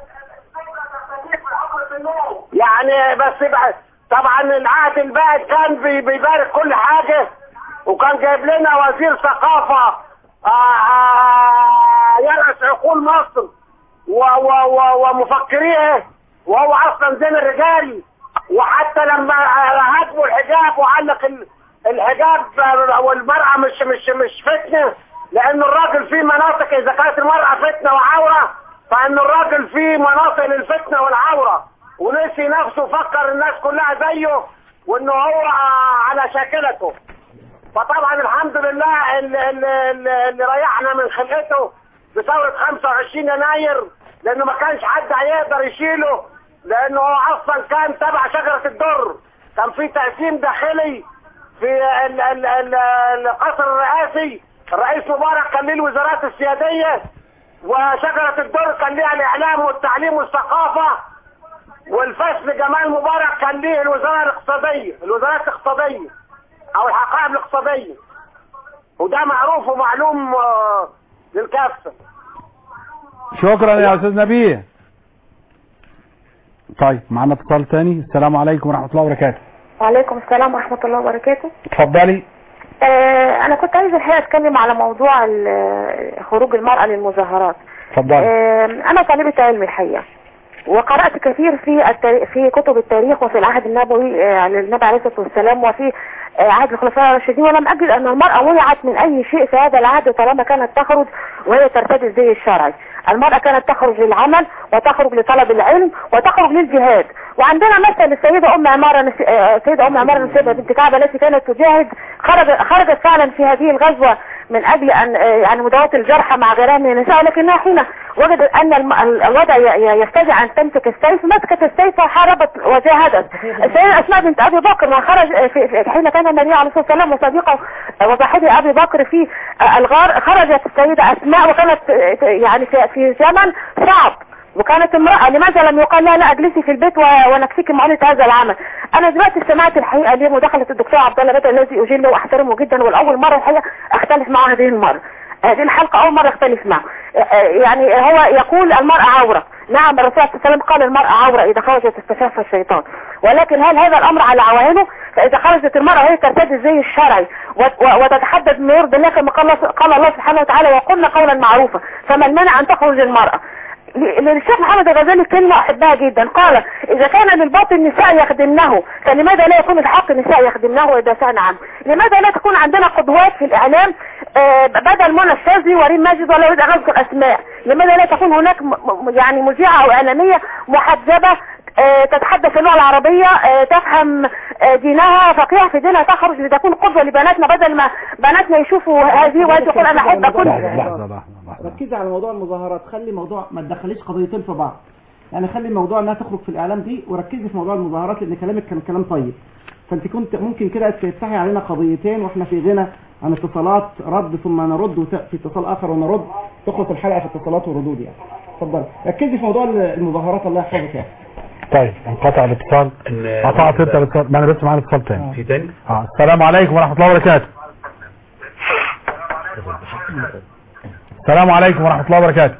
يعني بس بقى طبعا العهد البائد كان بي- بيبارك كل حاجة وكان جايب لنا وزير ثقافة آه، آه، يرأس عقول مصر و- و- و- ومفكريه وهو اصلا زين الرجال وحتى لما هاجموا الحجاب وعلق ال- الحجاب والمرأة مش مش مش فتنة لان الراجل فيه مناطق اذا كانت المرأة فتنة وعورة فان الراجل فيه مناطق للفتنة والعورة ونسي نفسه فكر الناس كلها زيه وانه هو على شاكلته فطبعا الحمد لله اللي, اللي, اللي اللي ريحنا من خلقته بثورة 25 يناير لانه ما كانش حد هيقدر يشيله لانه هو اصلا كان تبع شجرة الدر كان في تقسيم داخلي في ال- ال- ال- القصر الرئاسي الرئيس مبارك كان ليه الوزارات السيادية وشجرة الدر كان ليها الاعلام والتعليم والثقافة والفصل جمال مبارك كان ليه الوزارة الاقتصادية الوزارات الاقتصادية او الحقائب الاقتصادية وده معروف ومعلوم آه، للكافة شكرا يا استاذ نبيه طيب معنا اتصال تاني السلام عليكم ورحمة الله وبركاته وعليكم السلام ورحمة الله وبركاته اتفضلي آه أنا كنت عايزة الحقيقة أتكلم على موضوع ال- خروج المرأة للمظاهرات اتفضلي آه أنا طالبة علم الحقيقة وقرأت كثير في التاريخ في كتب التاريخ وفي العهد النبوي آه، عن النبي عليه الصلاة والسلام وفي آه، عهد الخلفاء الراشدين ولم أجد أن المرأة منعت من أي شيء في هذا العهد طالما كانت تخرج وهي ترتدي الزي الشرعي المرأة كانت تخرج للعمل وتخرج لطلب العلم وتخرج للجهاد وعندنا مثل السيدة أم عمارة نس- آه، السيدة أم عمارة نسيبة بنت كعب التي كانت تجاهد خرج خرجت فعلا في هذه الغزوة من أجل أن آه، يعني مداواة الجرحى مع غيرها من النساء ولكنها حين وجدت أن الم- ال- الوضع ي- ي- يستدعي أن تمسك السيف مسكت السيف وحاربت وجاهدت السيدة أسماء بنت أبي بكر ما خرج آه، في في- حين كان النبي عليه الصلاة والسلام وصديقه آه، وصاحبه أبي بكر في آه، الغار خرجت السيدة أسماء وكانت آه، يعني في في زمن صعب وكانت امرأة لماذا لم يقال لها لا اجلسي في البيت و- ونكفيك معونة هذا العمل انا دلوقتي سمعت الحقيقة ليه مداخلة الدكتور عبد الله بدر الذي اجله واحترمه جدا والاول مرة الحقيقة اختلف معه هذه المرة هذه الحلقة اول مرة اختلف معه آه، يعني هو يقول المرأة عورة نعم الرسول صلى الله عليه وسلم قال المرأة عورة اذا خرجت استشاف الشيطان ولكن هل هذا الامر على عواهنه فاذا خرجت المرأة وهي ترتدي الزي الشرعي و- و- وتتحدث بما يرضي الله كما قال الله- قال الله سبحانه وتعالى وقلنا قولا معروفا فمن منع ان تخرج المرأة ل- للشيخ محمد الغزالي كلمة أحبها جدا قال إذا كان للباطل نساء يخدمنه فلماذا لا يكون الحق نساء يخدمنه ويدافعن عنه لماذا لا تكون عندنا قدوات في الإعلام آه، بدل منى الشاذلي وريم ماجد ولا أريد أن أذكر أسماء لماذا لا تكون هناك م- م- يعني مذيعة أو إعلامية محجبة آه، تتحدث اللغة العربية آه، تفهم آه، دينها فقيهة في دينها تخرج لتكون قدوة لبناتنا بدل ما بناتنا يشوفوا هذه وهذه يقول أنا أحب أكون لحظة لحظة ركزي على موضوع المظاهرات خلي موضوع ما تدخليش قضيتين في بعض يعني خلي موضوع انها تخرج في الاعلام دي وركزي في موضوع المظاهرات لان كلامك كان كلام طيب فانت كنت ممكن كده تفتحي علينا قضيتين واحنا في غنى عن اتصالات رد ثم نرد وت- في اتصال اخر ونرد تخلص الحلقه في اتصالات وردود يعني اتفضل ركزي في موضوع المظاهرات الله يحفظك يعني طيب انقطع الاتصال إن- قطعت انت الاتصال ما انا بس معانا اتصال تاني في تاني اه السلام عليكم ورحمه الله وبركاته السلام عليكم ورحمه الله وبركاته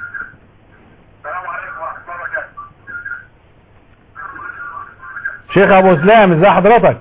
شيخ ابو اسلام ازي حضرتك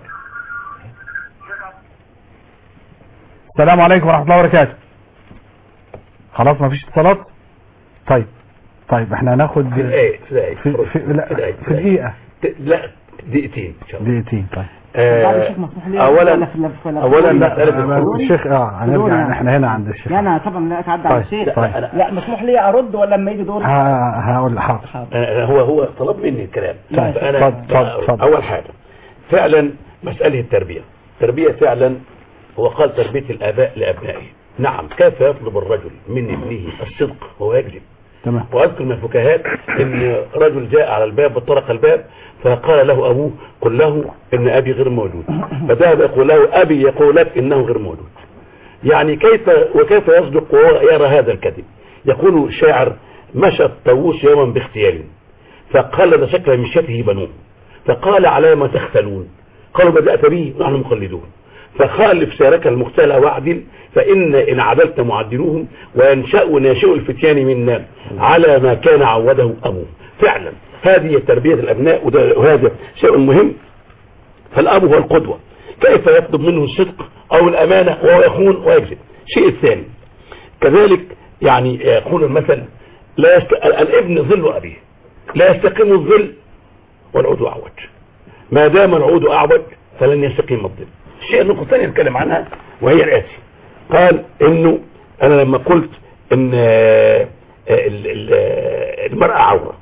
السلام عليكم ورحمه الله وبركاته خلاص ما فيش اتصالات طيب طيب احنا هناخد في دقايق في دقايق في, في, لا في دقايق في دقيقه لا دقيقتين ان شاء الله دقيقتين طيب بعد آه، الشيخ مسموح لي اولا ولا في- في- في- اولا في- مساله الخروج الشيخ اه في دوري هنرجع يعني. احنا هنا عند الشيخ لا انا طبعا لا اتعدى على طيب، الشيخ طيب. لا مسموح لي ارد ولا لما يجي دوري ه- هقول حاضر أنا هو هو طلب مني الكلام طيب، فانا اتفضل، اتفضل، اتفضل. اول حاجه فعلا مساله التربيه التربيه فعلا هو قال تربيه الاباء لابنائهم نعم كيف يطلب الرجل من ابنه الصدق وهو يكذب تمام واذكر من الفكاهات ان رجل جاء على الباب وطرق الباب فقال له ابوه قل له ان ابي غير موجود فذهب يقول له ابي يقول لك انه غير موجود يعني كيف وكيف يصدق وهو يرى هذا الكذب يقول الشاعر مشى الطاووس يوما باغتيال فقلد شكل مشيته بنوه فقال على ما تختلون قالوا بدأت به نحن مقلدون فخالف سيرك المختال واعدل فإن إن عدلت معدلوهم وينشأ ناشئ الفتيان منا على ما كان عوده أبوه فعلا هذه تربية الأبناء وده- وهذا شيء مهم فالأب هو القدوة كيف يطلب منه الصدق أو الأمانة وهو يخون ويكذب الشيء الثاني كذلك يعني يقول المثل لا يست... الابن ظل أبيه لا يستقيم الظل والعود أعوج ما دام العود أعوج فلن يستقيم الظل الشيء النقطة الثانية نتكلم عنها وهي الآتي قال إنه أنا لما قلت إن آه، ال- ال- آه، المرأة عورة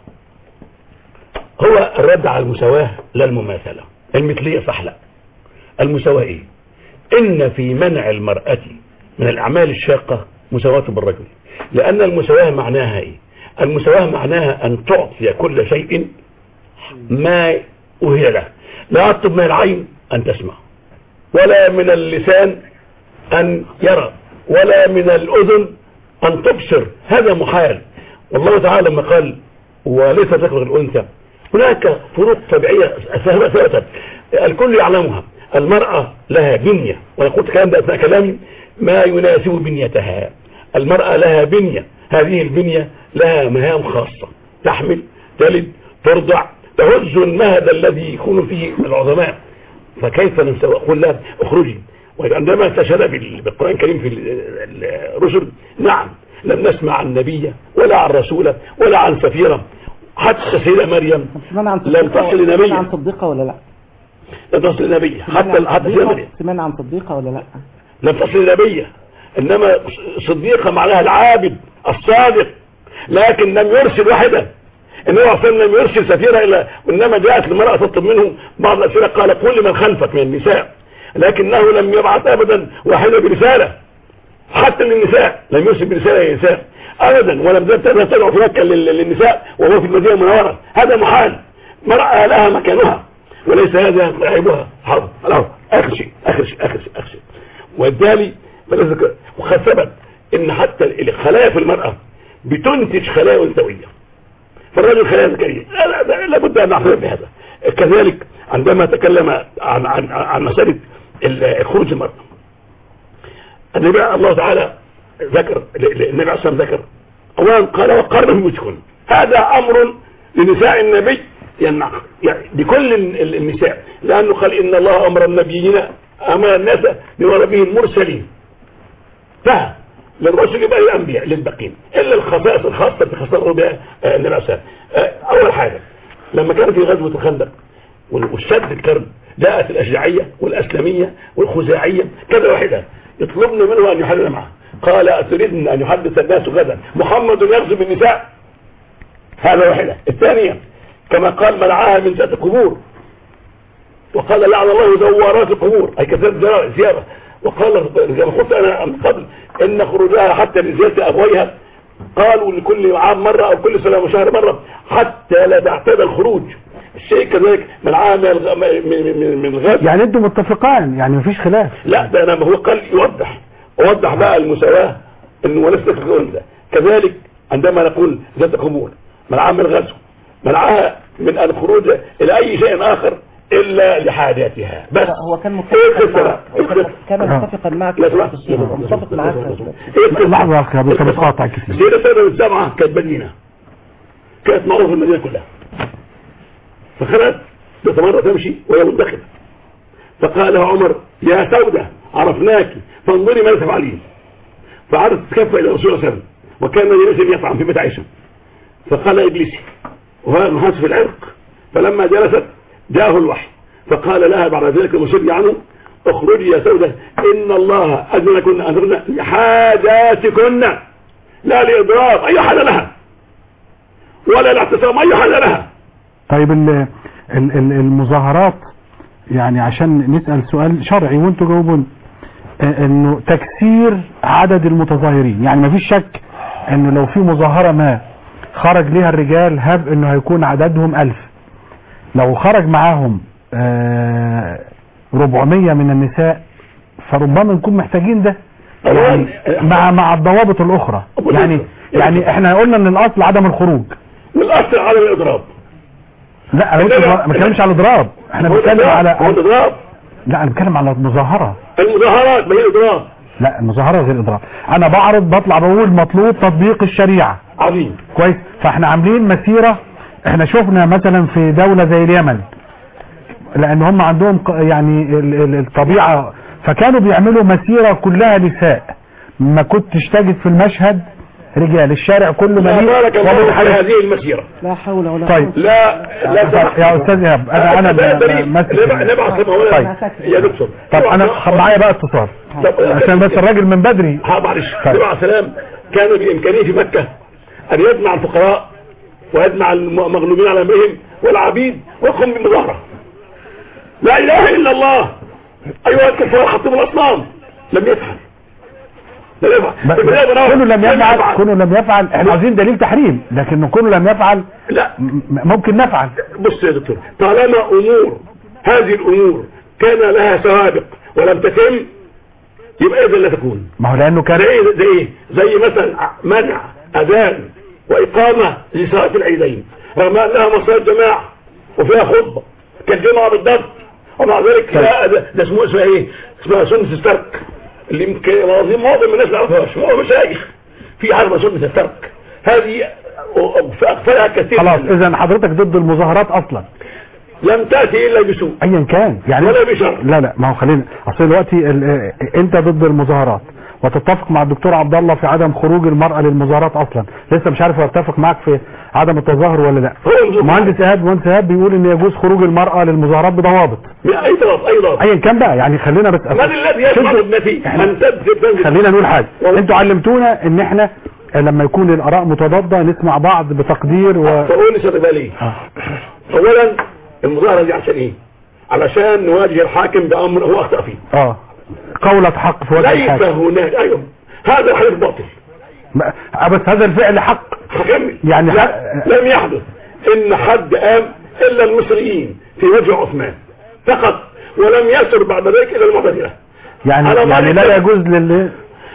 هو الرد على المساواة لا المماثلة المثلية صح لا المساواة ايه ان في منع المرأة من الاعمال الشاقة مساواة بالرجل لان المساواة معناها ايه المساواة معناها ان تعطي كل شيء ما أهل له لا أطلب من العين أن تسمع ولا من اللسان أن يرى ولا من الأذن أن تبصر هذا محال والله تعالى لما قال وليس ذكر الأنثى هناك فروق طبيعية ثابتة الكل يعلمها المرأة لها بنية وأنا قلت الكلام ده أثناء كلامي ما يناسب بنيتها المرأة لها بنية هذه البنية لها مهام خاصة تحمل تلد ترضع تهز المهد الذي يكون فيه العظماء فكيف نسوي قل لها اخرجي وعندما استشهد بالقرآن الكريم في الرسل نعم لم نسمع عن نبي ولا عن رسول ولا عن سفيرة حتى سيدة مريم سمعنا عن لم صديقة تصل سمعنا لنبي عن صديقة ولا لا لم تصل لنبي سمعنا حتى عن حتى سيدة صديقة؟ مريم سمعنا عن صديقة ولا لا لم تصل لنبية انما صديقة معناها العابد الصادق لكن لم يرسل واحدة النبي صلى الله عليه وسلم لم يرسل سفيرة الا وانما جاءت المرأة تطلب منه بعض الاسئلة قال قل لمن خلفك من النساء لكنه لم يبعث ابدا واحدة برسالة حتى للنساء لم يرسل برسالة للنساء ابدا ولم تذهب تدعو في مكة لل- للنساء وهو في المدينة المنورة هذا محال مرأة لها مكانها وليس هذا عيبها حرب الأرض اخر شيء اخر شيء اخر شيء اخر شيء وبالتالي فلذلك وقد ثبت ان حتى الخلايا في المرأة بتنتج خلايا انثويه فالرجل خلايا ذكريه لا لا لا- لابد ان نعترف بهذا كذلك عندما تكلم عن عن عن مساله ال- خروج المرأة النبي الله تعالى ذكر النبي عليه الصلاه والسلام ذكر اولا قال وقرن في بيوتكن هذا امر لنساء النبي يعني يعني لكل ال- النساء لانه قال ان الله امر النبيين امر الناس بما به المرسلين فهم للرسل بقى الانبياء للباقين الا الخصائص الخاصه اللي خصصه بها آه، النبي عليه الصلاه والسلام آه، اول حاجه لما كان في غزوه الخندق وال- والشد الكرب جاءت الاشجعيه والاسلميه والخزاعيه كذا واحده يطلبن منه ان يحلل معه قال اتريدن ان يحدث الناس غدا محمد يغزو بالنساء هذا واحده الثانيه كما قال منعها من ذات القبور وقال لعن الله زوارات القبور اي كثير زيارة وقال كما قلت انا من قبل ان خروجها حتى لزيارة ابويها قالوا لكل عام مرة او كل سنة وشهر مرة حتى لا تعتاد الخروج الشيء كذلك منعها من الغ- من من- من الغد يعني انتم متفقان يعني مفيش خلاف لا ده انا ما هو قال يوضح وضح بقى المساواة انه ولست الكون ده كذلك عندما نقول ذات قبور منعها من الغزو منعها من الخروج الى اي شيء اخر الا لحاجاتها بس هو كان ايه متفقا القصة معك ايه القصة كان متفقا معك لا سمحت متفق معك ايه القصة لحظة يا اخي انت بتقاطع كتير السيدة سنة السبعة كانت مدينة كانت معروفة المدينة كلها فخرجت بتمرة تمشي وهي منتخبة فقال لها عمر يا سودة عرفناك فانظري ماذا تفعلين فعرضت تكفى الى رسول الله صلى الله عليه وسلم وكان جالسا يطعم في بيت عائشة فقال اجلسي وهذا نحاس في العرق فلما جلست جاءه الوحي فقال لها بعد ذلك المسجد عنه اخرجي يا سودة ان الله اذن لكن ان تخرجن لحاجاتكن لا لاضرار اي حاجه لها ولا لاعتصام اي حاجه لها طيب ال ال ال المظاهرات يعني عشان نسأل سؤال شرعي وانتوا جاوبون آه، انه تكسير عدد المتظاهرين يعني مفيش شك انه لو في مظاهرة ما خرج ليها الرجال هب انه هيكون عددهم الف لو خرج معاهم آه، 400 من النساء فربما نكون محتاجين ده يعني مع مع الضوابط الاخرى يعني يعني احنا قلنا ان الاصل عدم الخروج والاصل عدم الاضراب لا انا قلت ما بتكلمش على اضراب احنا هو بنتكلم الإضراب، على هو الاضراب لا انا بتكلم على مظاهره المظاهرات ما هي الاضراب لا المظاهره غير اضراب انا بعرض بطلع بقول مطلوب تطبيق الشريعه عظيم كويس فاحنا عاملين مسيره احنا شفنا مثلا في دوله زي اليمن لان هم عندهم ق- يعني ال- ال- الطبيعه فكانوا بيعملوا مسيره كلها نساء ما كنتش تجد في المشهد رجال الشارع كله لا مليء بارك الله في ومنحرف. هذه المسيرة لا حول ولا طيب لا لا طب يا استاذ ايهاب انا انا لا ب- دليل. ب- ماسك نبع- نبع سمع ولا- طيب يا دكتور طب انا خ- معايا بقى اتصال عشان بس الراجل من بدري ها معلش طيب. النبي عليه السلام كان بامكانيه في مكه ان يجمع الفقراء ويجمع المغلوبين على امرهم والعبيد ويقوم بمظاهره لا اله الا الله ايها الكفار حطوا الاصنام لم يفعل لم يفعل ب- في البداية بنقول كونه لم يفعل يفعل. كونه لم يفعل احنا عايزين دليل تحريم لكن كونه لم يفعل لا م- ممكن نفعل بص يا دكتور طالما امور هذه الامور كان لها سوابق ولم تتم يبقى اذا لا تكون ما هو لانه كان زي ايه زي ايه زي مثلا منع اذان واقامه لصلاه العيدين رغم انها مصلاه جماعه وفيها خطبه كالجمعه بالضبط ومع ذلك لا ده, ده اسمه اسمها ايه اسمها سنه الترك اللي يمكن معظم معظم الناس ما يعرفهاش هو مشايخ في حاجه اسمها سنه الترك هذه في اقفالها كثير خلاص جداً. اذا حضرتك ضد المظاهرات اصلا لم تاتي الا بسوء ايا كان يعني ولا بشر. لا لا ما هو خلينا اصل دلوقتي ال- اه، انت ضد المظاهرات وتتفق مع الدكتور عبد الله في عدم خروج المرأة للمظاهرات اصلا لسه مش عارف هو اتفق معاك في عدم التظاهر ولا لا مهندس ايهاب مهندس ايهاب بيقول ان يجوز خروج المرأة للمظاهرات بضوابط اي ضغط اي ضغط ايا كان بقى يعني خلينا بس من الذي يسمع شدوا- ابنتي إحنا- ان تنزل تنزل خلينا نقول حاجة انتوا علمتونا ان احنا لما يكون الاراء متضادة نسمع بعض بتقدير و فقول لي صدق ليه اولا المظاهره دي عشان ايه علشان نواجه الحاكم بامر هو اخطا فيه اه قولة حق في وجه ليس الحاكم هناك ايوه هذا الحديث باطل ما- آه، بس هذا الفعل حق هكمل يعني لا حق- لم يحدث ان حد قام الا المصريين في وجه عثمان فقط ولم يسر بعد ذلك الى المعتزله يعني على يعني ذلك- لا يجوز لل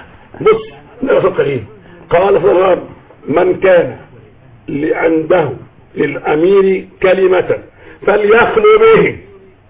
بص لا صدق ايه قال صلى الله عليه وسلم من كان ل- عنده للامير كلمة فليخلو به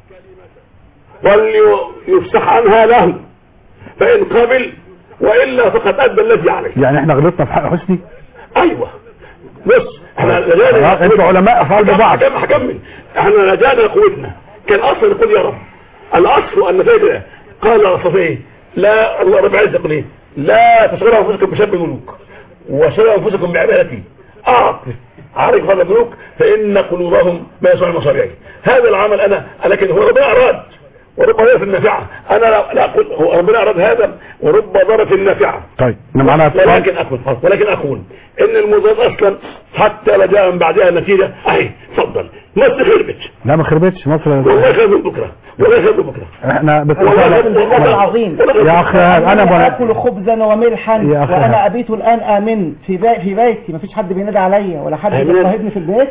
وليفسح عنها له فان قبل والا فقد ادى الذي عليه يعني احنا غلطنا في حق حسني ايوه بص احنا آه، لجانا انتوا علماء في قلب بعض هكمل هكمل احنا لجانا قوتنا كان اصلا يقول يا رب الاصل ان فايدة قال الصفيه لا الله رب العزه يقول ايه لا تشغلوا انفسكم بشب الملوك وشغلوا انفسكم بعبادتي اعطف عارف هذا الملوك فان قلوبهم ما يسمع المصارعين هذا العمل انا لكن هو ربنا اراد ورب ضرف النافعة انا لا, لا اقول هو ربنا اراد هذا ورب ضرف النافعة طيب احنا معانا اتصال ولكن اقول ولكن اقول ان المضاد اصلا حتى لا جاء من بعدها نتيجة اهي تفضل مصر خربت لا ما خربتش مصر والله خرب من بكرة والله خرب من بكرة احنا بس والله بالله العظيم يا اخي انا بنا... اكل خبزا وملحا يا أخي وانا ابيت الان امن في بي في بيتي ما فيش حد بينادي عليا ولا حد آمين. بيضطهدني في البيت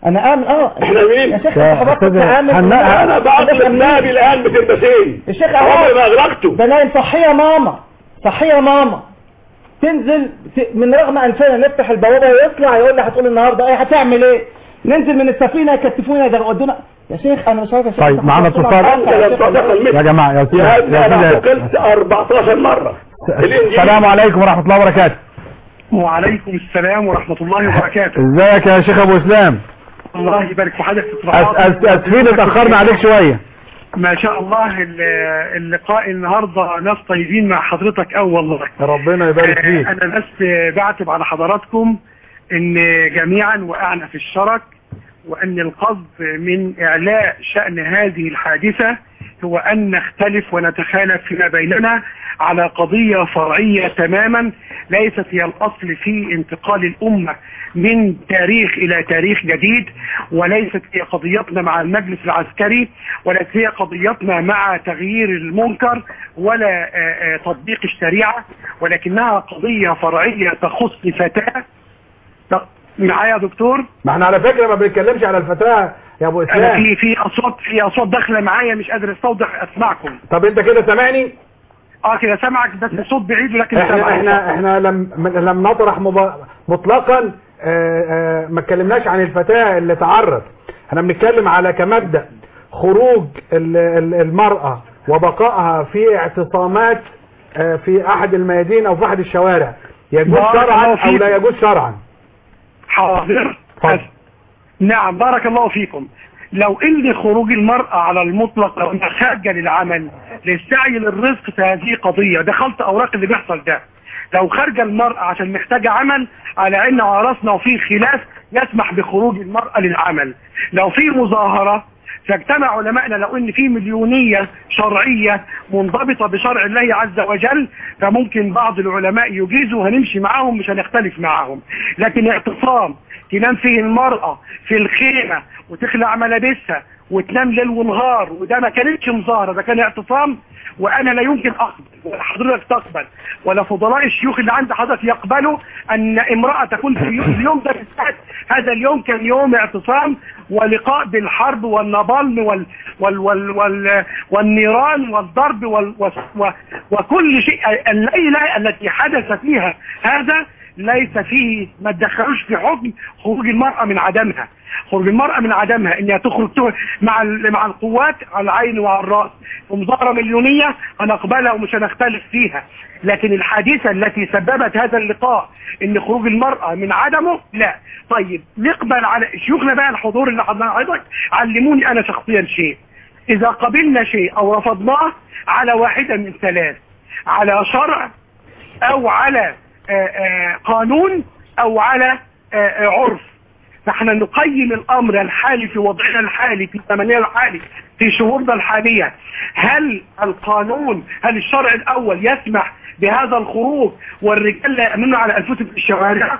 انا امن اه احنا مين؟ يا شيخ يا انت حضرتك أستاذ تامن حنا- انا بعطل النبي الان بتلبسين الشيخ عمري ما أهو اغلقته ده نايم صحيه ماما صحيه ماما تنزل ت- من رغم انفنا نفتح البوابه ويطلع يقول لي هتقول النهارده ايه هتعمل ايه ننزل من السفينه يكتفونا ده يودونا يا شيخ انا مش عارف يا شيخ طيب أنت معانا حضرتك اتصال. طبعاً عارف انت لم يا شيخ. تدخل يا جماعة يا يا أستاذ ابني يا انا أستاذ قلت 14 مره الانجيل السلام عليكم ورحمة الله وبركاته وعليكم السلام ورحمة الله وبركاته ازيك يا شيخ ابو اسلام الله يبارك في حضرتك أس- أس- اسفين اتأخرنا عليك شوية ما شاء الله ال- اللقاء النهاردة ناس طيبين مع حضرتك أو والله ربنا يبارك آه، فيك أنا بس بعتب على حضراتكم إن جميعا وقعنا في الشرك وأن القصد من إعلاء شأن هذه الحادثة هو أن نختلف ونتخالف فيما بيننا على قضية فرعية تماما ليست هي الأصل في انتقال الأمة من تاريخ إلى تاريخ جديد وليست هي قضيتنا مع المجلس العسكري وليست هي قضيتنا مع تغيير المنكر ولا آه، آه، تطبيق الشريعة ولكنها قضية فرعية تخص فتاة ت- معايا يا دكتور ما احنا على فكرة ما بنتكلمش على الفتاة يا ابو انا اسلام في في اصوات في اصوات داخله معايا مش قادر استوضح اسمعكم طب انت كده سامعني اه كده سامعك بس الصوت بعيد ولكن احنا سامعك احنا احنا لم لم نطرح مب... مطلقا آه، آه، ما اتكلمناش عن الفتاة اللي تعرض احنا بنتكلم على كمبدأ خروج ال- ال- المرأة وبقائها في اعتصامات آه، في احد الميادين او في احد الشوارع يجوز بارك شرعا الله او فيك. لا يجوز شرعا حاضر نعم بارك الله فيكم لو ان خروج المرأة على المطلق لو انها خارجة للعمل للسعي للرزق فهذه قضية دخلت اوراق اللي بيحصل ده لو خارجة المرأة عشان محتاجة عمل على عين على راسنا وفي خلاف يسمح بخروج المرأة للعمل لو في مظاهرة فاجتمع علمائنا لو ان في مليونية شرعية منضبطة بشرع الله عز وجل فممكن بعض العلماء يجيزوا هنمشي معاهم مش هنختلف معاهم لكن اعتصام تنام فيه المرأة في الخيمة وتخلع ملابسها وتنام ليل ونهار وده ما كانتش مظاهرة ده كان اعتصام وانا لا يمكن اقبل ولا حضرتك تقبل ولا فضلاء الشيوخ اللي عند حضرتك يقبلوا ان امرأة تكون في يوم اليوم ده بالذات هذا اليوم كان يوم اعتصام ولقاء بالحرب والنبالم وال وال وال وال والنيران والضرب وال و و وكل شيء الليلة التي حدث فيها هذا ليس فيه ما تدخلوش في حكم خروج المرأة من عدمها خروج المرأة من عدمها انها تخرج ته- مع ال- مع القوات على العين وعلى الرأس ومظاهرة مليونية هنقبلها ومش هنختلف فيها لكن الحادثة التي سببت هذا اللقاء ان خروج المرأة من عدمه لا طيب نقبل على شيوخنا بقى الحضور اللي حضرنا حضرتك علموني انا شخصيا شيء اذا قبلنا شيء او رفضناه على واحدة من ثلاث على شرع او على آه، آه، قانون او على آه، آه، عرف فاحنا نقيم الامر الحالي في وضعنا الحالي في زمننا الحالي في شهورنا الحالية هل القانون هل الشرع الاول يسمح بهذا الخروج والرجال لا يأمنوا على انفسهم في الشوارع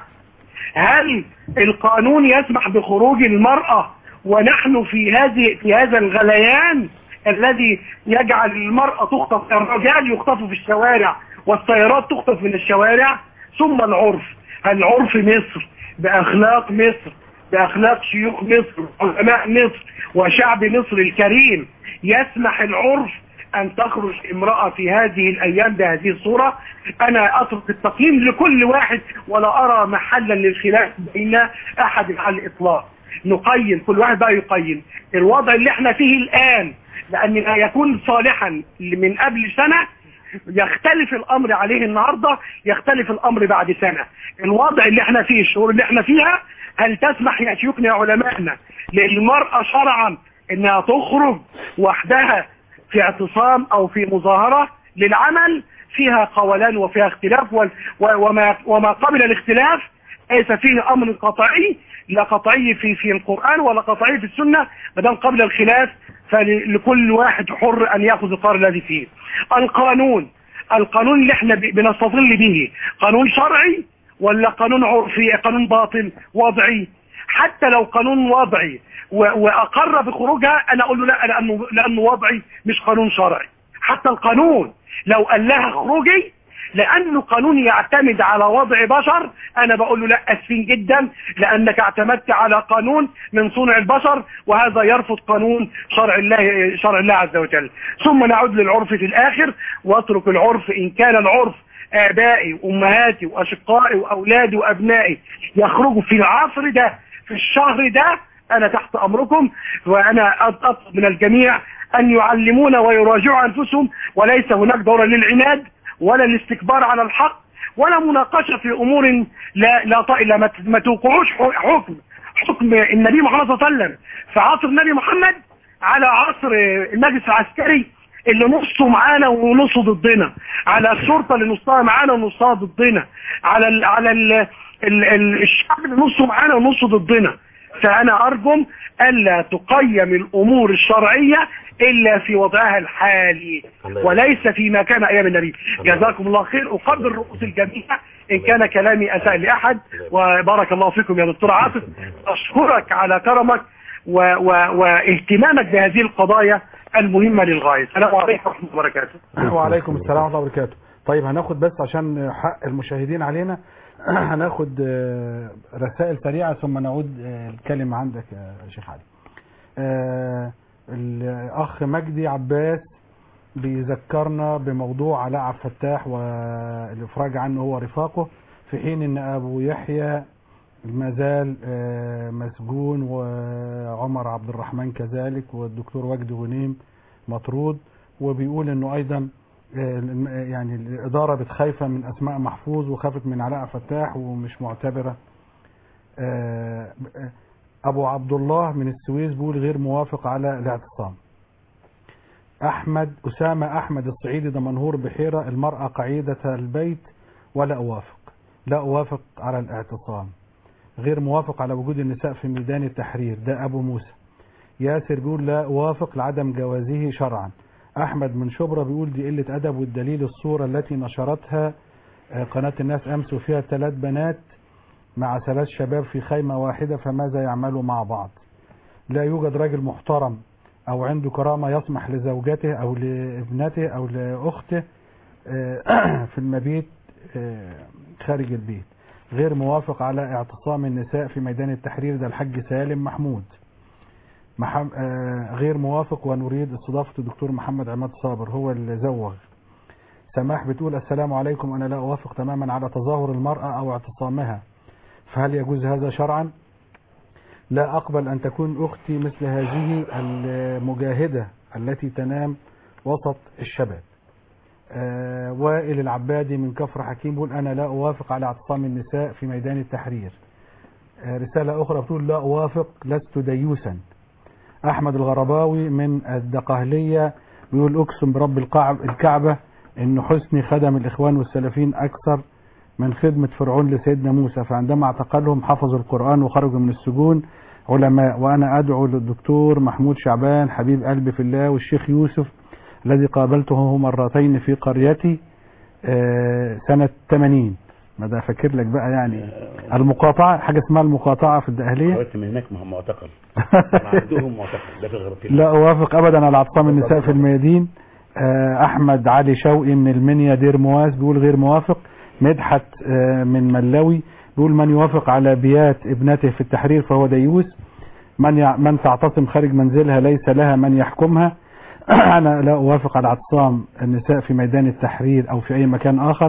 هل القانون يسمح بخروج المرأة ونحن في هذه في هذا الغليان الذي يجعل المرأة تخطف الرجال يخطفوا في الشوارع والسيارات تخطف من الشوارع ثم العرف هل عرف مصر بأخلاق مصر بأخلاق شيوخ مصر علماء مصر وشعب مصر الكريم يسمح العرف أن تخرج امرأة في هذه الأيام بهذه الصورة أنا أترك التقييم لكل واحد ولا أرى محلا للخلاف بين أحد على الإطلاق نقيم كل واحد بقى يقيم الوضع اللي احنا فيه الآن لأن لا يكون صالحا من قبل سنة يختلف الامر عليه النهاردة يختلف الامر بعد سنة الوضع اللي احنا فيه الشهور اللي احنا فيها هل تسمح يا شيوخنا يا علمائنا للمرأة شرعا انها تخرج وحدها في اعتصام او في مظاهرة للعمل فيها قولان وفيها اختلاف وال- و- وما, وما قبل الاختلاف ليس فيه امر قطعي لا قطعي في في القرآن ولا قطعي في السنة ما دام قبل الخلاف فلكل واحد حر ان ياخذ القرار الذي فيه القانون القانون اللي احنا ب- بنستظل به قانون شرعي ولا قانون عرفي قانون باطل وضعي حتى لو قانون وضعي و- واقر بخروجها انا اقول له لا لانه لانه وضعي مش قانون شرعي حتى القانون لو قال لها خروجي لانه قانون يعتمد على وضع بشر انا بقول له لا اسفين جدا لانك اعتمدت على قانون من صنع البشر وهذا يرفض قانون شرع الله شرع الله عز وجل ثم نعود للعرف في الاخر واترك العرف ان كان العرف ابائي وامهاتي واشقائي واولادي وابنائي يخرجوا في العصر ده في الشهر ده انا تحت امركم وانا اطلب من الجميع ان يعلمون ويراجعوا انفسهم وليس هناك دورة للعناد ولا الاستكبار على الحق ولا مناقشة في امور لا لا طائلة ما ت- ما توقعوش حكم حكم النبي محمد صلى الله عليه وسلم في عصر النبي محمد على عصر المجلس العسكري اللي نصه معانا ونصه ضدنا على الشرطة اللي نصها معانا ونصها ضدنا على ال على ال ال ال الشعب اللي نصه معانا ونصه ضدنا فأنا أرجم ألا تقيم الأمور الشرعية إلا في وضعها الحالي وليس فيما كان أيام النبي جزاكم الله خير أقبل رؤوس الجميع إن كان كلامي أساء لأحد وبارك الله فيكم يا دكتور عاطف أشكرك على كرمك و و واهتمامك بهذه القضايا المهمة للغاية السلام عليكم ورحمة الله وبركاته وعليكم السلام ورحمه الله وبركاته طيب هناخد بس عشان حق المشاهدين علينا هناخد آه، رسائل سريعه ثم نعود آه، الكلمه عندك يا شيخ علي آه، الاخ مجدي عباس بيذكرنا بموضوع علاء عبد الفتاح والافراج عنه هو رفاقه في حين ان ابو يحيى ما زال آه، مسجون وعمر عبد الرحمن كذلك والدكتور وجدي غنيم مطرود وبيقول انه ايضا آه، الم- يعني الاداره بتخايفه من اسماء محفوظ وخافت من علاء فتاح ومش معتبره آه، آه، ابو عبد الله من السويس بيقول غير موافق على الاعتصام احمد اسامه احمد الصعيدي دمنهور بحيره المراه قعيده البيت ولا اوافق لا اوافق على الاعتصام غير موافق على وجود النساء في ميدان التحرير ده ابو موسى ياسر بيقول لا اوافق لعدم جوازه شرعا احمد من شبرا بيقول دي قله ادب والدليل الصوره التي نشرتها آه، قناه الناس امس وفيها ثلاث بنات مع ثلاث شباب في خيمه واحده فماذا يعملوا مع بعض لا يوجد راجل محترم او عنده كرامه يسمح لزوجته او لابنته او لاخته آه، في المبيت آه، خارج البيت غير موافق على اعتصام النساء في ميدان التحرير ده الحاج سالم محمود محم... آه، غير موافق ونريد استضافة الدكتور محمد عماد صابر هو اللي زوغ سماح بتقول السلام عليكم أنا لا أوافق تماما على تظاهر المرأة أو اعتصامها فهل يجوز هذا شرعا لا أقبل أن تكون أختي مثل هذه المجاهدة التي تنام وسط الشباب آه، وائل العبادي من كفر حكيم بيقول أنا لا أوافق على اعتصام النساء في ميدان التحرير آه، رسالة أخرى بتقول لا أوافق لست ديوسا أحمد الغرباوي من الدقهلية بيقول أقسم برب القعب الكعبة إن حسني خدم الإخوان والسلفيين أكثر من خدمة فرعون لسيدنا موسى فعندما اعتقلهم حفظوا القرآن وخرجوا من السجون علماء وأنا أدعو للدكتور محمود شعبان حبيب قلبي في الله والشيخ يوسف الذي قابلته مرتين في قريتي آه، سنة 80 ما ده فاكر لك بقى يعني المقاطعة حاجة اسمها المقاطعة في الدقهلية خرجت من هناك مع- معتقل عندهم معتقل ده في الغرفين لا أوافق أبدا على اعتصام النساء في الميادين آه، أحمد علي شوقي من المنيا دير مواس بيقول غير موافق مدحت آه، من ملاوي بيقول من يوافق على بيات ابنته في التحرير فهو ديوس من يع... من تعتصم خارج منزلها ليس لها من يحكمها أنا لا أوافق على اعتصام النساء في ميدان التحرير أو في أي مكان آخر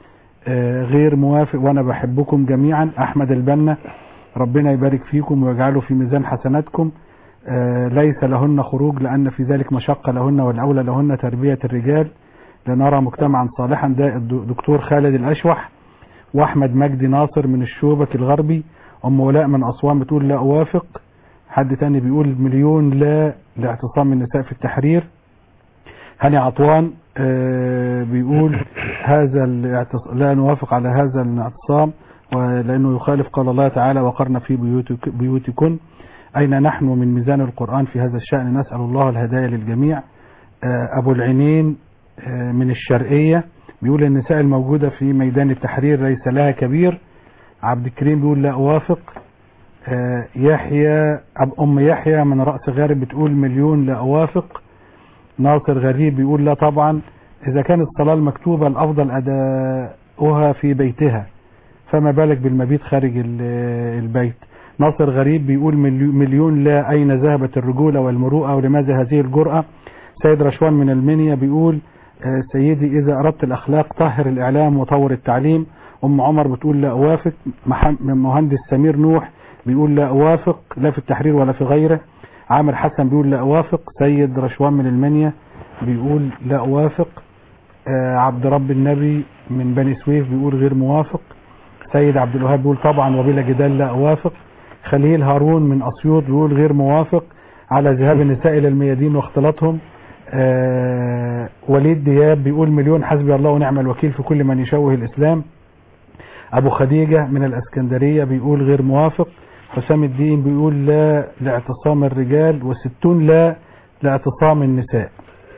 آه، غير موافق وأنا بحبكم جميعا أحمد البنا ربنا يبارك فيكم ويجعله في ميزان حسناتكم آه، ليس لهن خروج لأن في ذلك مشقة لهن والأولى لهن تربية الرجال لنرى مجتمعا صالحا ده الدكتور خالد الأشوح وأحمد مجدي ناصر من الشوبك الغربي أم ولاء من أسوان بتقول لا أوافق حد تاني بيقول مليون لا لاعتصام النساء في التحرير هاني عطوان آه، بيقول هذا الاعتص- لا نوافق على هذا الاعتصام ولأنه يخالف قال الله تعالى وقرن في بيوتك بيوتكن أين نحن من ميزان القرآن في هذا الشأن نسأل الله الهداية للجميع آه، أبو العينين آه، من الشرقية بيقول النساء الموجودة في ميدان التحرير ليس لها كبير عبد الكريم بيقول لا أوافق آه، يحيى أب أم يحيى من رأس غارب بتقول مليون لا أوافق ناصر غريب بيقول لا طبعا إذا كانت الصلاة المكتوبة الأفضل أداؤها في بيتها فما بالك بالمبيت خارج ال- البيت ناصر غريب بيقول مليو- مليون لا أين ذهبت الرجولة والمروءة ولماذا هذه الجرأة سيد رشوان من المنيا بيقول آه، سيدي إذا أردت الأخلاق طهر الإعلام وطور التعليم أم عمر بتقول لا أوافق مح- مهندس سمير نوح بيقول لا أوافق لا في التحرير ولا في غيره عامر حسن بيقول لا أوافق سيد رشوان من المنيا بيقول لا أوافق آه، عبد رب النبي من بني سويف بيقول غير موافق سيد عبد الوهاب بيقول طبعا وبلا جدال لا أوافق خليل هارون من أسيوط بيقول غير موافق على ذهاب النساء إلى الميادين واختلاطهم آه وليد دياب بيقول مليون حسبي الله ونعم الوكيل في كل من يشوه الإسلام أبو خديجة من الأسكندرية بيقول غير موافق حسام الدين بيقول لا لاعتصام الرجال وستون لا لاعتصام النساء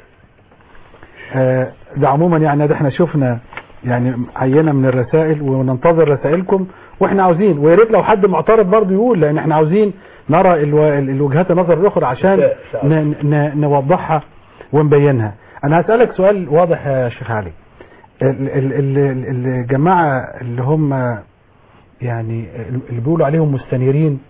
آه، ده عموما يعني ده احنا شفنا يعني عينة من الرسائل وننتظر رسائلكم واحنا عاوزين ويا ريت لو حد معترض برضه يقول لان احنا عاوزين نرى الو- الوجهات النظر الاخرى عشان ن- ن- نوضحها ونبينها انا هسألك سؤال واضح يا شيخ علي ال- ال- ال- ال- الجماعة اللي هم يعني اللي بيقولوا عليهم مستنيرين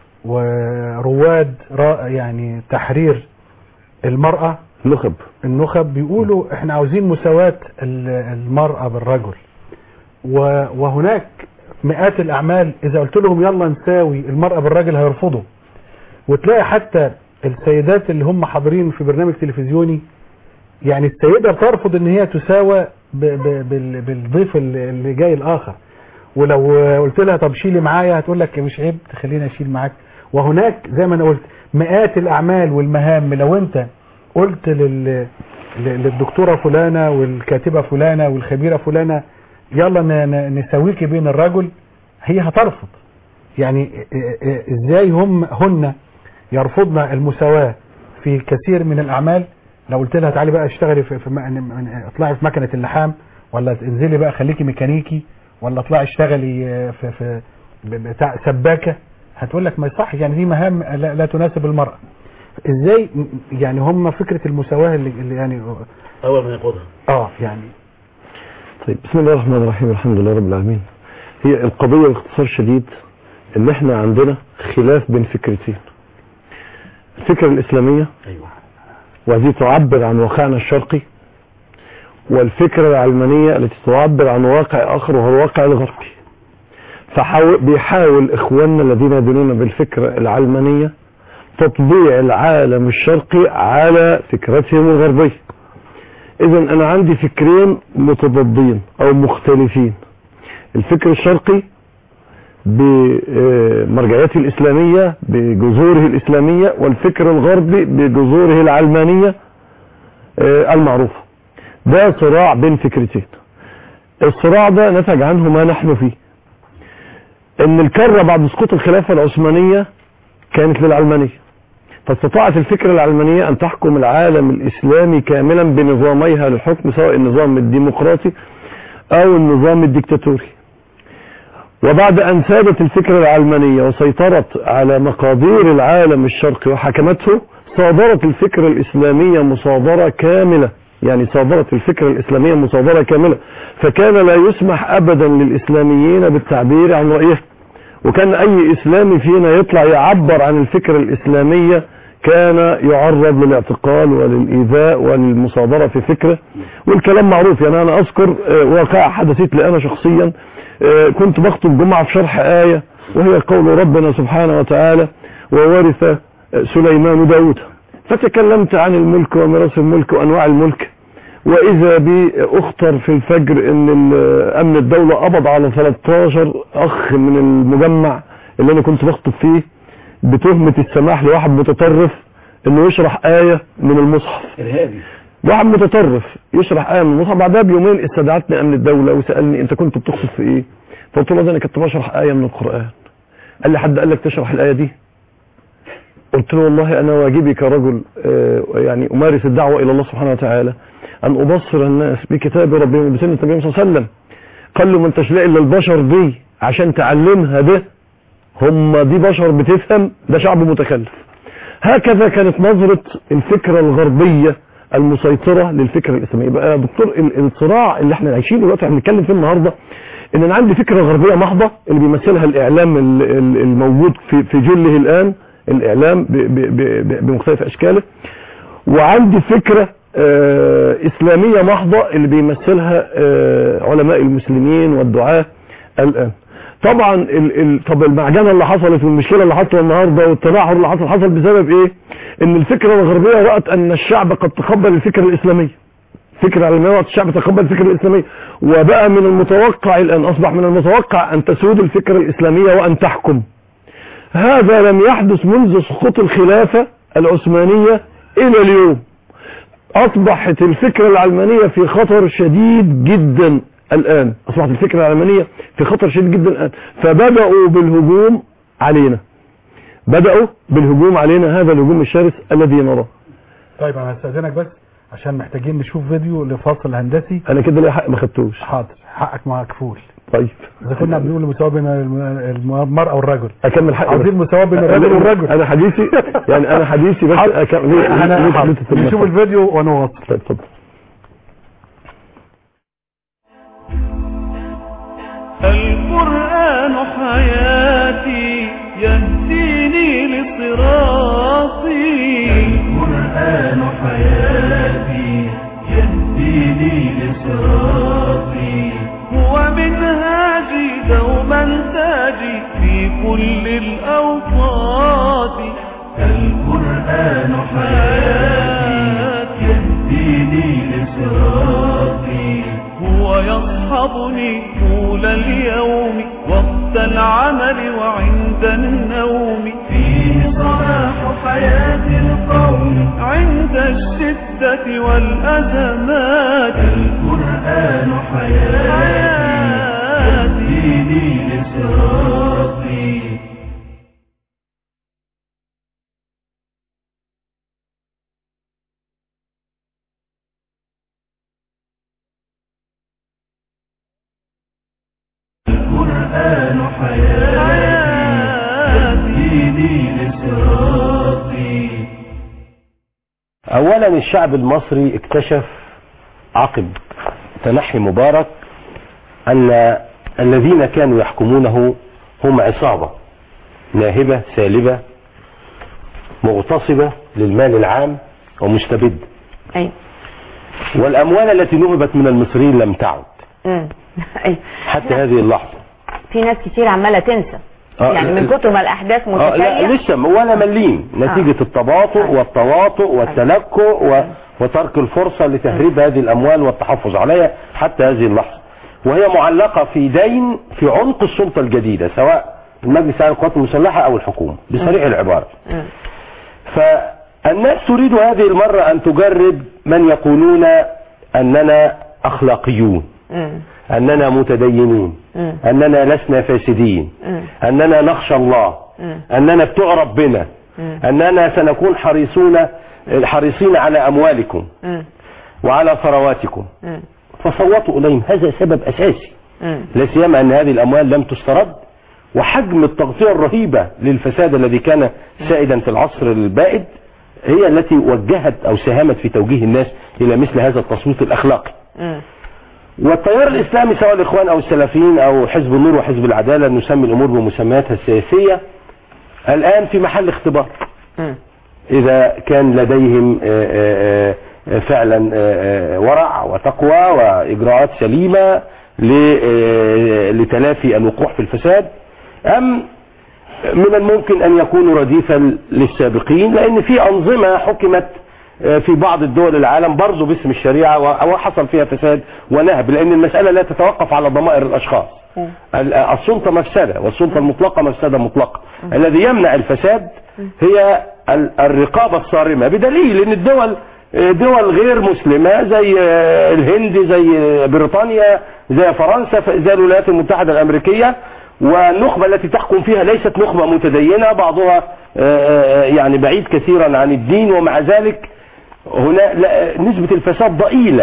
ورواد را- يعني تحرير المرأة نخب النخب بيقولوا احنا عاوزين مساواة ال- المرأة بالرجل و- وهناك مئات الاعمال اذا قلت لهم يلا نساوي المرأة بالرجل هيرفضوا وتلاقي حتى السيدات اللي هم حاضرين في برنامج تلفزيوني يعني السيدة بترفض ان هي تساوى ب- ب- بال- بالضيف اللي اللي جاي الاخر ولو قلت لها طب شيلي معايا هتقول لك مش عيب تخليني اشيل معاك وهناك زي ما انا قلت مئات الاعمال والمهام لو انت قلت لل ل- للدكتوره فلانه والكاتبه فلانه والخبيره فلانه يلا ن- ن- نساويكي بين الرجل هي هترفض يعني ا- ا- ازاي هم هن يرفضن المساواه في كثير من الاعمال لو قلت لها تعالي بقى اشتغلي في, في م- اطلعي في مكنه اللحام ولا انزلي بقى خليكي ميكانيكي ولا اطلعي اشتغلي آه، في في ب- بتاع سباكه هتقول لك ما يصح يعني دي مهام لا, لا تناسب المراه ازاي م- يعني هم فكره المساواه اللي, اللي يعني اول ما ياخدها اه يعني طيب بسم الله الرحمن الرحيم الحمد لله رب العالمين هي القضية باختصار شديد ان احنا عندنا خلاف بين فكرتين الفكرة الاسلامية ايوه وهذه تعبر عن واقعنا الشرقي والفكرة العلمانية التي تعبر عن واقع اخر وهو الواقع الغربي فبيحاول اخواننا الذين يدينون بالفكرة العلمانية تطبيع العالم الشرقي على فكرتهم الغربية اذا انا عندي فكرين متضادين او مختلفين الفكر الشرقي بمرجعيته الاسلامية بجذوره الاسلامية والفكر الغربي بجذوره العلمانية آه، المعروفة ده صراع بين فكرتين الصراع ده نتج عنه ما نحن فيه ان الكرة بعد سقوط الخلافة العثمانية كانت للعلمانية فاستطاعت الفكرة العلمانية أن تحكم العالم الإسلامي كاملا بنظاميها للحكم سواء النظام الديمقراطي أو النظام الديكتاتوري وبعد أن سادت الفكرة العلمانية وسيطرت على مقادير العالم الشرقي وحكمته صادرت الفكرة الإسلامية مصادرة كاملة يعني صادرت الفكرة الإسلامية مصادرة كاملة فكان لا يسمح أبدا للإسلاميين بالتعبير عن رأيه وكان اي اسلامي فينا يطلع يعبر عن الفكرة الاسلامية كان يعرض للاعتقال وللايذاء وللمصادرة في فكره والكلام معروف يعني انا اذكر آه، واقعة حدثت لي انا شخصيا آه، كنت بخطب جمعة في شرح آية وهي قول ربنا سبحانه وتعالى وورث آه، سليمان داود فتكلمت عن الملك وميراث الملك وانواع الملك واذا بي اخطر في الفجر ان ال- امن الدولة قبض على 13 اخ من المجمع اللي انا كنت بخطب فيه بتهمة السماح لواحد متطرف انه يشرح آية من المصحف ارهابي واحد متطرف يشرح آية من المصحف بعدها بيومين استدعتني امن الدولة وسألني انت كنت بتخطب في ايه فقلت له ده انا كنت بشرح آية من القرآن قال لي حد قال لك تشرح الآية دي قلت له والله انا واجبي كرجل آه، يعني امارس الدعوة الى الله سبحانه وتعالى ان ابصر الناس بكتاب ربهم وبسنة النبي صلى الله عليه وسلم قال له ما انتش لاقي الا البشر دي عشان تعلمها ده هم دي بشر بتفهم ده شعب متخلف هكذا كانت نظرة الفكرة الغربية المسيطرة للفكرة الإسلامية يبقى يا دكتور ال- الصراع اللي احنا عايشينه دلوقتي احنا بنتكلم فيه النهاردة ان انا عندي فكرة غربية محضة اللي بيمثلها الاعلام ال- ال- الموجود في في جله الان الاعلام ب- ب- ب- بمختلف اشكاله وعندي فكرة آه، اسلامية محضة اللي بيمثلها آه، علماء المسلمين والدعاة الان طبعا ال ال طب المعجنة اللي حصلت والمشكلة اللي حصلت النهاردة والتباحر اللي حصل حصل بسبب ايه ان الفكرة الغربية رأت ان الشعب قد تقبل الفكرة الاسلامية فكرة علمية رأت الشعب تقبل الفكرة الاسلامية وبقى من المتوقع الان اصبح من المتوقع ان تسود الفكرة الاسلامية وان تحكم هذا لم يحدث منذ سقوط الخلافة العثمانية الى اليوم اصبحت الفكرة العلمانية في خطر شديد جدا الان اصبحت الفكرة العلمانية في خطر شديد جدا الان فبدأوا بالهجوم علينا بدأوا بالهجوم علينا هذا الهجوم الشرس الذي نراه طيب انا هستاذنك بس عشان محتاجين نشوف فيديو لفاصل هندسي انا كده ليه حق ما خدتوش حاضر حقك مكفول طيب اذا كنا بنقول المساواه بين الم- المرأة والرجل اكمل حقي عاوزين بس. مساواه بين الرجل والرجل انا حديثي يعني انا حديثي بس حاضر. أكمل ليه- ليه- انا ليه- حاضر. ليه تتم نشوف مثلا؟ الفيديو ونواصل طيب اتفضل القرآن حياتي يهديني لصراطي القرآن حياتي يهديني لصراطي هو منهاجي دوما تاجي في كل الأوقات القرآن حياتي يهديني لصراطي هو يصحبني طول اليوم وقت العمل وعند النوم فيه صلاح حياة القوم عند الشدة والأزمات القرآن حياتي يهديني لصراطي القرآن حياتي يهديني لصراطي اولا الشعب المصري اكتشف عقب تنحي مبارك ان الذين كانوا يحكمونه هم عصابة ناهبة سالبة مغتصبة للمال العام ومستبد ايوه والاموال التي نهبت من المصريين لم تعد امم ايوه حتى هذه اللحظة في ناس كتير عماله تنسى آه، يعني من ال- كتر ما الاحداث آه لا متتاليه لسه ولا مليم نتيجة التباطؤ والتواطؤ والتلكؤ و- وترك الفرصة لتهريب هذه الأموال والتحفظ عليها حتى هذه اللحظة وهي معلقة في دين في عنق السلطة الجديدة سواء المجلس الأعلى للقوات المسلحة أو الحكومة بصريح العبارة مم. فالناس تريد هذه المرة أن تجرب من يقولون أننا أخلاقيون مم. أننا متدينين مم. أننا لسنا فاسدين مم. أننا نخشى الله مم. أننا بتوع ربنا مم. أننا سنكون حريصون حريصين على أموالكم مم. وعلى ثرواتكم مم. فصوتوا إليهم هذا سبب أساسي مم. لا سيما أن هذه الأموال لم تسترد وحجم التغطية الرهيبة للفساد الذي كان سائدا في العصر البائد هي التي وجهت أو ساهمت في توجيه الناس إلى مثل هذا التصويت الأخلاقي مم. والتيار الإسلامي سواء الإخوان أو السلفيين أو حزب النور وحزب العدالة نسمي الأمور بمسمياتها السياسية الآن في محل اختبار مم. إذا كان لديهم آه، آه، آه، فعلا آه، آه، ورع وتقوى وإجراءات سليمة ل- آه، لتلافي الوقوع في الفساد أم من الممكن أن يكونوا رديفا للسابقين لأن في أنظمة حكمت آه، في بعض الدول العالم برضه باسم الشريعة و- وحصل فيها فساد ونهب لأن المسألة لا تتوقف على ضمائر الأشخاص ال- السلطة مفسدة والسلطة المطلقة مفسدة مطلقة الذي يمنع الفساد هي ال- الرقابة الصارمة بدليل ان الدول دول غير مسلمة زي الهند زي بريطانيا زي فرنسا زي الولايات المتحدة الامريكية والنخبة التي تحكم فيها ليست نخبة متدينة بعضها يعني بعيد كثيرا عن الدين ومع ذلك هنا لا- نسبة الفساد ضئيلة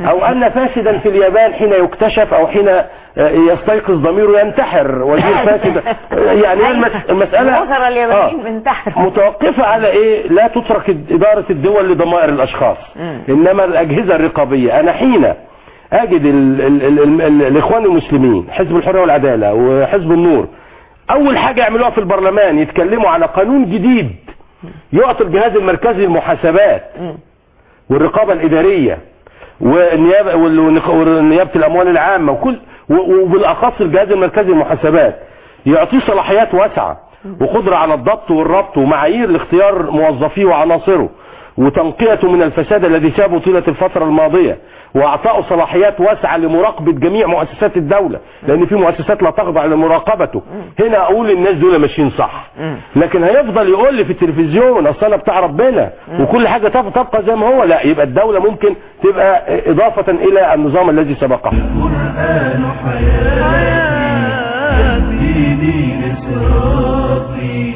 او ان فاسدا في اليابان حين يكتشف او حين آه، يستيقظ ضميره ينتحر وزير فاسد يعني هي المس- المسألة الأسرة آه. اليابانيين بنتحر متوقفة على ايه لا تترك إدارة الدول لضمائر الاشخاص انما الاجهزة الرقابية انا حين اجد ال ال ال ال ال الاخوان المسلمين حزب الحرية والعدالة وحزب النور اول حاجة يعملوها في البرلمان يتكلموا على قانون جديد يعطي الجهاز المركزي المحاسبات والرقابة الادارية والنيابة والنق- ونيابة الاموال العامة وكل و- وبالاخص الجهاز المركزي للمحاسبات يعطيه صلاحيات واسعة وقدرة على الضبط والربط ومعايير لاختيار موظفيه وعناصره وتنقيته من الفساد الذي سابه طيلة الفترة الماضية واعطائه صلاحيات واسعة لمراقبة جميع مؤسسات الدولة لان في مؤسسات لا تخضع لمراقبته هنا اقول الناس دول ماشيين صح لكن هيفضل يقول لي في التلفزيون اصل انا بتاع ربنا وكل حاجة تب- تبقى زي ما هو لا يبقى الدولة ممكن تبقى اضافة الى النظام الذي سبقه القرآن حياتي ديني لصراطي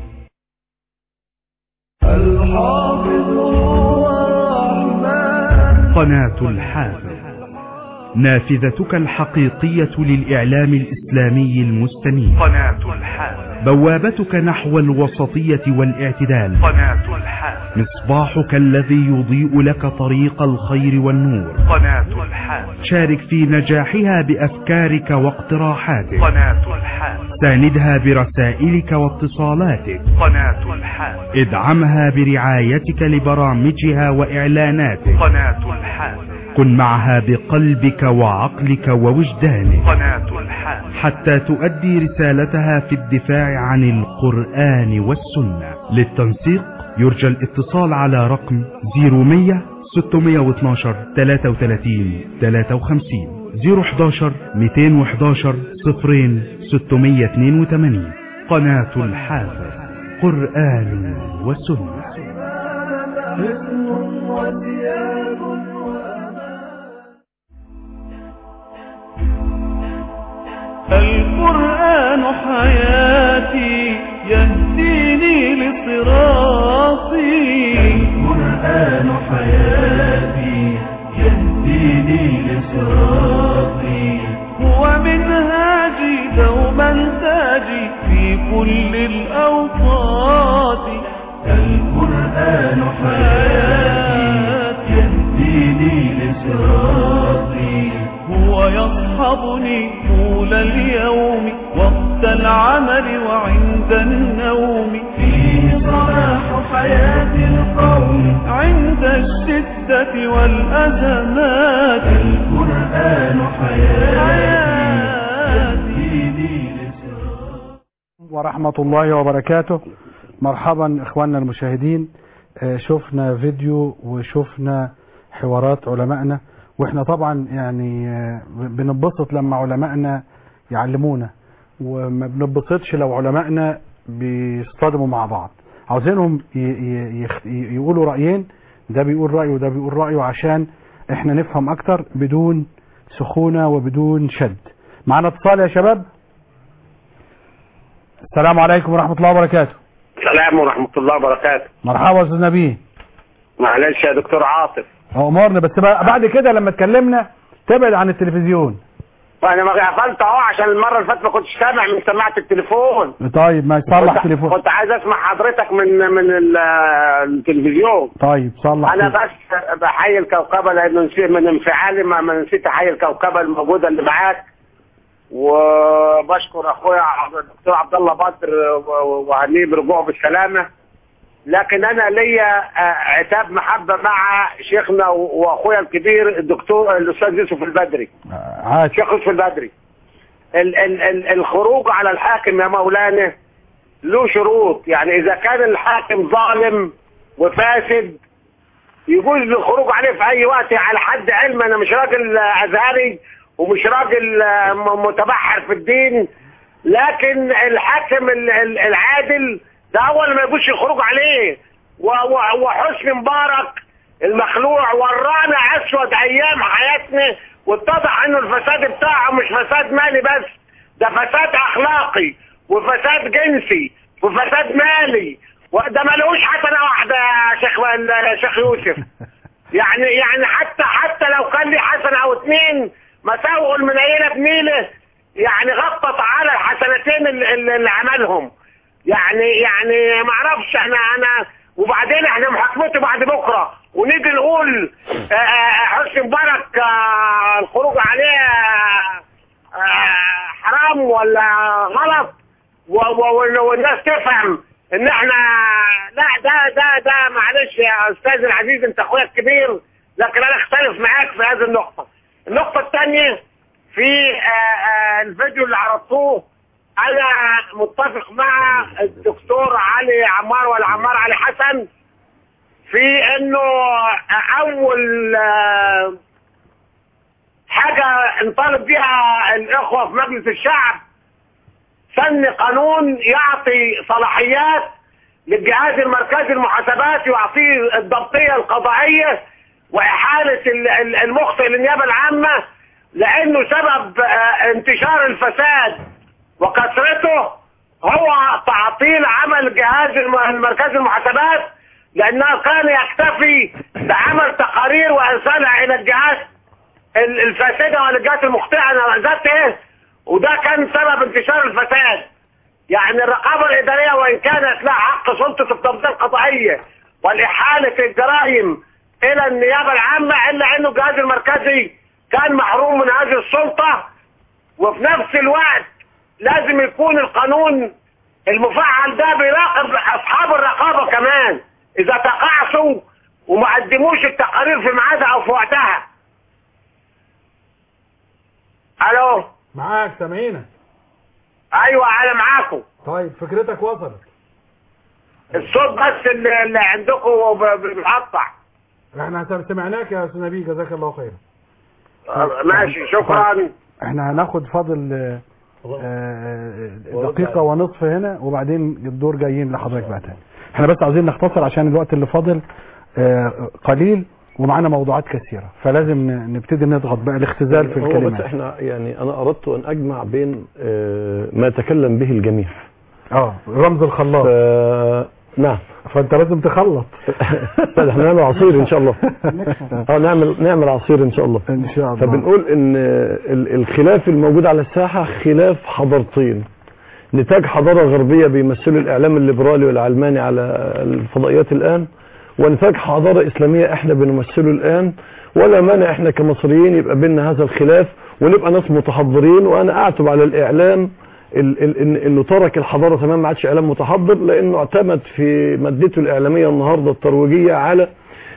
الحافظ هو الرحمن قناة الحافظ نافذتك الحقيقية للإعلام الإسلامي المستنير قناة الحافظ بوابتك نحو الوسطية والاعتدال قناة الحافظ مصباحك الذي يضيء لك طريق الخير والنور قناة الحافظ شارك في نجاحها بأفكارك واقتراحاتك قناة الحافظ ساندها برسائلك واتصالاتك قناة الحافظ ادعمها برعايتك لبرامجها وإعلاناتك قناة الحافظ كن معها بقلبك وعقلك ووجدانك قناة الحافظ حتى تؤدي رسالتها في الدفاع عن القرآن والسنة للتنسيق يرجى الاتصال على رقم 0100 612 33 53 011 211 صفرين 682 قناة الحافظ قرآن وسنة حسن وثياب القرآن حياتي يهديني لصراطي القرآن حياتي يهديني لصراطي هو منهاجي دوما تاجي في كل الأوقات القرآن حياتي يهديني لصراطي هو يصحبني طول اليوم وقت العمل وعند النوم فيه صلاح حياة القوم عند الشدة والأزمات القرآن حياتي يهديني ورحمة الله وبركاته مرحبا اخواننا المشاهدين آه، شفنا فيديو وشفنا حوارات علمائنا واحنا طبعا يعني آه، بننبسط لما علمائنا يعلمونا وما بننبسطش لو علمائنا بيصطدموا مع بعض عاوزينهم ي- ي- يخ- ي- يقولوا رأيين ده بيقول رأيه وده بيقول رأيه عشان احنا نفهم اكتر بدون سخونة وبدون شد معنا اتصال يا شباب السلام عليكم ورحمة الله وبركاته السلام ورحمة الله وبركاته مرحبا استاذ نبيه معلش يا دكتور عاطف امورنا بس بقى بعد كده لما اتكلمنا تبعد عن التلفزيون وانا ما قفلت اهو عشان المرة اللي فاتت ما كنتش سامع من سماعة التليفون طيب ما يصلح كنت- تليفون كنت عايز اسمع حضرتك من من ال- التلفزيون طيب صلح انا تليفون. بس بحيي الكوكبه لانه نسيت من انفعالي ما, ما نسيت احيي الكوكبه الموجوده اللي معاك وبشكر اخويا عبد- الدكتور عبد الله بدر و- و- وهنيه برجوعه بالسلامه لكن انا ليا آه، عتاب محبه مع شيخنا و- واخويا الكبير الدكتور الاستاذ يوسف البدري عادي شيخ يوسف البدري ال ال ال الخروج على الحاكم يا مولانا له شروط يعني اذا كان الحاكم ظالم وفاسد يجوز الخروج عليه في اي وقت على حد علم انا مش راجل آه، ازهري ومش راجل آه، م- متبحر في الدين لكن الحاكم ال- ال- العادل ده اول ما يجوز الخروج عليه و- و- وحسني مبارك المخلوع ورانا اسود ايام حياتنا واتضح انه الفساد بتاعه مش فساد مالي بس ده فساد اخلاقي وفساد جنسي وفساد مالي وده ملوش حسنه واحده يا شيخ يا شيخ يوسف يعني يعني حتى حتى لو كان لي حسنه او اتنين مساوئ المنيله بميله يعني غطت على الحسنتين اللي, اللي اللي عملهم يعني يعني ما اعرفش احنا انا وبعدين احنا محاكمته بعد بكره ونيجي نقول آه، آه، حسني مبارك آه، الخروج عليه آه، حرام ولا غلط و- و- والناس تفهم ان احنا لا ده ده ده معلش يا استاذ العزيز انت اخويا الكبير لكن انا اختلف معاك في هذه النقطه النقطه الثانيه في آه، آه، الفيديو اللي عرضتوه انا متفق مع الدكتور علي عمار والعمار علي حسن في انه اول آه، حاجه نطالب بها الاخوه في مجلس الشعب سن قانون يعطي صلاحيات للجهاز المركزي المحاسبات يعطيه الضبطيه القضائيه واحاله ال- ال- المخطئ للنيابه العامه لانه سبب آه، انتشار الفساد وكثرته هو تعطيل عمل الجهاز الم- المركزي المحاسبات لانه كان يكتفي بعمل تقارير وارسالها الى الجهات ال- الفاسده والجهات المخطئه ذاته وده كان سبب انتشار الفساد يعني الرقابه الاداريه وان كانت لها حق سلطه التنظيم القضائيه والاحاله الجرائم الى النيابه العامه الا انه الجهاز المركزي كان محروم من هذه السلطه وفي نفس الوقت لازم يكون القانون المفعل ده بيراقب اصحاب الرقابه كمان اذا تقاعسوا وما قدموش التقارير في ميعادها او في وقتها الو معاك سامعينك ايوه انا معاكم طيب فكرتك وصلت الصوت بس اللي, اللي عندكم ب- ب- بيتقطع احنا سم- سمعناك يا استاذ نبيل جزاك الله خيرا ماشي شكرا احنا هناخد فاضل آه، آه، دقيقة ونصف هنا وبعدين الدور جايين لحضرتك بقى تاني احنا بس عاوزين نختصر عشان الوقت اللي فاضل آه، قليل ومعانا موضوعات كثيرة فلازم ن- نبتدي نضغط بقى الاختزال في هو بس الكلمات احنا يعني انا اردت ان اجمع بين آه، ما تكلم به الجميع اه رمز الخلاط نعم فانت لازم تخلط لا احنا نعمل عصير ان شاء الله اه نعمل نعمل عصير ان شاء الله ان شاء الله فبنقول ان ال- الخلاف الموجود على الساحه خلاف حضارتين نتاج حضاره غربيه بيمثله الاعلام الليبرالي والعلماني على الفضائيات الان ونتاج حضاره اسلاميه احنا بنمثله الان ولا مانع احنا كمصريين يبقى بيننا هذا الخلاف ونبقى ناس متحضرين وانا اعتب على الاعلام ال- ال- إن- انه ترك الحضاره تمام ما عادش اعلام متحضر لانه اعتمد في مادته الاعلاميه النهارده الترويجيه على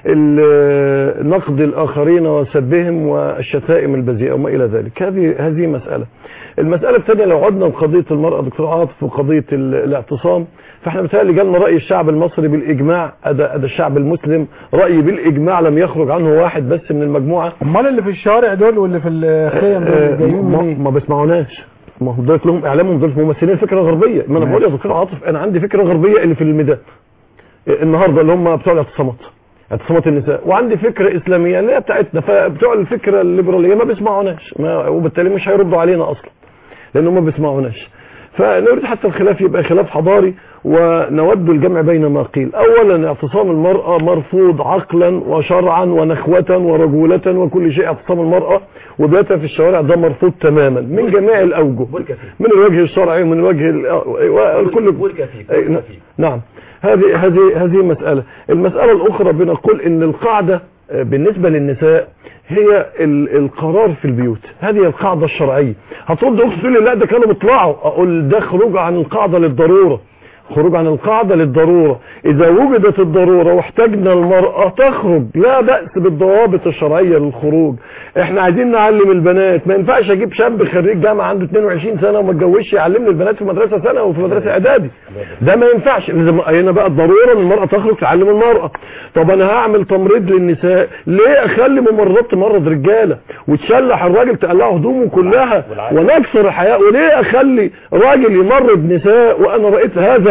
ال- نقد الاخرين وسبهم والشتائم البذيئه وما الى ذلك هذه هذه مساله المساله الثانيه لو عدنا لقضيه المراه دكتور عاطف وقضيه ال- الاعتصام فاحنا مثالي جالنا راي الشعب المصري بالاجماع أدا, أدا الشعب المسلم راي بالاجماع لم يخرج عنه واحد بس من المجموعه امال اللي في الشوارع دول واللي في الخيم دول آه، جايين ما, منين ما بيسمعوناش ما هم دول لهم اعلامهم دول ممثلين فكره غربيه ما انا بقول يا دكتور عاطف انا عندي فكره غربيه اللي في الميدان النهارده اللي هم بتوع الاعتصامات اعتصامات النساء وعندي فكره اسلاميه اللي هي بتاعتنا فبتوع الفكره الليبراليه ما بيسمعوناش ما وبالتالي مش هيردوا علينا اصلا لان هم ما بيسمعوناش فنريد حتى الخلاف يبقى خلاف حضاري ونود الجمع بين ما قيل اولا اعتصام المراه مرفوض عقلا وشرعا ونخوه ورجوله وكل شيء اعتصام المراه وبيتها في الشوارع ده مرفوض تماما من جميع الاوجه من الوجه الشرعي ومن الوجه ال- كل أي، نعم هذه هذه هذه مسألة المسألة الأخرى بنقول إن القاعدة آه، بالنسبة للنساء هي ال- القرار في البيوت هذه القاعدة الشرعية هترد أخت تقول لي لا ده كانوا بيطلعوا أقول ده خروج عن القاعدة للضرورة خروج عن القاعدة للضرورة إذا وجدت الضرورة واحتاجنا المرأة تخرج لا بأس بالضوابط الشرعية للخروج احنا عايزين نعلم البنات ما ينفعش اجيب شاب خريج جامعة عنده 22 سنة وما اتجوزش يعلمني البنات في مدرسة سنة وفي مدرسة اعدادي ده ما ينفعش لازم هنا بقى الضرورة ان المرأة تخرج تعلم المرأة طب انا هعمل تمريض للنساء ليه اخلي ممرضات تمرض رجالة وتشلح الراجل تقلعه هدومه كلها ونكسر الحياة وليه اخلي راجل يمرض نساء وانا رأيت هذا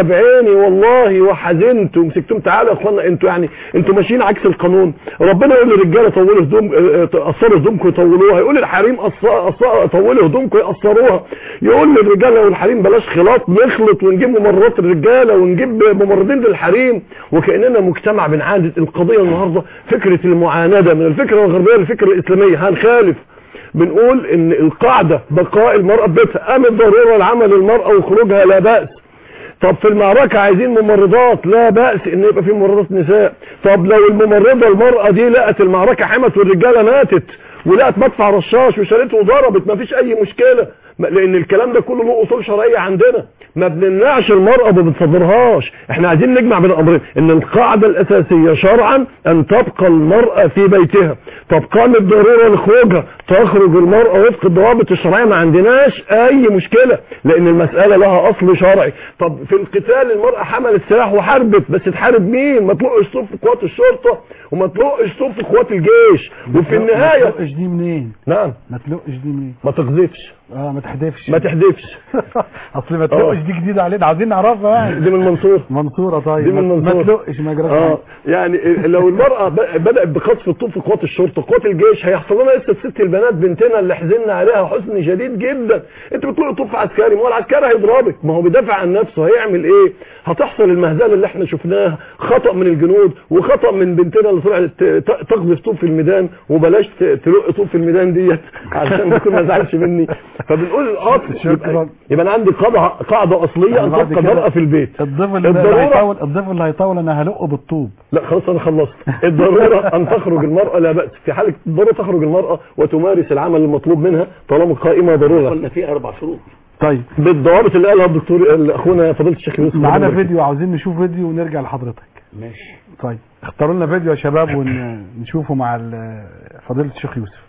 بعيني والله وحزنت ومسكتهم تعالوا يا اخوانا انتوا يعني انتوا ماشيين عكس القانون ربنا يقول للرجاله طولوا هدوم اه، قصروا هدومكم يطولوها يقول للحريم قص- قص- طولوا هدومكم يقصروها يقول للرجاله والحريم بلاش خلاط نخلط ونجيب ممرضات الرجاله ونجيب ممرضين للحريم وكاننا مجتمع بنعاند القضيه النهارده فكره المعانده من الفكره الغربيه للفكره الاسلاميه هنخالف بنقول ان القاعده بقاء المراه في بيتها ام الضروره لعمل المراه وخروجها لا باس طب في المعركة عايزين ممرضات لا بأس ان يبقى في ممرضات نساء طب لو الممرضة المرأة دي لقت المعركة حمت والرجالة ماتت ولقت مدفع رشاش وشالته وضربت ما فيش اي مشكلة ما- لان الكلام ده كله له اصول شرعية عندنا ما بنمنعش المرأة وما بنصدرهاش احنا عايزين نجمع بين الامرين ان القاعدة الاساسية شرعا ان تبقى المرأة في بيتها طب قام الضرورة لخروجها تخرج المرأة وفق الضوابط الشرعية ما عندناش اي مشكلة لان المسألة لها اصل شرعي طب في القتال المرأة حملت سلاح وحاربت بس تحارب مين ما تلقش صف قوات الشرطة وما تلقش صف قوات الجيش وفي ما النهاية تلقش دي منين نعم ما تلقش دي منين ما تقذفش اه ما تحدفش ما تحدفش اصل ما تلقش دي جديده علينا عاوزين نعرفها يعني دي من المنصور منصوره طيب دي من ما- ما منصور تلقش ما يجراش اه حاجة. يعني لو المرأة ب- بدأت بقذف الطوب في قوات الشرطة قوات الجيش هيحصل لنا لسه ست البنات بنتنا اللي حزننا عليها حزن شديد جدا انت بتطلق طوب في عسكري ما هو العسكري هيضربك ما هو بيدافع عن نفسه هيعمل ايه هتحصل المهزله اللي احنا شفناها خطأ من الجنود وخطأ من بنتنا اللي طلعت ت- ت- تقذف طوب في الميدان وبلاش ت- تلق طوب في الميدان ديت عشان تكون ما زعلش مني فبنقول الاصل يبقى, يبقى انا عندي قاعده قاعده اصليه ان بعد تبقى كده المرأة في البيت الضيف اللي اللي الضرورة- هيطول الضيف اللي هيطول انا هلقه بالطوب لا خلاص انا خلصت الضروره ان تخرج المراه لا باس في حاله الضروره تخرج المراه وتمارس العمل المطلوب منها طالما قائمه ضروره قلنا في اربع شروط طيب بالضوابط اللي قالها الدكتور اخونا فضيله الشيخ يوسف معانا ربنا فيديو عاوزين نشوف فيديو ونرجع لحضرتك ماشي طيب اختاروا لنا فيديو يا شباب ونشوفه مع ال- فضيله الشيخ يوسف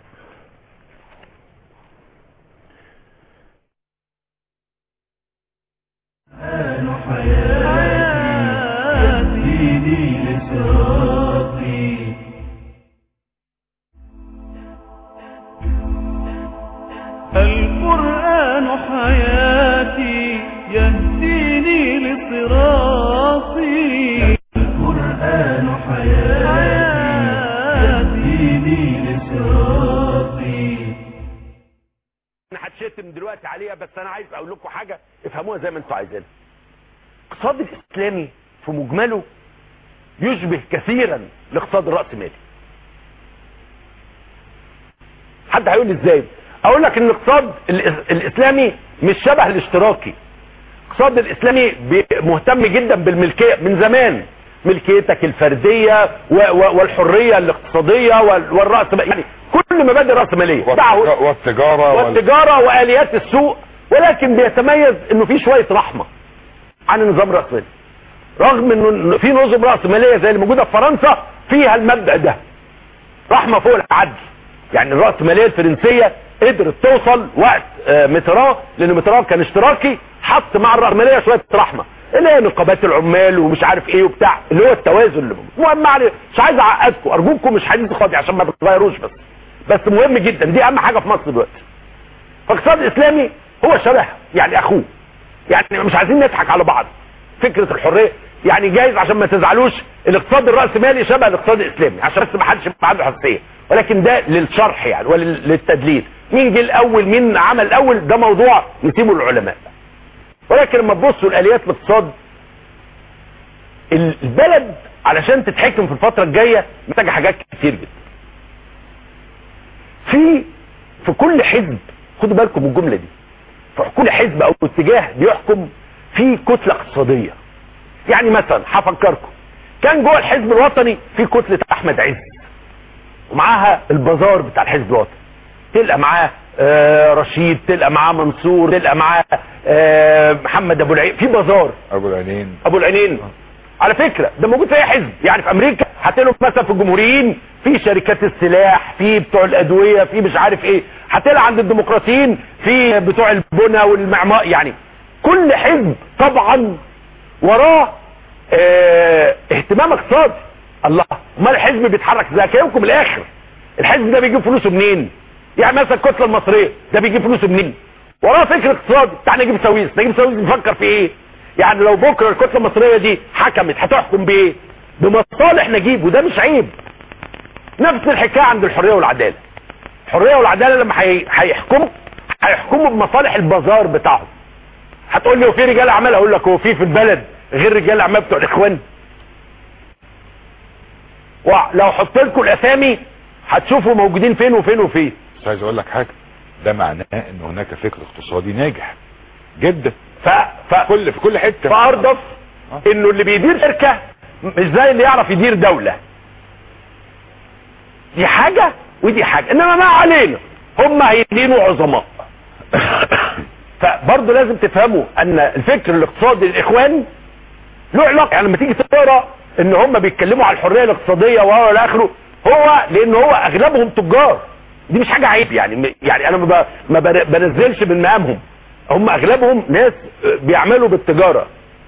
ديني لصراطي القرآن حياتي يهديني لصراطي القرآن حياتي يهديني لصراطي انا هتشتم دلوقتي عليها بس انا عايز اقول لكم حاجه افهموها زي ما انتوا عايزينها الاقتصاد الاسلامي في مجمله يشبه كثيرا الاقتصاد الراسمالي حد هيقول لي ازاي اقول لك ان الاقتصاد الإس- الاسلامي مش شبه الاشتراكي الاقتصاد الاسلامي بي- مهتم جدا بالملكيه من زمان ملكيتك الفرديه و- و- والحريه الاقتصاديه وال- والراس يعني كل مبادئ الراسماليه دعوة- والتجارة وال... والتجارة واليات السوق ولكن بيتميز انه في شوية رحمة عن النظام الرأسمالي رغم انه في نظم رأسمالية زي اللي موجودة في فرنسا فيها المبدأ ده رحمة فوق العدل يعني الرأسمالية الفرنسية قدرت توصل وقت آه، متران لان متران كان اشتراكي حط مع الرأسمالية شوية رحمة اللي هي نقابات العمال ومش عارف ايه وبتاع اللي هو التوازن اللي موجود المهم معلش مش عايز اعقدكم ارجوكم مش حديث خاطئ عشان ما تتغيروش بس بس مهم جدا دي اهم حاجة في مصر دلوقتي فالاقتصاد الاسلامي هو شبه يعني اخوه يعني مش عايزين نضحك على بعض فكرة الحرية يعني جايز عشان ما تزعلوش الاقتصاد الرأسمالي شبه الاقتصاد الاسلامي عشان بس ما حدش يبقى عنده حساسية ولكن ده للشرح يعني وللتدليل مين جه الاول مين عمل الاول ده موضوع نسيبه للعلماء ولكن لما تبصوا لآليات الاقتصاد البلد علشان تتحكم في الفترة الجاية محتاجة حاجات كتير جدا في في كل حزب خدوا بالكم من الجملة دي في كل حزب او اتجاه بيحكم في كتلة اقتصادية يعني مثلا هفكركم كان جوه الحزب الوطني في كتلة احمد عز ومعاها البازار بتاع الحزب الوطني تلقى معاه آه رشيد تلقى معاه منصور تلقى معاه آه محمد ابو العين في بازار ابو العينين ابو العينين على فكرة ده موجود في اي حزب يعني في امريكا هتلاقوا مثلا في الجمهوريين في شركات السلاح في بتوع الادوية في مش عارف ايه هتلاقي عند الديمقراطيين في بتوع البنى والمعمار يعني كل حزب طبعا وراه اه اهتمام اقتصادي الله امال الحزب بيتحرك ازاي كيومكم الاخر الحزب ده بيجيب فلوسه منين يعني مثلا الكتله المصريه ده بيجيب فلوسه منين وراه فكر اقتصادي بتاع نجيب ساويرس نجيب ساويرس بيفكر في ايه يعني لو بكره الكتله المصريه دي حكمت هتحكم بايه بمصالح نجيب وده مش عيب نفس الحكايه عند الحريه والعداله الحريه والعداله لما هي- هيحكموا هيحكموا بمصالح البازار بتاعهم هتقول لي هو في رجال اعمال اقول لك هو في في البلد غير رجال الاعمال بتوع الاخوان ولو حط لكم الاسامي هتشوفوا موجودين فين وفين وفين بس عايز اقول لك حاجه ده معناه ان هناك فكر اقتصادي ناجح جدا ف... ف... كل في كل حته فارضف انه اللي بيدير شركه مش زي اللي يعرف يدير دوله دي حاجه ودي حاجه انما ما علينا هم هيدينوا عظماء فبرضه لازم تفهموا ان الفكر الاقتصادي للاخوان له علاقه يعني لما تيجي تقرا ان هم بيتكلموا على الحريه الاقتصاديه وهو الى اخره هو لان هو اغلبهم تجار دي مش حاجه عيب يعني يعني انا ما ب- ما بن- بنزلش من مقامهم هم اغلبهم ناس بيعملوا بالتجاره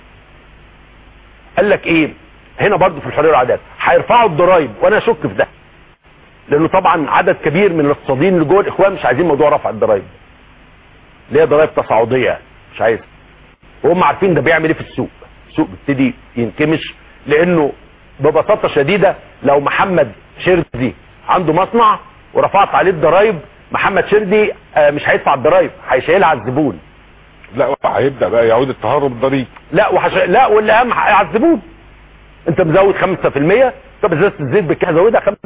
قال لك ايه هنا برضه في الحريه والعداله هيرفعوا الضرايب وانا اشك في ده لانه طبعا عدد كبير من الاقتصاديين اللي جوه الاخوان مش عايزين موضوع رفع الضرايب اللي هي ضرايب تصاعديه مش عايز وهم عارفين ده بيعمل ايه في السوق السوق بيبتدي ينكمش لانه ببساطه شديده لو محمد شردي عنده مصنع ورفعت عليه الضرايب محمد شردي آه، مش هيدفع الضرايب هيشيلها على الزبون لا هيبدا بقى يعود التهرب الضريبي لا وحش... لا واللي اهم حاجة على الزبون انت مزود 5% طب ازازه الزيت بكام زودها 5%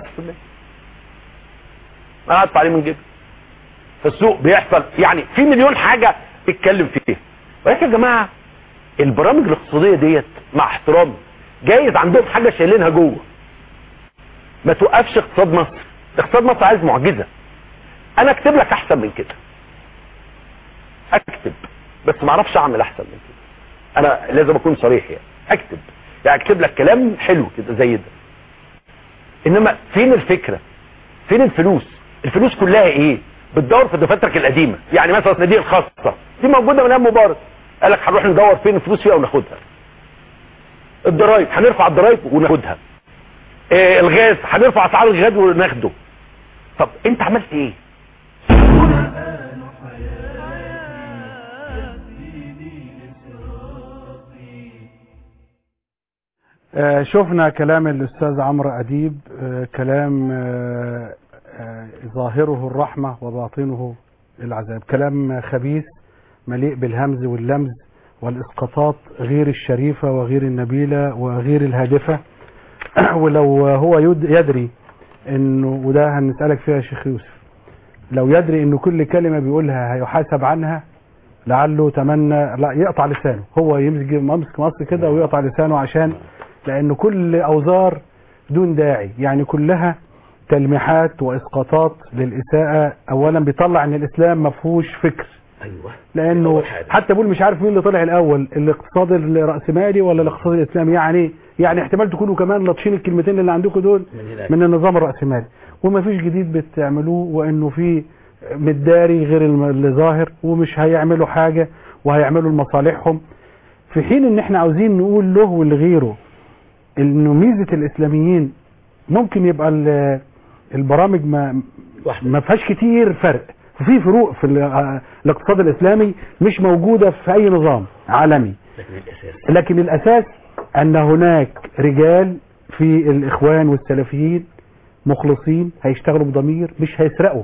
انا هدفع عليه من جيبي فالسوق بيحصل يعني في مليون حاجه تتكلم فيها ولكن يا جماعه البرامج الاقتصاديه ديت مع احترامي جايز عندهم حاجه شايلينها جوه ما توقفش اقتصاد مصر اقتصاد مصر عايز معجزه انا اكتب لك احسن من كده اكتب بس ما اعرفش اعمل احسن من كده انا لازم اكون صريح يعني اكتب يعني اكتب لك كلام حلو كده زي ده انما فين الفكره فين الفلوس الفلوس كلها ايه بتدور في دفاترك القديمه يعني مثلا الصناديق الخاصه دي موجوده من ايام مبارك قال لك هنروح ندور فين الفلوس فيها وناخدها الضرايب هنرفع الضرايب وناخدها إيه الغاز هنرفع اسعار الغاز وناخده طب انت عملت ايه آه، شفنا كلام الأستاذ عمرو أديب آه، كلام آه، آه، ظاهره الرحمة وباطنه العذاب كلام خبيث مليء بالهمز واللمز والإسقاطات غير الشريفة وغير النبيلة وغير الهادفة ولو هو يد- يدري انه وده هنسألك فيها يا شيخ يوسف لو يدري انه كل كلمة بيقولها هيحاسب عنها لعله تمنى لا يقطع لسانه هو يمسك يمسك مصر كده ويقطع لسانه عشان لأن كل أوزار دون داعي يعني كلها تلميحات وإسقاطات للإساءة أولا بيطلع أن الإسلام ما فيهوش فكر ايوه لأنه حتى بقول مش عارف مين اللي طلع الأول الاقتصاد الرأسمالي ولا الاقتصاد الإسلامي يعني يعني احتمال تكونوا كمان لطشين الكلمتين اللي عندكم دول من هناك. من النظام الرأسمالي وما فيش جديد بتعملوه وانه في متداري غير الم- اللي ظاهر ومش هيعملوا حاجة وهيعملوا لمصالحهم في حين ان احنا عاوزين نقول له ولغيره انه ميزة الاسلاميين ممكن يبقى ال- البرامج ما ما فيهاش كتير فرق وفي فروق في ال- الاقتصاد الاسلامي مش موجودة في اي نظام عالمي لكن الاساس لكن الأساس أن هناك رجال في الإخوان والسلفيين مخلصين هيشتغلوا بضمير مش هيسرقوا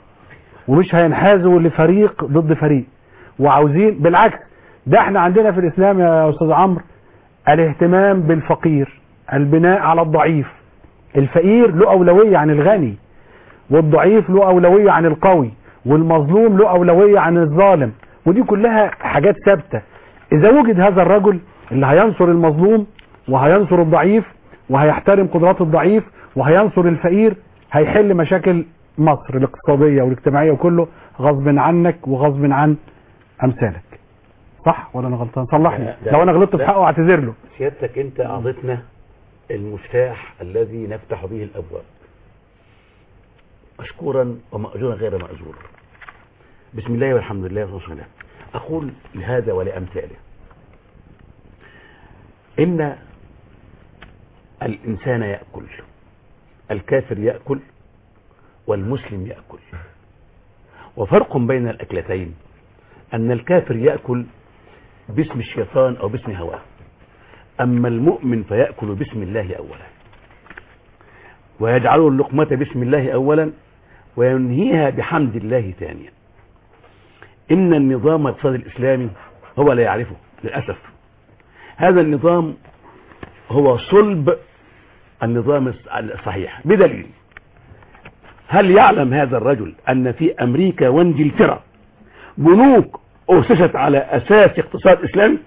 ومش هينحازوا لفريق ضد فريق وعاوزين بالعكس ده احنا عندنا في الإسلام يا أستاذ عمرو الاهتمام بالفقير البناء على الضعيف الفقير له أولوية عن الغني والضعيف له أولوية عن القوي والمظلوم له أولوية عن الظالم ودي كلها حاجات ثابتة إذا وجد هذا الرجل اللي هينصر المظلوم وهينصر الضعيف وهيحترم قدرات الضعيف وهينصر الفقير هيحل مشاكل مصر الاقتصادية والاجتماعية وكله غصب عنك وغصب عن أمثالك صح ولا أنا غلطان صلحني لا، لا، لو أنا غلطت في لا. حقه اعتذر له سيادتك انت اعطيتنا المفتاح الذي نفتح به الابواب مشكورا ومأجورا غير مأجور بسم الله والحمد لله والصلاة والسلام أقول لهذا ولأمثاله إن الإنسان يأكل الكافر يأكل والمسلم يأكل وفرق بين الأكلتين أن الكافر يأكل باسم الشيطان او باسم هواه اما المؤمن فيأكل باسم الله اولا ويجعل اللقمة باسم الله اولا وينهيها بحمد الله ثانيا ان النظام الاقتصادي الاسلامي هو لا يعرفه للأسف هذا النظام هو صلب النظام الصحيح بدليل هل يعلم هذا الرجل أن في أمريكا وانجلترا بنوك أسست على أساس اقتصاد إسلامي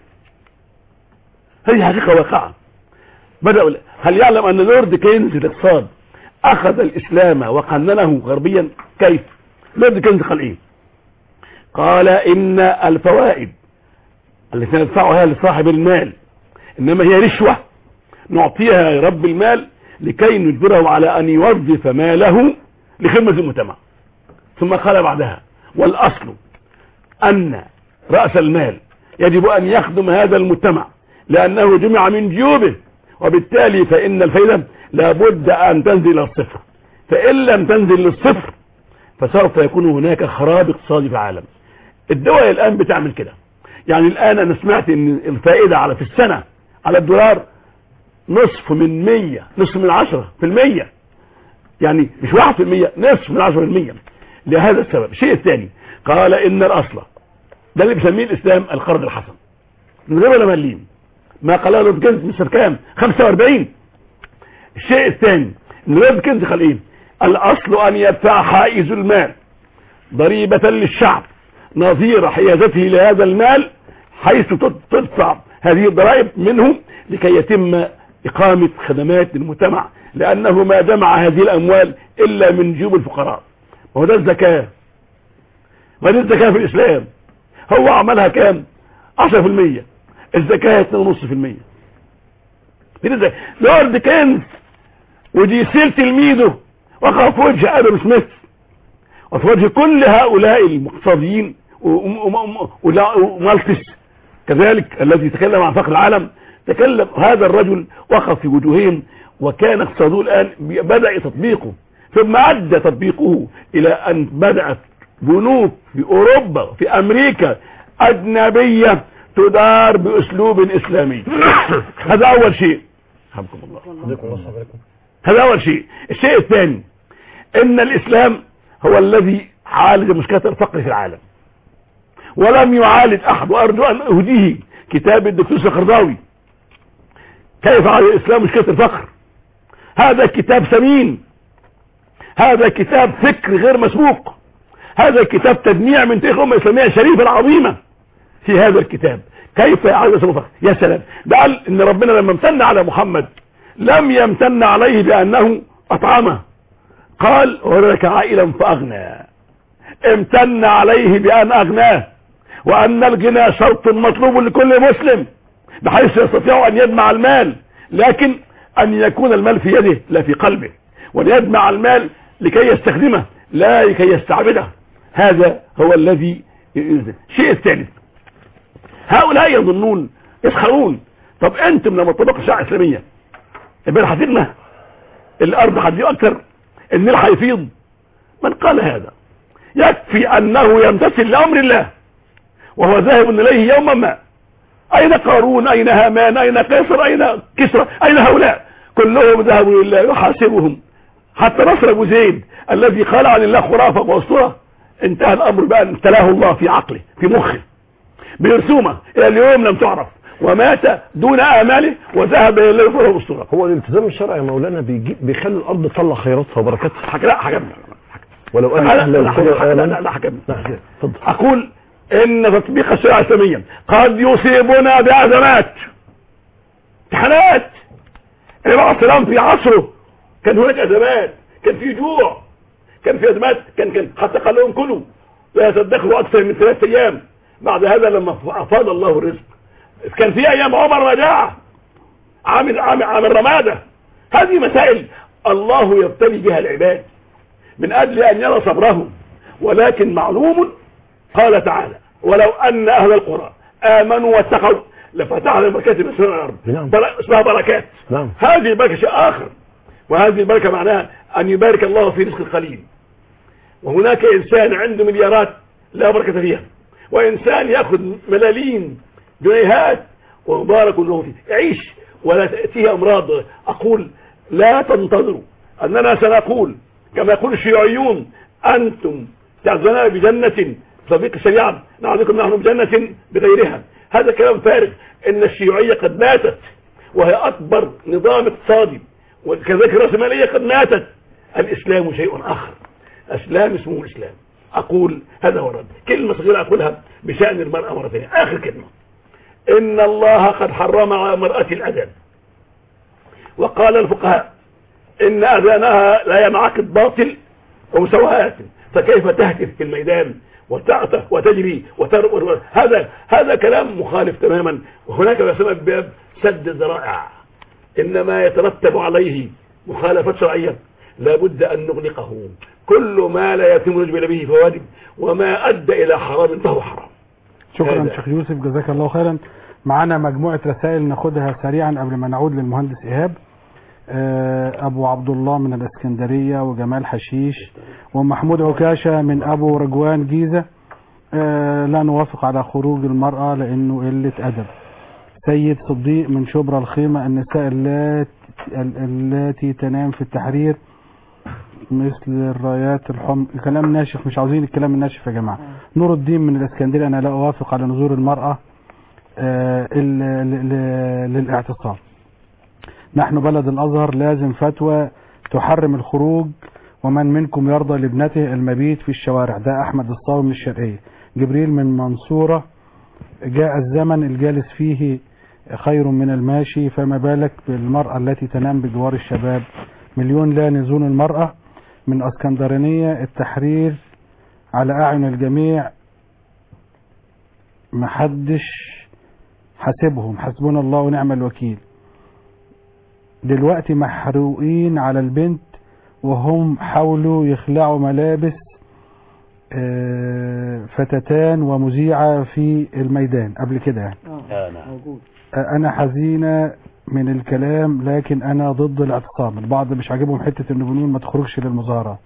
هذه حقيقة واقعة بدأوا هل يعلم أن لورد كينز الاقتصاد أخذ الإسلام وقننه غربيا كيف لورد كينز قال إيه قال إن الفوائد التي ندفعها لصاحب المال إنما هي رشوة نعطيها لرب المال لكي نجبره على أن يوظف ماله لخدمة المجتمع ثم قال بعدها والأصل أن رأس المال يجب أن يخدم هذا المجتمع لأنه جمع من جيوبه وبالتالي فإن الفائدة لابد أن تنزل إلى الصفر فإن لم تنزل للصفر فسوف يكون هناك خراب اقتصادي في العالم الدول الآن بتعمل كده يعني الآن أنا سمعت أن الفائدة على في السنة على الدولار نصف من مية نصف من عشرة في المية يعني مش واحد في المية نصف من عشرة في المية لهذا السبب الشيء الثاني قال إن الأصل ده اللي بيسميه الإسلام القرض الحسن من غير ولا مليم ما قاله لورد كينز من سنة كام 45 الشيء الثاني ان لورد كينز قال ايه الأصل أن يدفع حائز المال ضريبة للشعب نظير حيازته لهذا المال حيث تدفع هذه الضرائب منه لكي يتم إقامة خدمات للمجتمع لأنه ما جمع هذه الأموال إلا من جيوب الفقراء وهو ده الزكاة ما دي الزكاة في الإسلام هو عملها كام 10% الزكاة 2.5% لورد كينز ودي سيل تلميذه وقف في وجه ادم سميث وفي وجه كل هؤلاء المقتصديين ومالتس كذلك الذي تكلم عن فقر العالم تكلم هذا الرجل وقف في وجوههم وكان اقتصاده الآن بدأ تطبيقه ثم أدى تطبيقه إلى أن بدأت بنوك في أوروبا في أمريكا أجنبية تدار بأسلوب إسلامي هذا أول شيء حبكم الله هذا أول شيء الشيء الثاني إن الإسلام هو الذي عالج مشكلة الفقر في العالم ولم يعالج أحد وأرجو أن أهديه كتاب الدكتور القرضاوي كيف عالج الإسلام مشكلة الفقر هذا كتاب ثمين هذا كتاب فكر غير مسبوق هذا كتاب تجميع من تاريخ الأمة الإسلامية الشريفة العظيمة في هذا الكتاب كيف يعالج الإسلام الفقر يا سلام ده قال إن ربنا لما امتن على محمد لم يمتن عليه بأنه أطعمه قال وذلك عائلا فأغنى امتن عليه بأن أغناه وأن الغنى شرط مطلوب لكل مسلم بحيث يستطيع أن يجمع المال لكن أن يكون المال في يده لا في قلبه وأن يجمع المال لكي يستخدمه لا لكي يستعبده هذا هو الذي الشيء الثالث هؤلاء يظنون يسخرون طب أنتم لما طبقوا الشريعة الإسلامية يبقى هتغنى الأرض هتجيب أكثر النيل هيفيض من قال هذا يكفي أنه يمتثل لأمر الله وهو ذاهب إليه يوما ما أين قارون أين هامان أين قيصر أين كسرى أين هؤلاء كلهم ذهبوا لله يحاسبهم حتى نصر أبو زيد الذي قال عن الله خرافة وأسطورة انتهى الأمر بأن ابتلاه الله في عقله في مخه برسومة إلى اليوم لم تعرف ومات دون آماله وذهب إلى الله يفره أسطورة هو الالتزام الشرعي يا مولانا بيجي بيخلي الأرض تطلع خيراتها وبركاتها حك... لا حكمنا ولو أن لا أهل لا القرى لا لا آمنوا لا لا حكمنا أقول إن تطبيق الشريعة الإسلامية قد يصيبنا بأزمات امتحانات النبي عليه السلام في عصره كان هناك أزمات كان في جوع كان في أزمات كان كان حتى قال لهم كلوا لا تدخلوا أكثر من ثلاثة أيام بعد هذا لما أفاض الله الرزق كان في أيام عمر مجاعة عامل عامل عامل رمادة هذه مسائل الله يبتلي بها العباد من أجل أن يرى صبرهم ولكن معلوم قال تعالى ولو أن أهل القرى آمنوا واتقوا لفتحنا بركات من سنة الأرض نعم. بر- اسمها بركات نعم هذه البركة شيء آخر وهذه البركة معناها أن يبارك الله في رزق القليل وهناك إنسان عنده مليارات لا بركة فيها وإنسان يأخذ ملالين جنيهات ومبارك له فيه عيش ولا تأتيه أمراض أقول لا تنتظروا أننا سنقول كما يقول الشيوعيون أنتم تعزنا بجنة صديق الشريعة نعذكم نحن بجنة بغيرها هذا كلام فارغ إن الشيوعية قد ماتت وهي أكبر نظام اقتصادي وكذلك الرأسمالية قد ماتت الإسلام شيء آخر الإسلام اسمه الإسلام أقول هذا هو الرد كلمة صغيرة أقولها بشأن المرأة مرة ثانية آخر كلمة إن الله قد حرم على المرأة الأذان وقال الفقهاء إن أذانها لا ينعقد باطل ومساواة فكيف تهتف في الميدان وتعطف وتجري وتر... هذا هذا كلام مخالف تماما وهناك بسبب باب سد الذرائع إنما يترتب عليه مخالفات شرعية لابد أن نغلقه كل ما لا يتم الرجل به فواجب وما أدى إلى حرام فهو حرام شكرا هذا. شيخ يوسف جزاك الله خيرا معانا مجموعة رسائل ناخدها سريعا قبل ما نعود للمهندس إيهاب آه، أبو عبد الله من الإسكندرية وجمال حشيش ومحمود عكاشة من أبو رجوان جيزة آه، لا نوافق على خروج المرأة لأنه قلة أدب سيد صديق من شبرا الخيمة النساء اللاتي, التي تنام في التحرير مثل الرايات الحمر كلام ناشف مش عاوزين الكلام الناشف يا جماعة نور الدين من الإسكندرية أنا لا أوافق على نزول المرأة آه، ال- ل- ل- للاعتصام نحن بلد الأزهر لازم فتوى تحرم الخروج ومن منكم يرضى لابنته المبيت في الشوارع ده أحمد الصاوي من الشرقية جبريل من منصورة جاء الزمن الجالس فيه خير من الماشي فما بالك بالمرأة التي تنام بجوار الشباب مليون لا نزول المرأة من اسكندرانية التحرير على أعين الجميع محدش حاسبهم حسبنا الله ونعم الوكيل دلوقتي محروقين على البنت وهم حاولوا يخلعوا ملابس آه، فتاتان ومذيعة في الميدان قبل كده يعني اه موجود آه، انا حزينة من الكلام لكن انا ضد الاعتصام البعض مش عاجبهم حتة انه بنقول ما تخرجش للمظاهرات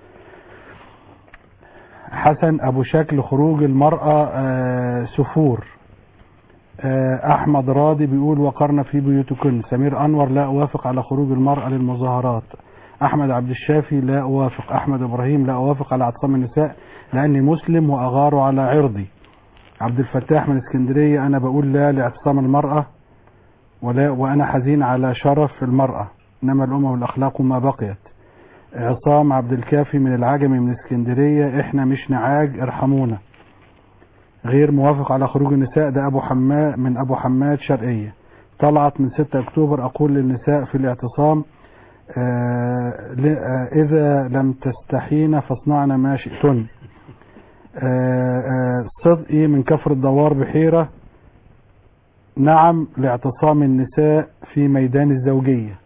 حسن ابو شكل خروج المرأة آه، سفور آه، احمد راضي بيقول وقرنا في بيوتكن سمير انور لا اوافق على خروج المرأة للمظاهرات احمد عبد الشافي لا اوافق احمد ابراهيم لا اوافق على اعتصام النساء لاني مسلم واغار على عرضي عبد الفتاح من اسكندرية انا بقول لا لاعتصام المرأة ولا وانا حزين على شرف المرأة انما الامم والاخلاق ما بقيت عصام عبد الكافي من العجمي من اسكندرية احنا مش نعاج ارحمونا غير موافق على خروج النساء ده ابو حماد من ابو حماد شرقية طلعت من 6 اكتوبر اقول للنساء في الاعتصام آه ل- آه اذا لم تستحين فاصنعن ما شئتن آه آه صدقي من كفر الدوار بحيرة نعم لاعتصام النساء في ميدان الزوجية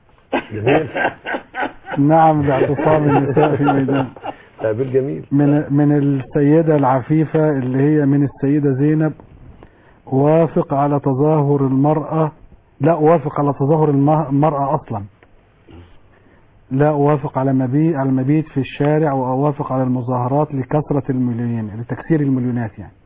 نعم لاعتصام النساء في ميدان تعبير جميل من من السيدة العفيفة اللي هي من السيدة زينب وافق على تظاهر المرأة لا أوافق على تظاهر الم- المرأة أصلا لا أوافق على مبيت على المبيت في الشارع وأوافق على المظاهرات لكثرة المليونين لتكسير المليونات يعني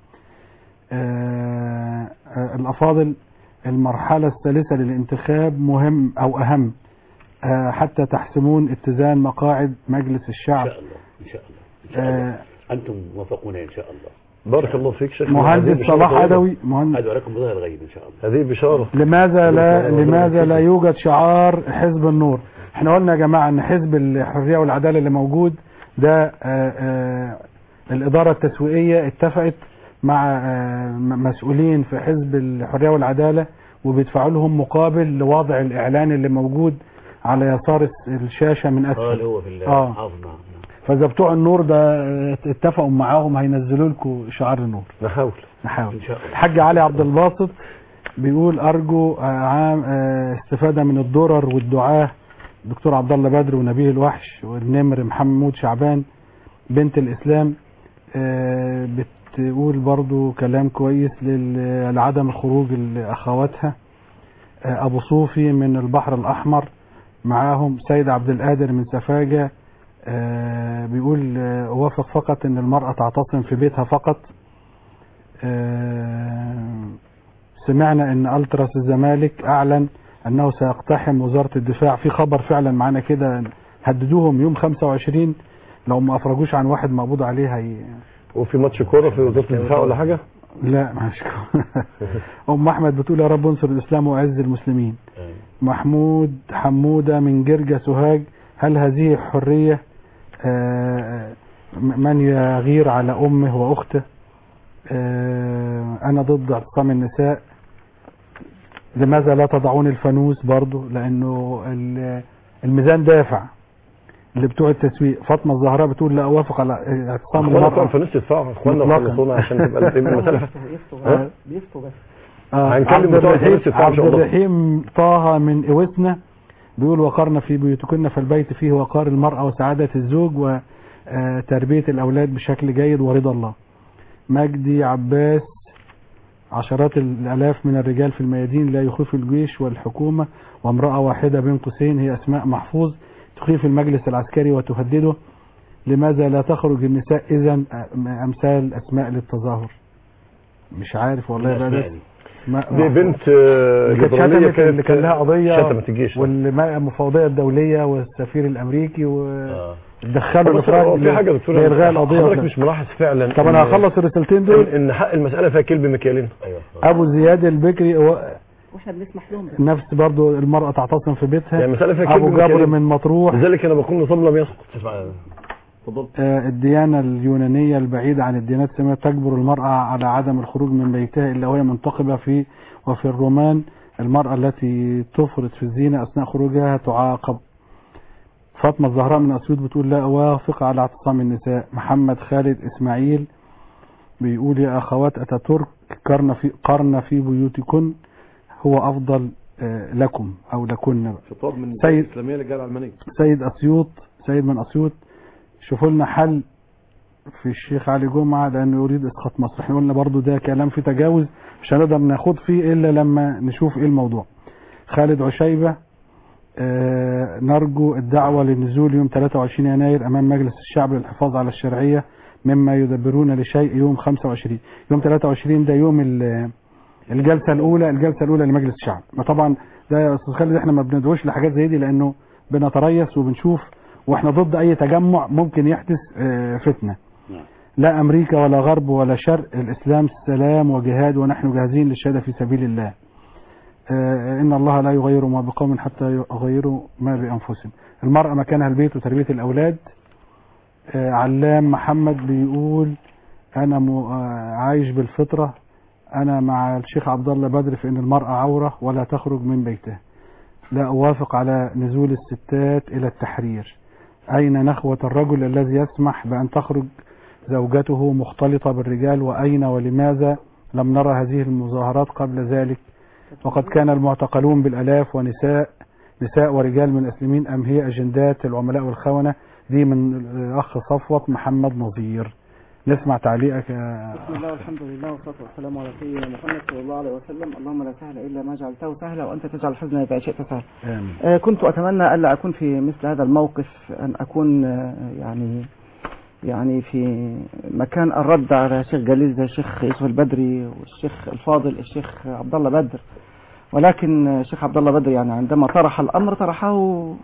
آه آه الأفاضل المرحلة الثالثة للانتخاب مهم أو أهم آه حتى تحسمون اتزان مقاعد مجلس الشعب إن شاء الله إن شاء الله إن شاء الله آه أنتم موفقون إن شاء الله بارك الله فيك شيخ مهندس صلاح عدوي مهندس أدعو لكم بظهر الغيب إن شاء الله هذه بشارة لماذا لا لماذا لا يوجد شعار حزب النور احنا قلنا يا جماعة ان حزب الحرية والعدالة اللي موجود ده آه، آه، الإدارة التسويقية اتفقت مع آه، م- مسؤولين في حزب الحرية والعدالة وبيدفعوا لهم مقابل لوضع الإعلان اللي موجود على يسار الس- الشاشة من أسفل قال هو في آه. الحافظ نعم فإذا بتوع النور ده آه، اتفقوا معاهم هينزلوا لكم شعار النور نحاول نحاول إن شاء الله الحاج علي عبد الباسط بيقول ارجو آه، عام آه، استفاده من الدرر والدعاه دكتور عبد الله بدر ونبيه الوحش والنمر محمود شعبان بنت الاسلام آه، بتقول برضو كلام كويس لل- لعدم الخروج لاخواتها آه، ابو صوفي من البحر الاحمر معاهم سيد عبد القادر من سفاجة آه، بيقول آه، اوافق فقط ان المرأة تعتصم في بيتها فقط آه، سمعنا ان التراس الزمالك اعلن انه سيقتحم وزارة الدفاع في خبر فعلا معانا كده هددوهم يوم 25 لو ما افرجوش عن واحد مقبوض عليه هي وفي ماتش كوره في وزاره الدفاع ولا حاجه لا مش ام احمد بتقول يا رب انصر الاسلام واعز المسلمين محمود حمودة من جرجة سوهاج هل هذه حرية آه، من يغير على أمه وأخته آه، أنا ضد اعتصام النساء لماذا لا تضعون الفانوس برضو لأنه ال- الميزان دافع اللي بتوع التسويق فاطمة الزهراء بتقول لا أوافق على اعتصام اخوانا بتوع المرأة الفانوس يدفعوا اخوانا مطلقاً. خلصونا عشان تبقى المساله ها؟ بيفتوا بس آه، هنكلم عبد بتوع الرحيم الفانوس يدفعوا إن عبد شاء الله. الرحيم طه من اوسنا بيقول وقرن في بيوتكن فالبيت فيه وقار المرأة وسعادة الزوج وتربية الأولاد بشكل جيد ورضا الله مجدي عباس عشرات الآلاف من الرجال في الميادين لا يخيف الجيش والحكومة وامرأة واحدة بين قوسين هي أسماء محفوظ تخيف المجلس العسكري وتهدده لماذا لا تخرج النساء إذا أمثال أسماء للتظاهر مش عارف والله بقى ده اسماء دي بنت آه، اللي كانت ليبرالية شتمت اللي كان لها قضيه شتمت الجيش والمفوضيه الدوليه والسفير الامريكي ودخلوا بس هو في حاجه يا دكتور لالغاء القضيه حضرتك وكده. مش ملاحظ فعلا طب انا إن- هخلص الرسالتين دول ان إن حق المساله فيها كلب مكيالين ابو زياد البكري هو واحنا بنسمح لهم نفس برضو المرأة تعتصم في بيتها يعني مسألة فيها أبو كلب جبر مكيالين. من مطروح لذلك انا بقول نظام لم يسقط آه، الديانة اليونانية البعيدة عن الديانات السماوية تجبر المرأة على عدم الخروج من بيتها إلا وهي منتقبة في وفي الرومان المرأة التي تفرط في الزينة أثناء خروجها تعاقب فاطمة الزهراء من أسيوط بتقول لا أوافق على اعتصام النساء محمد خالد إسماعيل بيقول يا أخوات أتاتورك قرن في قرن في بيوتكن هو أفضل آه، لكم أو لكن خطاب من سيد- الاسلاميه للجاليه العلمانيه سيد أسيوط سيد من أسيوط شوفوا لنا حل في الشيخ علي جمعة لأنه يريد إسقاط مصر احنا قلنا برضو ده كلام في تجاوز مش هنقدر ناخد فيه إلا لما نشوف إيه الموضوع خالد عشيبة آه نرجو الدعوة للنزول يوم 23 يناير أمام مجلس الشعب للحفاظ على الشرعية مما يدبرون لشيء يوم 25 يوم 23 ده يوم ال- الجلسة الأولى الجلسة الأولى لمجلس الشعب ما طبعا ده يا أستاذ خالد احنا ما بندعوش لحاجات زي دي لأنه بنتريث وبنشوف واحنا ضد أي تجمع ممكن يحدث آه، فتنة لا أمريكا ولا غرب ولا شرق الإسلام سلام وجهاد ونحن جاهزين للشهادة في سبيل الله آه، إن الله لا يغير ما بقوم حتى يغيروا ما بأنفسهم المرأة مكانها البيت وتربية الأولاد آه، علام محمد بيقول أنا م- آه، عايش بالفطرة أنا مع الشيخ عبد الله بدر في أن المرأة عورة ولا تخرج من بيتها لا أوافق على نزول الستات إلى التحرير أين نخوة الرجل الذي يسمح بأن تخرج زوجته مختلطة بالرجال وأين ولماذا لم نرى هذه المظاهرات قبل ذلك وقد كان المعتقلون بالألاف ونساء نساء ورجال من الأسلمين أم هي أجندات العملاء والخونة دي من الأخ صفوت محمد نظير نسمع تعليقك يا بسم الله والحمد لله والصلاة والسلام على سيدنا محمد صلى الله عليه وسلم اللهم لا سهل إلا ما جعلته سهلا وأنت تجعل الحزن إذا شئت سهلا آمين. آه، كنت أتمنى ألا أكون في مثل هذا الموقف أن أكون آه، يعني يعني في مكان الرد على شيخ جليل زي الشيخ يوسف البدري والشيخ الفاضل الشيخ عبد الله بدر ولكن آه، الشيخ عبد الله بدر يعني عندما طرح الأمر طرحه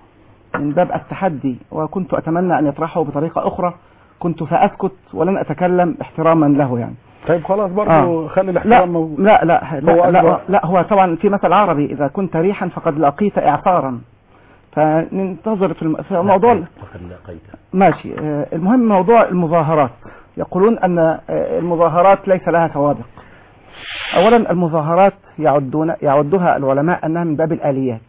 من باب التحدي وكنت أتمنى أن يطرحه بطريقة أخرى كنت سأسكت ولن أتكلم احتراما له يعني طيب خلاص برضه آه. خلي لا الاحترام موجود. لا لا لا, هو لا, أكبر. لا هو طبعا في مثل عربي إذا كنت ريحا فقد لقيت إعصارا فننتظر في, الم... في موضوع ماشي آه، المهم موضوع المظاهرات يقولون أن آه، المظاهرات ليس لها سوابق أولا المظاهرات يعدون يعدها العلماء أنها من باب الآليات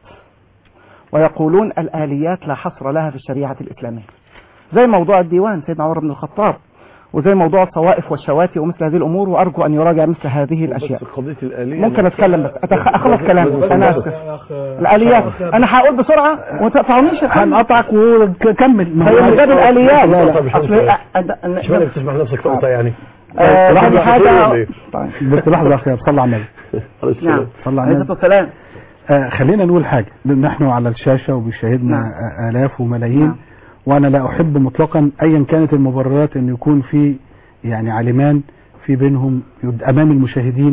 ويقولون الآليات لا حصر لها في الشريعة الإسلامية زي موضوع الديوان سيدنا عمر بن الخطاب وزي موضوع الصوائف والشواتي ومثل هذه الأمور وأرجو أن يراجع مثل هذه الأشياء بس قضيه الاليه ممكن أتكلم بس أتخ- أخلص كلامي أنا أسف الآليات أنا هقول بسرعة وما تقطعونيش هنقطعك وكمل ما هي هو- من باب الآليات لا، لا، مش أصل هنسى. أ- أ- أ- اشمعنى بتسمح نفسك تقطع يعني آه، لحظة، دي حاجة ولا إيه؟ طيب. بس لحظة يا أخي صلى على النبي عليه السلام. نعم صلى على عليه النبي الصلاة والسلام آه خلينا نقول حاجة لأن نحن على الشاشة وبيشاهدنا نعم. آه آلاف وملايين نعم. وأنا لا أحب مطلقا أيا كانت المبررات أن يكون في يعني عالمان في بينهم يد- أمام المشاهدين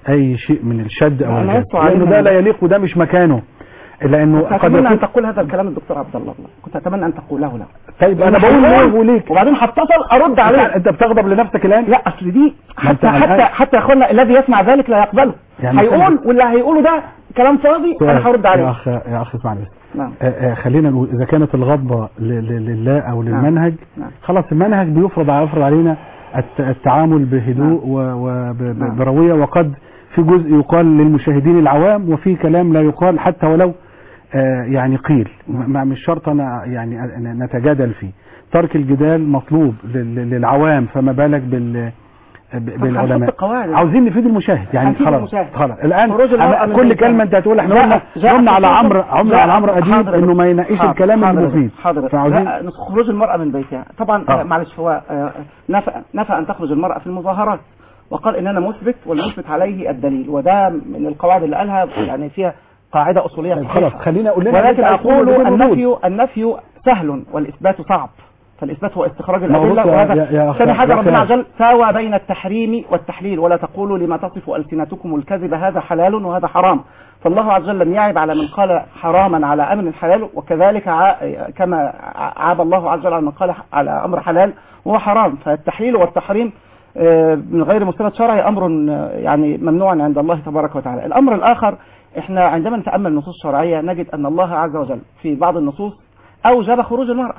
اي شيء من الشد او أنا الجد يسوع لانه علينا ده إن- لا يليق وده مش مكانه لانه كنت قد اتمنى ان يكون تقول هذا الكلام الدكتور عبد الله كنت اتمنى ان تقوله له طيب انا بقول ليه وليك وبعدين هتصل ارد عليه انت بتغضب لنفسك الان لا اصل دي ما أنت حتى الآن- حتى حتى يا اخوانا الذي يسمع ذلك لا يقبله يعني هيقول واللي هيقوله ده كلام فاضي سؤال. انا هرد يا عليه اخ يا اخ اسمعني بس نعم آه، آه، خلينا نقول اذا كانت الغضبه ل- ل- لله او نعم. للمنهج نعم. خلاص المنهج بيفرض يفرض علينا الت- التعامل بهدوء نعم. وبرويه وقد في جزء يقال للمشاهدين العوام وفي كلام لا يقال حتى ولو آه، يعني قيل ما مش شرط انا يعني أن نتجادل فيه ترك الجدال مطلوب لل- للعوام فما بالك بال ب- بالعلماء هنحط قواعد. عاوزين نفيد المشاهد يعني هنفيد خلاص المشاهد. خلاص الان خروج المرأة أنا من كل بيتها. كلمه انت هتقول احنا جاء- قلنا جاء قلنا على في كتب- عمرو عمرو جاء- على عمرو اديب حاضر. انه ما يناقيش حاضر. الكلام حاضر. المفيد حاضر فعاوزين لا، خروج المرأة من بيتها طبعا آه. آه. معلش هو آه، نفى نفى ان تخرج المرأة في المظاهرات وقال اننا مثبت والمثبت عليه الدليل وده من القواعد اللي قالها يعني فيها قاعدة أصولية طيب صحيحة. خلاص خلينا اقول لنا ولكن أنت عايز تقول أقول بدون ردود. النفي النفي سهل والإثبات صعب فالإثبات هو استخراج ما هو الأدلة بص يا- وهذا يا- يا أخ- ثاني حاجة يا أخ ربنا ياسر. عز وجل ساوى بين التحريم والتحليل ولا تقولوا لما تصف ألسنتكم الكذب هذا حلال وهذا حرام فالله عز وجل لم يعب على من قال حراما على أمر حلال وكذلك ع- كما عاب الله عز وجل على من قال على أمر حلال وهو حرام فالتحليل والتحريم آه، من غير مستند شرعي أمر آه، يعني ممنوع عند الله تبارك وتعالى الأمر الآخر احنا عندما نتأمل نصوص شرعية نجد أن الله عز وجل في بعض النصوص أوجب خروج المرأة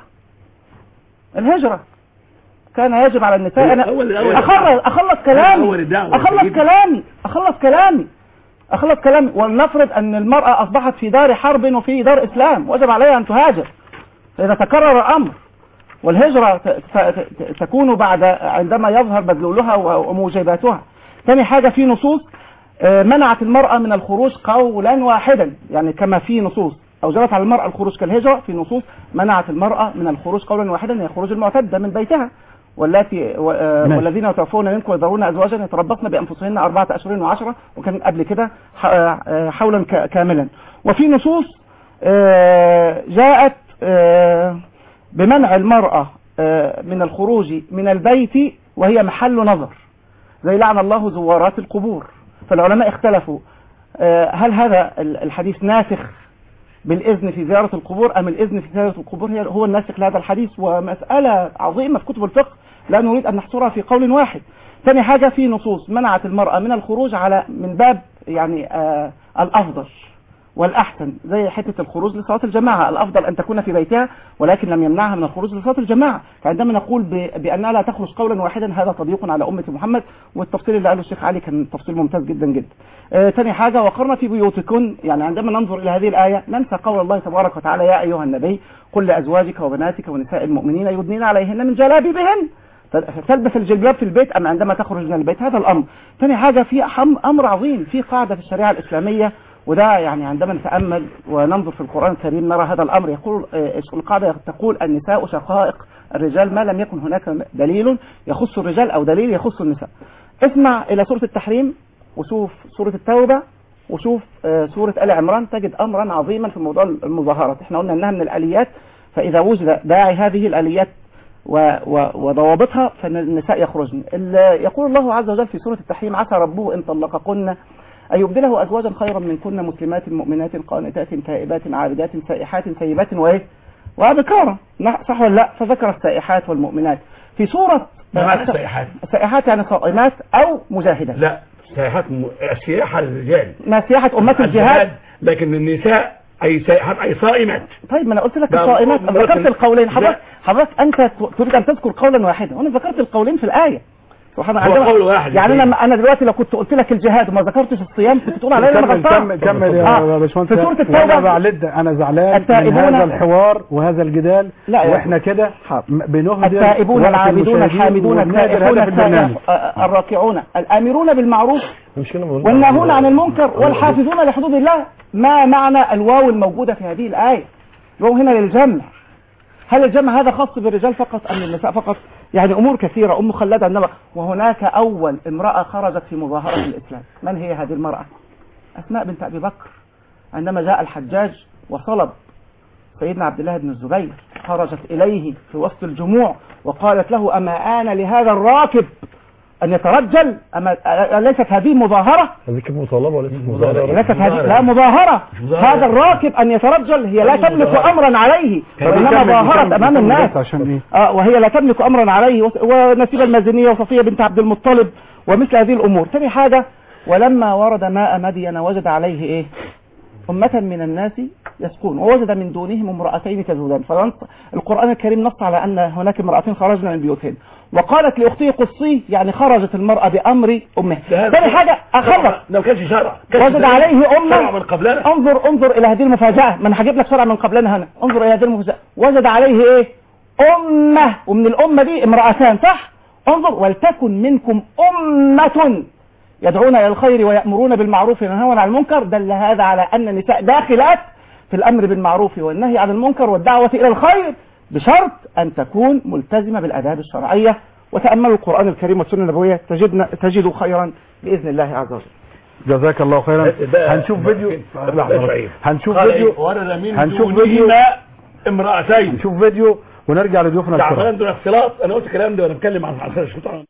الهجرة كان يجب على النساء أنا أول- أول- أخلص أخلص أول كلامي الدعوة أخلص سيدي. كلامي أخلص كلامي أخلص كلامي ولنفرض أن المرأة أصبحت في دار حرب وفي دار إسلام وجب عليها أن تهاجر فإذا تكرر الأمر والهجرة ت- ت- ت- تكون بعد عندما يظهر مدلولها و- وموجباتها ثاني حاجة في نصوص آه، منعت المرأة من الخروج قولا واحدا يعني كما في نصوص أوجبت على المرأة الخروج كالهجرة في نصوص منعت المرأة من الخروج قولا واحدا هي خروج المعتدة من بيتها والتي و- آه، ماشي. والذين يتوفون منكم ويذرون أزواجا يتربصن بأنفسهن أربعة أشهر وعشرة وكان قبل كده ح- آه، حولا ك- كاملا وفي نصوص آه، جاءت آه، بمنع المرأة آه، من الخروج من البيت وهي محل نظر زي لعن الله زوارات القبور فالعلماء اختلفوا آه، هل هذا ال- الحديث ناسخ بالإذن في زيارة القبور أم الإذن في زيارة القبور هي- هو الناسخ لهذا الحديث ومسألة عظيمة في كتب الفقه لا نريد أن نحصرها في قول واحد ثاني حاجة في نصوص منعت المرأة من الخروج على من باب يعني آه الأفضل والأحسن زي حتة الخروج لصلاة الجماعة الأفضل أن تكون في بيتها ولكن لم يمنعها من الخروج لصلاة الجماعة فعندما نقول ب- بأنها لا تخرج قولا واحدا هذا تضييق على أمة محمد والتفصيل اللي قاله الشيخ علي كان تفصيل ممتاز جدا جدا آه ثاني حاجة وقرنا في بيوتكن يعني عندما ننظر إلى هذه الآية ننسى قول الله تبارك وتعالى يا أيها النبي قل لأزواجك وبناتك ونساء المؤمنين يدنين عليهن من جلابيبهن تلبس الجلباب في البيت أم عندما تخرج من البيت هذا الأمر ثاني حاجة في أهم- أمر عظيم في قاعدة في الشريعة الإسلامية وده يعني عندما نتأمل وننظر في القرآن الكريم نرى هذا الأمر يقول آه، القاعدة تقول النساء شقائق الرجال ما لم يكن هناك دليل يخص الرجال أو دليل يخص النساء اسمع إلى سورة التحريم وشوف سورة التوبة وشوف آه، سورة آل عمران تجد أمرا عظيما في موضوع المظاهرات احنا قلنا أنها من الآليات فإذا وجد داعي هذه الآليات و- و- وضوابطها فإن النساء يخرجن ال- يقول الله عز وجل في سورة التحريم عسى ربه إن طلقكن أن يبدله أزواجا خيرا منكن مسلمات مؤمنات قانتات تائبات عابدات سائحات ثيبات وإيه وأبكارا لا، صح ولا لا فذكر السائحات والمؤمنات في سورة ما معنى السائحات؟ السائحات يعني صائمات أو مجاهدات لا سياحات م... السياحة للرجال ما سياحة أمات الجهاد لكن النساء أي سائحات أي صائمات طيب ما انا قلت لك ده الصائمات ممكن- ذكرت القولين لا. حضرتك حضرتك انت تريد ان تذكر قولا واحدا وانا ذكرت القولين في الايه سبحان الله هو عندما- قول واحد يعني يا انا انا دلوقتي لو كنت قلت لك الجهاد وما ذكرتش الصيام كنت تقول عليا انا كمل غلطان كمل كمل يا آه. باشمهندس في سوره وانا التوبه بعلد انا زعلان من التائبون- هذا الحوار وهذا الجدال لا يا واحنا كده م- بنهدر التائبون وقت العابدون المشاهدين الحامدون وبنهدر التائبون هدف البرنامج السائح- آه، الراكعون الامرون بالمعروف والناهون عن المنكر والحافظون لحدود الله ما معنى الواو الموجوده في هذه الايه الواو هنا للجمع هل الجمع هذا خاص بالرجال فقط ام للنساء فقط يعني امور كثيره ام خلاد عندما وهناك اول امراه خرجت في مظاهره الاسلام من هي هذه المراه اسماء بنت ابي بكر عندما جاء الحجاج وصلب سيدنا عبد الله بن الزبير خرجت إليه في وسط الجموع وقالت له أما آن لهذا الراكب ان يترجل أما ليست هذه مظاهره هذه كلمة مطالبة وليست مظاهرة ليست هذه لا مظاهرة هذا الراكب أن يترجل هي لا تملك أمرا عليه وإنما ظاهرت أمام الناس عشان ايه آه وهي لا تملك أمرا عليه وس- ونسيب المازنية وصفية بنت عبد المطلب ومثل هذه الأمور ثاني حاجة ولما ورد ماء مدين وجد عليه إيه أمة من الناس يسقون ووجد من دونهم امرأتين تذودان فالقرآن الكريم نص على أن هناك امرأتين خرجن من بيوتهن وقالت لأختي قصي يعني خرجت المرأة بأمر أمها ثاني حاجة أخرج لو كانش شرع وجد عليه أمة شرع من قبلنا انظر انظر إلى هذه المفاجأة ما أنا هجيب لك شرع من قبلنا هنا انظر إلى هذه المفاجأة وجد عليه إيه أمة ومن الأمة دي امرأتان صح انظر ولتكن منكم أمة يدعون إلى الخير ويأمرون بالمعروف وينهون عن المنكر دل هذا على أن النساء داخلات في الأمر بالمعروف والنهي عن المنكر والدعوة إلى الخير بشرط أن تكون ملتزمة بالآداب الشرعية وتأملوا القرآن الكريم والسنة النبوية تجدنا تجدوا خيرا بإذن الله عز وجل جزاك الله خيرا هنشوف فيديو لحظة. هنشوف فيديو هنشوف فيديو امرأتين نشوف فيديو ونرجع لضيوفنا الكرام تعبان دون اختلاط انا قلت الكلام ده وانا بتكلم عن عصير الشيطان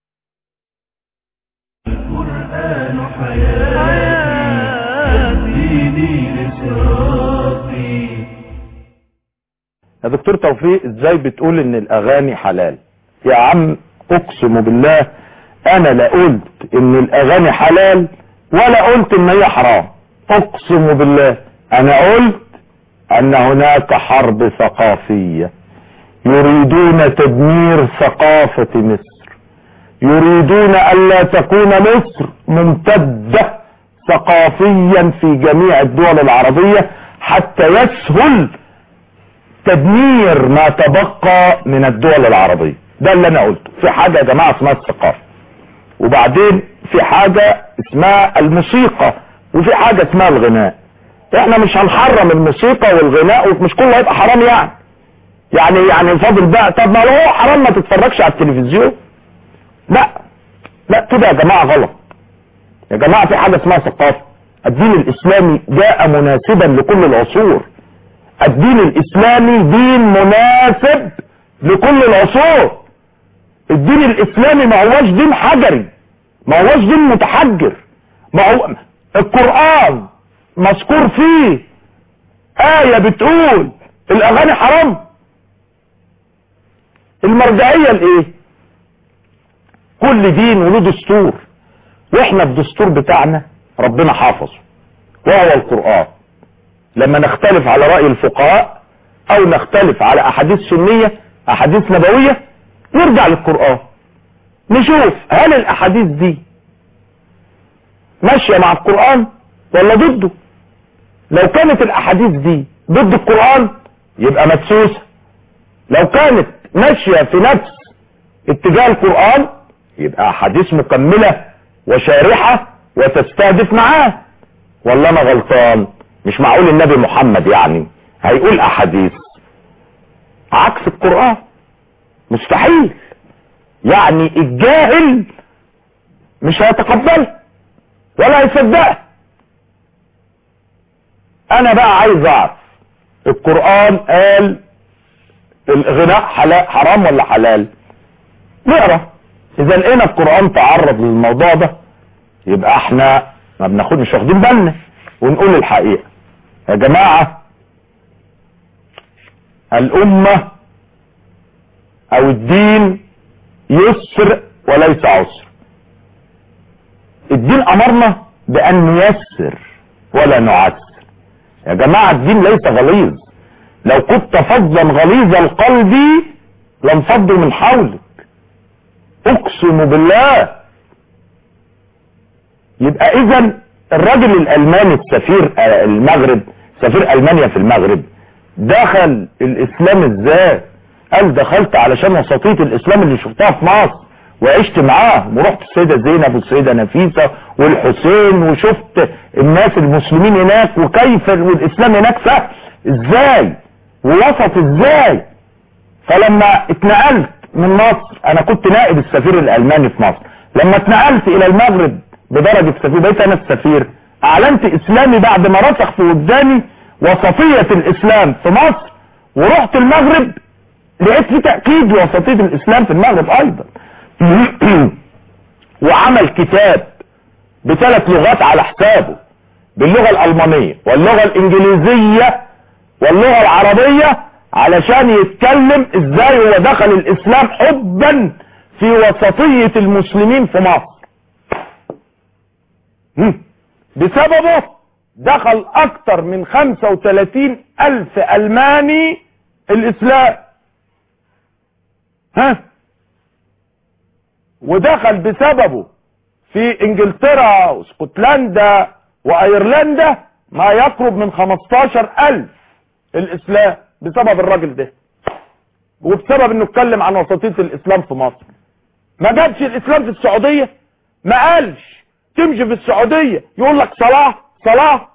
القرآن حياتي ديني لصراطي يا دكتور توفيق ازاي بتقول ان الاغاني حلال يا عم اقسم بالله انا لا قلت ان الاغاني حلال ولا قلت ان هي حرام اقسم بالله انا قلت ان هناك حرب ثقافية يريدون تدمير ثقافة مصر يريدون الا تكون مصر ممتدة ثقافيا في جميع الدول العربية حتى يسهل تدمير ما تبقى من الدول العربية ده اللي انا قلته في حاجة يا جماعة اسمها الثقافة وبعدين في حاجة اسمها الموسيقى وفي حاجة اسمها الغناء احنا مش هنحرم الموسيقى والغناء ومش كله هيبقى حرام يعني يعني يعني فاضل بقى طب ما لو هو حرام ما تتفرجش على التلفزيون لا لا كده يا جماعة غلط يا جماعة في حاجة اسمها ثقافة الدين الاسلامي جاء مناسبا لكل العصور الدين الاسلامي دين مناسب لكل العصور الدين الاسلامي ما هوش دين حجري ما هوش دين متحجر ما هو القرآن مذكور فيه آية بتقول الاغاني حرام المرجعية لايه كل دين وله دستور واحنا الدستور بتاعنا ربنا حافظه وهو القرآن لما نختلف على رأي الفقهاء او نختلف على احاديث سنية احاديث نبوية نرجع للقرآن نشوف هل الاحاديث دي ماشية مع القرآن ولا ضده لو كانت الاحاديث دي ضد القرآن يبقى مدسوسة لو كانت ماشية في نفس اتجاه القرآن يبقى احاديث مكملة وشارحة وتستهدف معاه ولا انا غلطان مش معقول النبي محمد يعني هيقول احاديث عكس القرآن مستحيل يعني الجاهل مش هيتقبلها ولا هيصدقها انا بقى عايز اعرف القرآن قال الغناء حلال حرام ولا حلال نقرا اذا لقينا القرآن تعرض للموضوع ده يبقى احنا ما بناخد مش واخدين بالنا ونقول الحقيقة يا جماعة الامة او الدين يسر وليس عسر الدين امرنا بان نيسر ولا نعسر يا جماعة الدين ليس غليظ لو كنت فظا غليظ القلب لانفضوا من حولك اقسم بالله يبقى اذا الراجل الالماني السفير آه، المغرب سفير المانيا في المغرب دخل الاسلام ازاي قال دخلت علشان وسطية الاسلام اللي شفتها في مصر وعشت معاهم ورحت السيدة زينب والسيدة نفيسة والحسين وشفت الناس المسلمين هناك وكيف والاسلام هناك سهل ازاي ووسط ازاي فلما اتنقلت من مصر انا كنت نائب السفير الالماني في مصر لما اتنقلت الى المغرب بدرجة سفير بقيت انا السفير اعلنت اسلامي بعد ما رسخ في وجداني وسطية الاسلام في مصر ورحت المغرب لقيت في تأكيد وسطية الاسلام في المغرب ايضا وعمل كتاب بثلاث لغات على حسابه باللغة الألمانية واللغة الإنجليزية واللغة العربية علشان يتكلم ازاي هو دخل الإسلام حبا في وسطية المسلمين في مصر هم. بسببه دخل اكتر من 35 الف الماني الاسلام ها ودخل بسببه في انجلترا واسكتلندا وايرلندا ما يقرب من 15 الف الاسلام بسبب الراجل ده وبسبب انه اتكلم عن وسطية الاسلام في مصر ما جابش الاسلام في السعودية ما قالش تمشي في السعودية يقول لك صلاة صلاة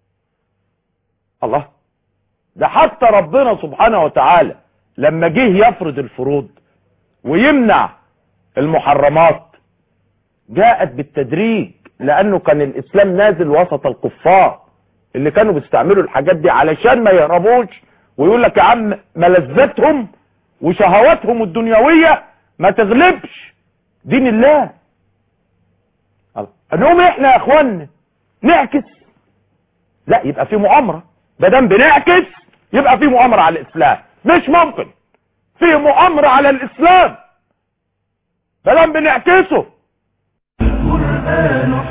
الله ده حتى ربنا سبحانه وتعالى لما جه يفرض الفروض ويمنع المحرمات جاءت بالتدريج لانه كان الاسلام نازل وسط الكفار اللي كانوا بيستعملوا الحاجات دي علشان ما يهربوش ويقول لك يا عم ملذتهم وشهواتهم الدنيوية ما تغلبش دين الله انهم احنا يا اخوانا نعكس لا يبقى في مؤامرة بدل بنعكس يبقى في مؤامرة على الاسلام مش ممكن في مؤامرة على الاسلام بدل بنعكسه القرآن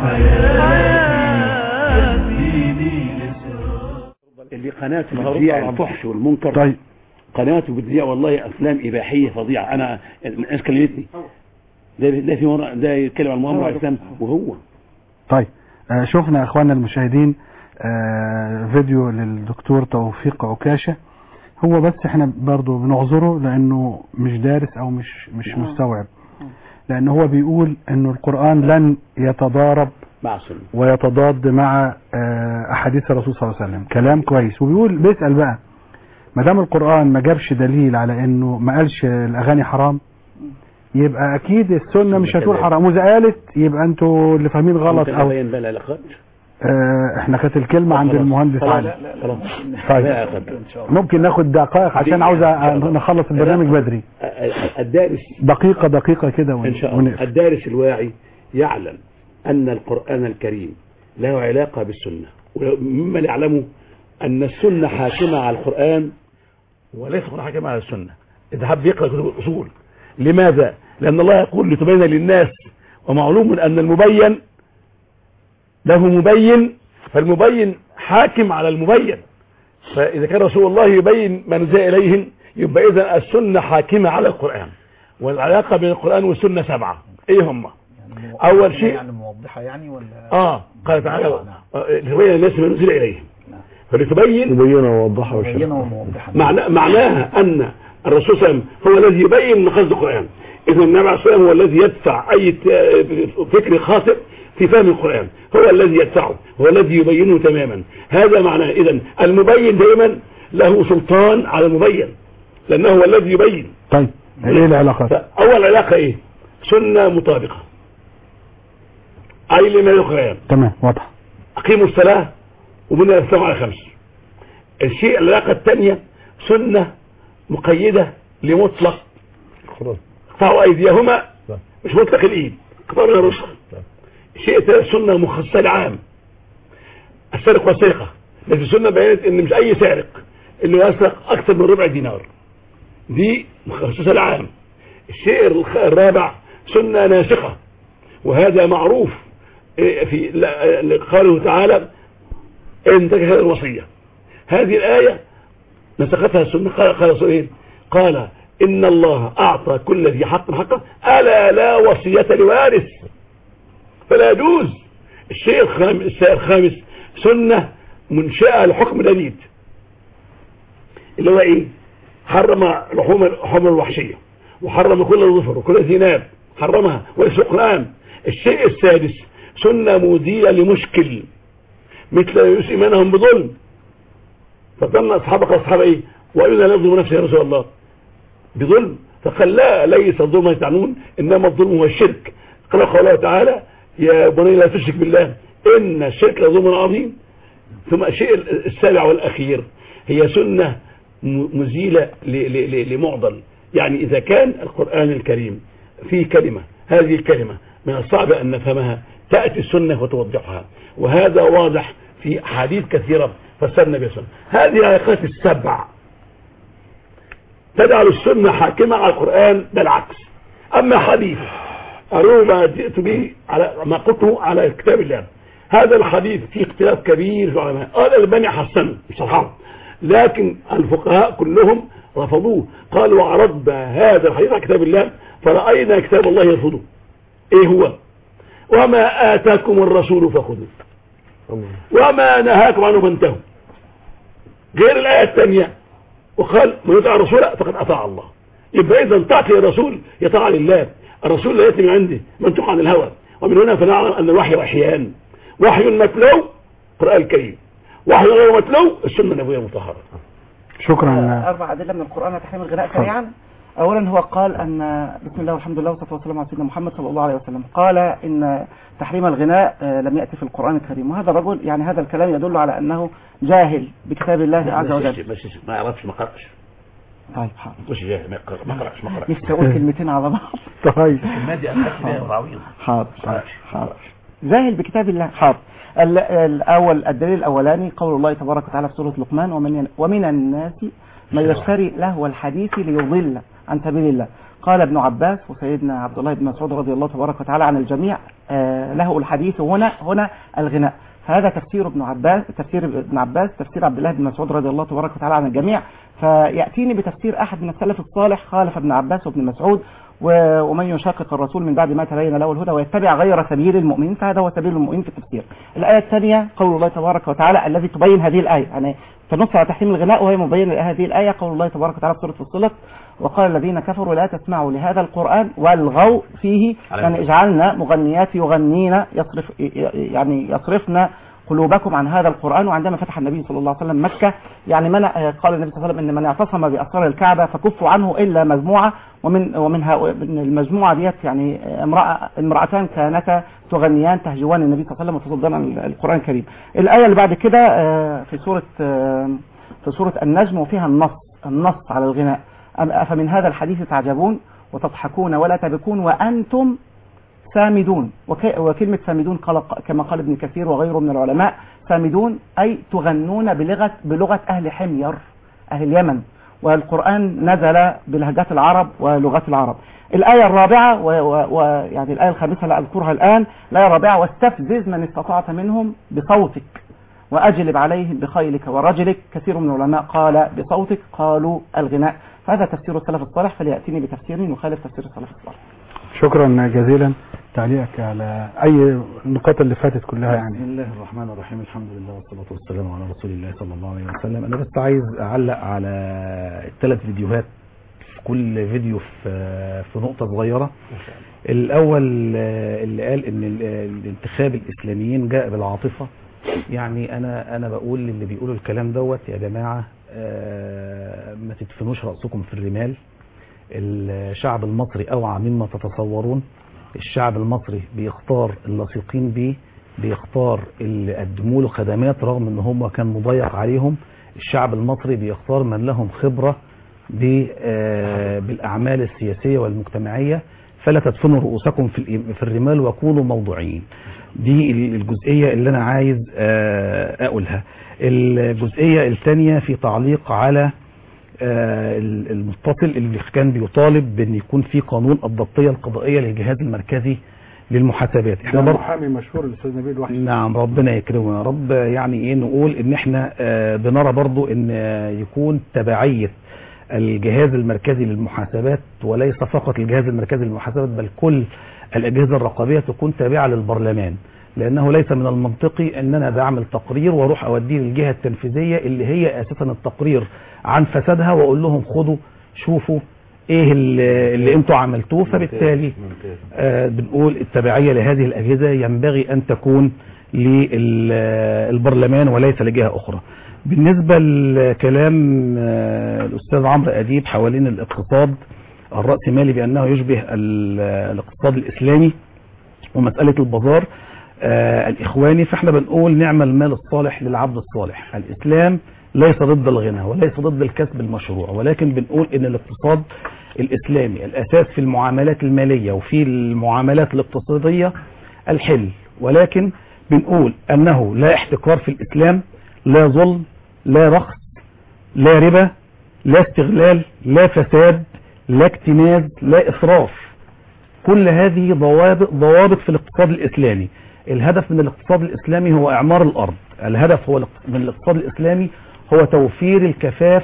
اللي قناته بتذيع الفحش والمنكر طيب قناته بتذيع والله افلام اباحيه فظيعه انا الناس كلمتني ده ده في مرة ده يتكلم عن المؤامره على الاسلام وهو طيب آه شفنا يا اخواننا المشاهدين آه فيديو للدكتور توفيق عكاشة هو بس احنا برضو بنعذره لانه مش دارس او مش مش نعم. مستوعب لان هو بيقول انه القرآن لن يتضارب مع السنه ويتضاد مع آه، احاديث الرسول صلى الله عليه وسلم كلام كويس وبيقول بيسأل بقى ما دام القرآن ما جابش دليل على انه ما قالش الاغاني حرام يبقى اكيد السنة مش هتقول كذلك. حرام واذا قالت يبقى انتوا اللي فاهمين غلط ممكن او ابين بقى العلاقات آه، احنا كانت الكلمة عند خلاص. المهندس خلاص. علي خلاص طيب. لا أخذ. ممكن ناخد دقائق عشان عاوز أ- نخلص البرنامج بدري الدارس دقيقة دقيقة كده ون- ان شاء الله ونقفل. الدارس الواعي يعلم ان القران الكريم له علاقه بالسنه وممن يعلمه ان السنه حاكمه على القران وليس هناك حاكم على السنة إذا حب يقرأ كتب الأصول لماذا؟ لأن الله يقول لتبين للناس ومعلوم أن المبين له مبين فالمبين حاكم على المبين فإذا كان رسول الله يبين ما نزل إليهم يبقى إذا السنة حاكمة على القرآن والعلاقة بين القرآن والسنة سبعة إيه هم؟ أول شيء يعني موضحة يعني ولا آه قال تعالى آه، لتبين للناس ما نزل إليهم فلتبين مبينة ووضحها مبينة وموضحة معنى معناها ان الرسول صلى الله عليه وسلم هو الذي يبين مقصد القران اذا النبي عليه الصلاه والسلام هو الذي يدفع اي ت- فكر خاطئ في فهم القران هو الذي يدفعه هو الذي يبينه تماما هذا معناه اذا المبين دائما له سلطان على المبين لانه هو الذي يبين طيب ايه العلاقات اول علاقه ايه سنه مطابقه اي لما القران تمام واضح أقيموا الصلاة وبنى الإسلام على خمس الشيء العلاقة الثانية سنة مقيدة لمطلق اقطعوا أيديهما مش مطلق الإيد اقطعوا من الرسل الشيء الثالث سنة مخصصة لعام السرق والسرقة لكن السنة بينت إن مش أي سارق اللي يسرق أكثر من ربع دينار دي مخصصة لعام الشيء الخ- الرابع سنة ناسخة وهذا معروف إيه، في لا- قوله تعالى ان تجد الوصية هذه الآية نسختها السنة قال قال رسول إيه؟ قال إن الله أعطى كل ذي حق حقه ألا لا وصية لوارث فلا يجوز الشيء الخامس, الشيء الخامس سنة منشأة لحكم جديد اللي هو إيه حرم لحوم الحمر الوحشية وحرم كل الظفر وكل ذي ناب حرمها وليس القرآن الشيء السادس سنة مودية لمشكل مثل يوسف إيمانهم بظلم فظن أصحابك أصحاب إيه وإنا لا نظلم نفسه يا رسول الله بظلم فقال لا ليس الظلم يتعنون إنما الظلم هو الشرك قال قوله تعالى يا بني لا تشرك بالله إن الشرك لظلم عظيم ثم الشيء السابع والأخير هي سنة م- مزيلة ل- ل- ل- لمعضل يعني إذا كان القرآن الكريم فيه كلمة هذه الكلمة من الصعب أن نفهمها تأتي السنة وتوضحها وهذا واضح في أحاديث كثيرة فسر النبي صلى الله عليه وسلم هذه الآيات السبع تجعل السنة حاكمة على القرآن بالعكس أما حديث أروه ما جئت به على ما قلته على كتاب الله هذا الحديث فيه اختلاف كبير في العلماء قال البني حسنه بصراحة لكن الفقهاء كلهم رفضوه قالوا وعرضنا هذا الحديث على كتاب الله فرأينا كتاب الله يرفضه ايه هو وما آتاكم الرسول فخذوه وما نهاكم عنه فانتهوا غير الآية الثانية وقال من يطع الرسول فقد أطاع الله يبقى إذا تعطي الرسول يطاع لله الرسول لا يأتي من عنده منطق عن الهوى ومن هنا فنعلم أن الوحي وحيان وحي متلو قرآن الكريم وحي غير متلو السنة النبوية المطهرة شكرا أربع أدلة من القرآن على تحريم الغناء سريعا أولا هو قال أن بسم الله والحمد لله والصلاة والسلام على سيدنا محمد صلى الله عليه وسلم قال إن تحريم الغناء آه، لم يأتي في القرآن الكريم وهذا الرجل يعني هذا الكلام يدل على أنه جاهل بكتاب الله عز وجل مش ما يعرفش ما قرأش طيب حاضر مش جاهل ما يقرأ- ما قرأش ما قرأش نفسي أقول كلمتين على بعض طيب المادي أخذ بها الرعويض حاضر حاضر حاضر جاهل بكتاب الله حاضر ال- الأول الدليل الأولاني قول الله تبارك وتعالى في سورة لقمان ومن ومن الناس من يشتري لهو الحديث ليضل عن سبيل الله قال ابن عباس وسيدنا عبد الله بن مسعود رضي الله تبارك وتعالى عن الجميع آه، له الحديث هنا هنا الغناء هذا تفسير ابن عباس تفسير ابن عباس تفسير عبد الله بن مسعود رضي الله تبارك وتعالى عن الجميع فيأتيني بتفسير أحد من السلف الصالح خالف ابن عباس وابن مسعود و- ومن يشاقق الرسول من بعد ما تبين له الهدى ويتبع غير سبيل المؤمنين فهذا هو سبيل المؤمنين في التفسير الآية الثانية قول الله تبارك وتعالى الذي تبين هذه الآية يعني تنص على تحريم الغناء وهي مبين هذه الآية قول الله تبارك وتعالى في سورة فصلت وقال الذين كفروا لا تسمعوا لهذا القرآن والغوا فيه يعني اجعلنا مغنيات يغنين يصرف يعني يصرفن قلوبكم عن هذا القرآن وعندما فتح النبي صلى الله عليه وسلم مكة يعني من قال النبي صلى الله عليه وسلم ان من اعتصم بأسرار الكعبة فكفوا عنه إلا مجموعة ومن ومن هؤلاء- من المجموعة ديت يعني امرأة امرأتان كانتا تغنيان تهجوان النبي صلى الله عليه وسلم وتصدان عن القرآن الكريم الآية اللي بعد كده آه، في سورة آه، في سورة النجم وفيها النص النص على الغناء أم- أفمن هذا الحديث تعجبون وتضحكون ولا تبكون وأنتم سامدون وك- وكلمة سامدون قال كما قال ابن كثير وغيره من العلماء سامدون أي تغنون بلغة, بلغة أهل حمير أهل اليمن والقرآن نزل بلهجات العرب ولغات العرب الآية الرابعة ويعني الآية الخامسة لا أذكرها الآن الآية الرابعة واستفزز من استطعت منهم بصوتك وأجلب عليهم بخيلك ورجلك كثير من العلماء قال بصوتك قالوا الغناء فهذا تفسير السلف الصالح فليأتيني بتفسير يخالف تفسير السلف الصالح شكرا جزيلا تعليقك على اي النقاط اللي فاتت كلها بسم يعني الله الرحمن الرحيم الحمد لله والصلاة والسلام على رسول الله صلى الله عليه وسلم أنا بس عايز أعلق على الثلاث فيديوهات في كل فيديو في في نقطة صغيرة الأول آه، اللي قال إن ال- الانتخاب الإسلاميين جاء بالعاطفة يعني أنا أنا بقول للي بيقولوا الكلام دوت يا جماعة آه، ما تدفنوش رأسكم في الرمال الشعب المصري أوعى مما تتصورون الشعب المصري بيختار اللصيقين بيه بيختار اللي قدموا له خدمات رغم ان هم كان مضيق عليهم الشعب المصري بيختار من لهم خبرة ب- آه، بالأعمال السياسية والمجتمعية فلا تدفنوا رؤوسكم في الإم- في الرمال وكونوا موضوعيين دي ال- الجزئية اللي أنا عايز آه، أقولها الجزئية الثانية في تعليق على آه، ال- المتصل اللي كان بيطالب بأن يكون في قانون الضبطية القضائية للجهاز المركزي للمحاسبات ده احنا برضه محامي مشهور الاستاذ نبيل وحش نعم ربنا يكرمه يا رب يعني ايه نقول ان احنا آه، بنرى برضو ان آه، يكون تبعية الجهاز المركزي للمحاسبات وليس فقط الجهاز المركزي للمحاسبات بل كل الأجهزة الرقابية تكون تابعة للبرلمان لأنه ليس من المنطقي أن أنا بعمل تقرير وأروح أوديه للجهة التنفيذية اللي هي أساسا التقرير عن فسادها وأقول لهم خدوا شوفوا ايه اللي, اللي انتوا عملتوه فبالتالي آه بنقول التبعية لهذه الأجهزة ينبغي أن تكون للبرلمان وليس لجهة أخرى بالنسبة لكلام آه الأستاذ عمرو أديب حوالين الاقتصاد الرأسمالي بأنه يشبه ال- الاقتصاد الإسلامي ومسألة البازار آه الإخواني فإحنا بنقول نعم المال الصالح للعبد الصالح الإسلام ليس ضد الغنى وليس ضد الكسب المشروع ولكن بنقول إن الاقتصاد الإسلامي الأساس في المعاملات المالية وفي المعاملات الاقتصادية الحل ولكن بنقول أنه لا احتكار في الإسلام لا ظلم لا رخص لا ربا لا استغلال لا فساد لا اكتناز لا إسراف كل هذه ضوابط ضوابط في الاقتصاد الإسلامي الهدف من الاقتصاد الإسلامي هو إعمار الأرض الهدف هو الاق- من الاقتصاد الإسلامي هو توفير الكفاف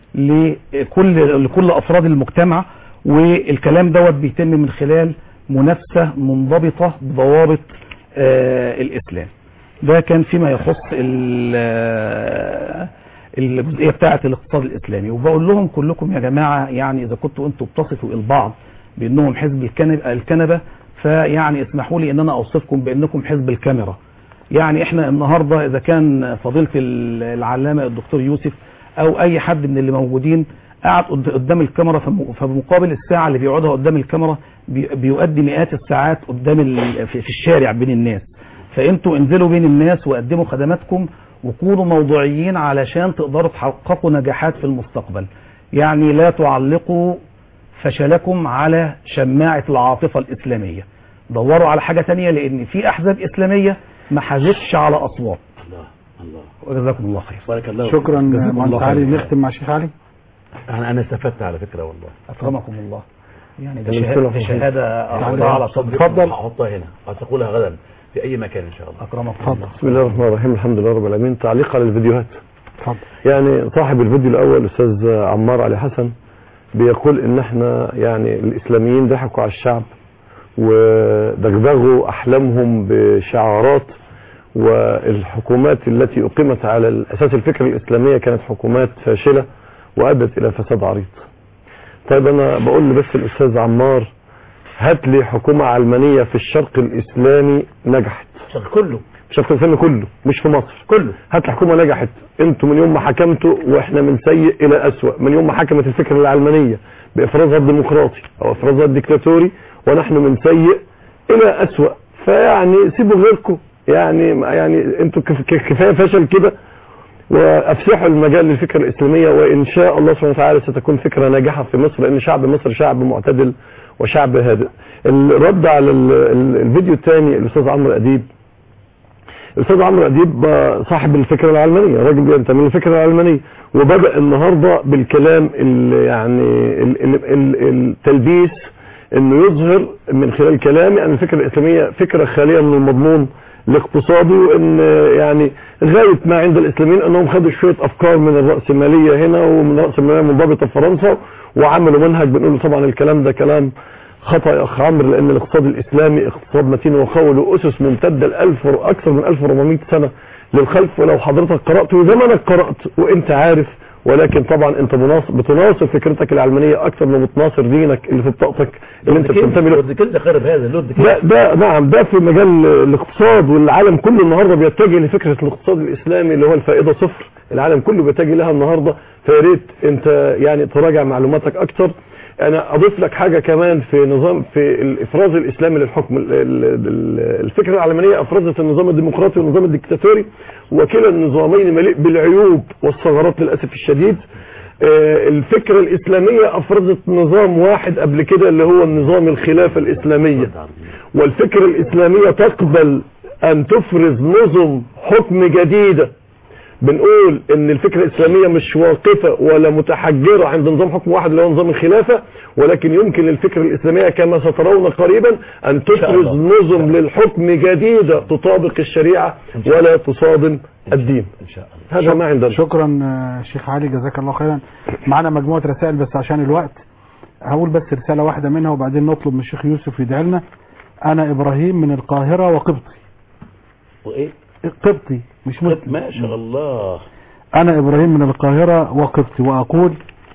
لكل لكل أفراد المجتمع والكلام دوت بيتم من خلال منافسة منضبطة بضوابط آه الإسلام ده كان فيما يخص ال- آه، الجزئية بتاعة الاقتصاد الإسلامي وبقول لهم كلكم يا جماعة يعني إذا كنتوا أنتوا بتصفوا البعض بأنهم حزب الكنبة, الكنبة فيعني اسمحوا لي أن أنا أوصفكم بأنكم حزب الكاميرا يعني احنا النهاردة إذا كان فضيلة ال- العلامة الدكتور يوسف أو أي حد من اللي موجودين قاعد قد- قدام الكاميرا فم- فبمقابل الساعة اللي بيقعدها قدام الكاميرا بي- بيؤدي مئات الساعات قدام ال- في في الشارع بين الناس فانتوا انزلوا بين الناس وقدموا خدماتكم وكونوا موضوعيين علشان تقدروا تحققوا نجاحات في المستقبل يعني لا تعلقوا فشلكم على شماعة العاطفة الإسلامية دوروا على حاجة تانية لأن في أحزاب إسلامية ما حازتش على أصوات الله الله وجزاكم الله خير بارك الله شكرا فيك. جزاكم مهندس الله علي خير. نختم مع الشيخ علي انا انا استفدت على فكره والله أكرمكم الله يعني ده أنا شهادة, بسم ده الله شهادة تعالى. أحطها على صدري اتفضل هحطها هنا هتقولها غدا في اي مكان ان شاء الله أكرمكم الله بسم الله الرحمن الرحيم الحمد لله رب العالمين تعليق على الفيديوهات اتفضل يعني صاحب الفيديو الاول استاذ عمار علي حسن بيقول ان احنا يعني الاسلاميين ضحكوا على الشعب ودغدغوا احلامهم بشعارات والحكومات التي اقيمت على الاساس الفكر الاسلاميه كانت حكومات فاشله وادت الى فساد عريض طيب انا بقول بس الاستاذ عمار هات لي حكومه علمانيه في الشرق الاسلامي نجحت الشرق كله الشرق الاسلامي كله مش في مصر كله هات لي حكومه نجحت انتوا من يوم ما حكمتوا واحنا من سيء الى اسوأ من يوم ما حكمت الفكره العلمانيه بافرازها الديمقراطي او افرازها الديكتاتوري ونحن من سيء الى اسوأ فيعني سيبوا غيركم يعني يعني انتوا كف- كف- كفايه فشل كده وافسحوا المجال للفكره الاسلاميه وان شاء الله سبحانه وتعالى ستكون فكره ناجحه في مصر لان شعب مصر شعب معتدل وشعب هادئ الرد على ال- ال- الفيديو الثاني الاستاذ عمرو اديب الاستاذ عمرو اديب آه، صاحب الفكره العلمانيه راجل بينتمي للفكره العلمانيه وبدا النهارده بالكلام ال يعني ال ال ال التلبيس انه يظهر من خلال كلامي ان الفكره الاسلاميه فكره خاليه من المضمون الاقتصادي وان يعني غايه ما عند الاسلاميين انهم خدوا شويه افكار من الراسماليه هنا ومن الراسماليه المنضبطه في فرنسا وعملوا منهج بنقول طبعا الكلام ده كلام خطأ يا أخ عمرو لأن الاقتصاد الإسلامي اقتصاد متين وقوي له أسس ممتدة لألف أكثر من 1400 سنة للخلف ولو حضرتك قرأت وزمانك قرأت وأنت عارف ولكن طبعا أنت مناصر بتناصر فكرتك العلمانية أكثر من بتناصر دينك اللي في بطاقتك اللي أنت بتنتمي له لورد كيل خرب هذا لورد كيل ده, ده نعم ده في مجال الاقتصاد والعالم كله النهارده بيتجه لفكره الاقتصاد الاسلامي اللي هو الفائده صفر العالم كله بيتجه لها النهارده فيا ريت انت يعني تراجع معلوماتك اكتر انا اضيف لك حاجه كمان في نظام في الافراز الاسلامي للحكم ال- ال- ال- الفكره العلمانيه افرزت النظام الديمقراطي والنظام الديكتاتوري وكلا النظامين مليء بالعيوب والثغرات للاسف الشديد آه، الفكرة الإسلامية أفرزت نظام واحد قبل كده اللي هو النظام الخلافة الإسلامية والفكرة الإسلامية تقبل أن تفرز نظم حكم جديدة بنقول ان الفكرة الاسلامية مش واقفة ولا متحجرة عند نظام حكم واحد اللي هو نظام الخلافة ولكن يمكن للفكرة الاسلامية كما سترون قريبا ان تفرز نظم للحكم جديدة تطابق الشريعة ولا تصادم الدين هذا ما عندنا شكرا آه، شيخ علي جزاك الله خيرا معنا مجموعة رسائل بس عشان الوقت هقول بس رسالة واحدة منها وبعدين نطلب من الشيخ يوسف يدعي لنا أنا إبراهيم من القاهرة وقبطي وايه قبطي مش مسلم ما شاء الله أنا إبراهيم من القاهرة وقبطي وأقول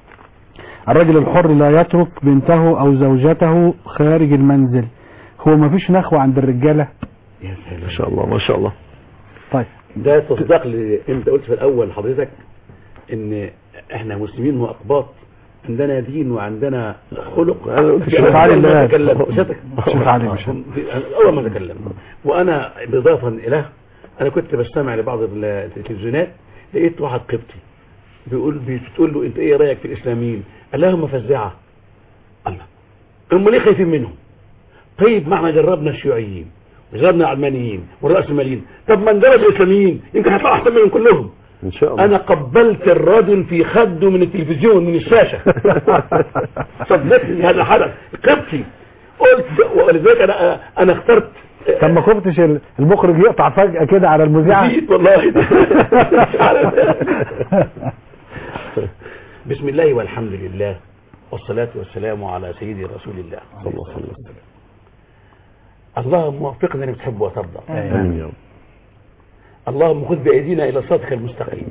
الرجل الحر لا يترك بنته أو زوجته خارج المنزل هو ما فيش نخوة عند الرجالة يا سلام ما شاء الله ما شاء الله طيب ده تصديق لي انت قلت في الاول حضرتك ان احنا مسلمين واقباط عندنا دين وعندنا خلق أنا قلت الشيخ علي اللي قال. تكلم الشيخ علي مش اول ما تكلم وانا باضافه الى انا كنت بستمع لبعض التلفزيونات لقيت واحد قبطي بيقول بتقول له انت ايه رايك في الاسلاميين قال لهم فزعه الله هم ليه خايفين منهم طيب ما احنا جربنا الشيوعيين وجربنا العلمانيين والرأسماليين طب ما نجرب الإسلاميين يمكن هيطلعوا أحسن منهم كلهم ان شاء الله انا قبلت الرجل في خده من التلفزيون من الشاشة صدقني هذا حدث قبتي قلت ولذلك انا انا اخترت طب ما خفتش ال- المخرج يقطع فجأة كده على المذيعة نسيت والله بسم الله والحمد لله والصلاة والسلام على سيدي رسول الله صلى الله عليه وسلم اللهم وفقنا لما تحب وترضى امين يا رب اللهم خذ بأيدينا إلى صراطك المستقيم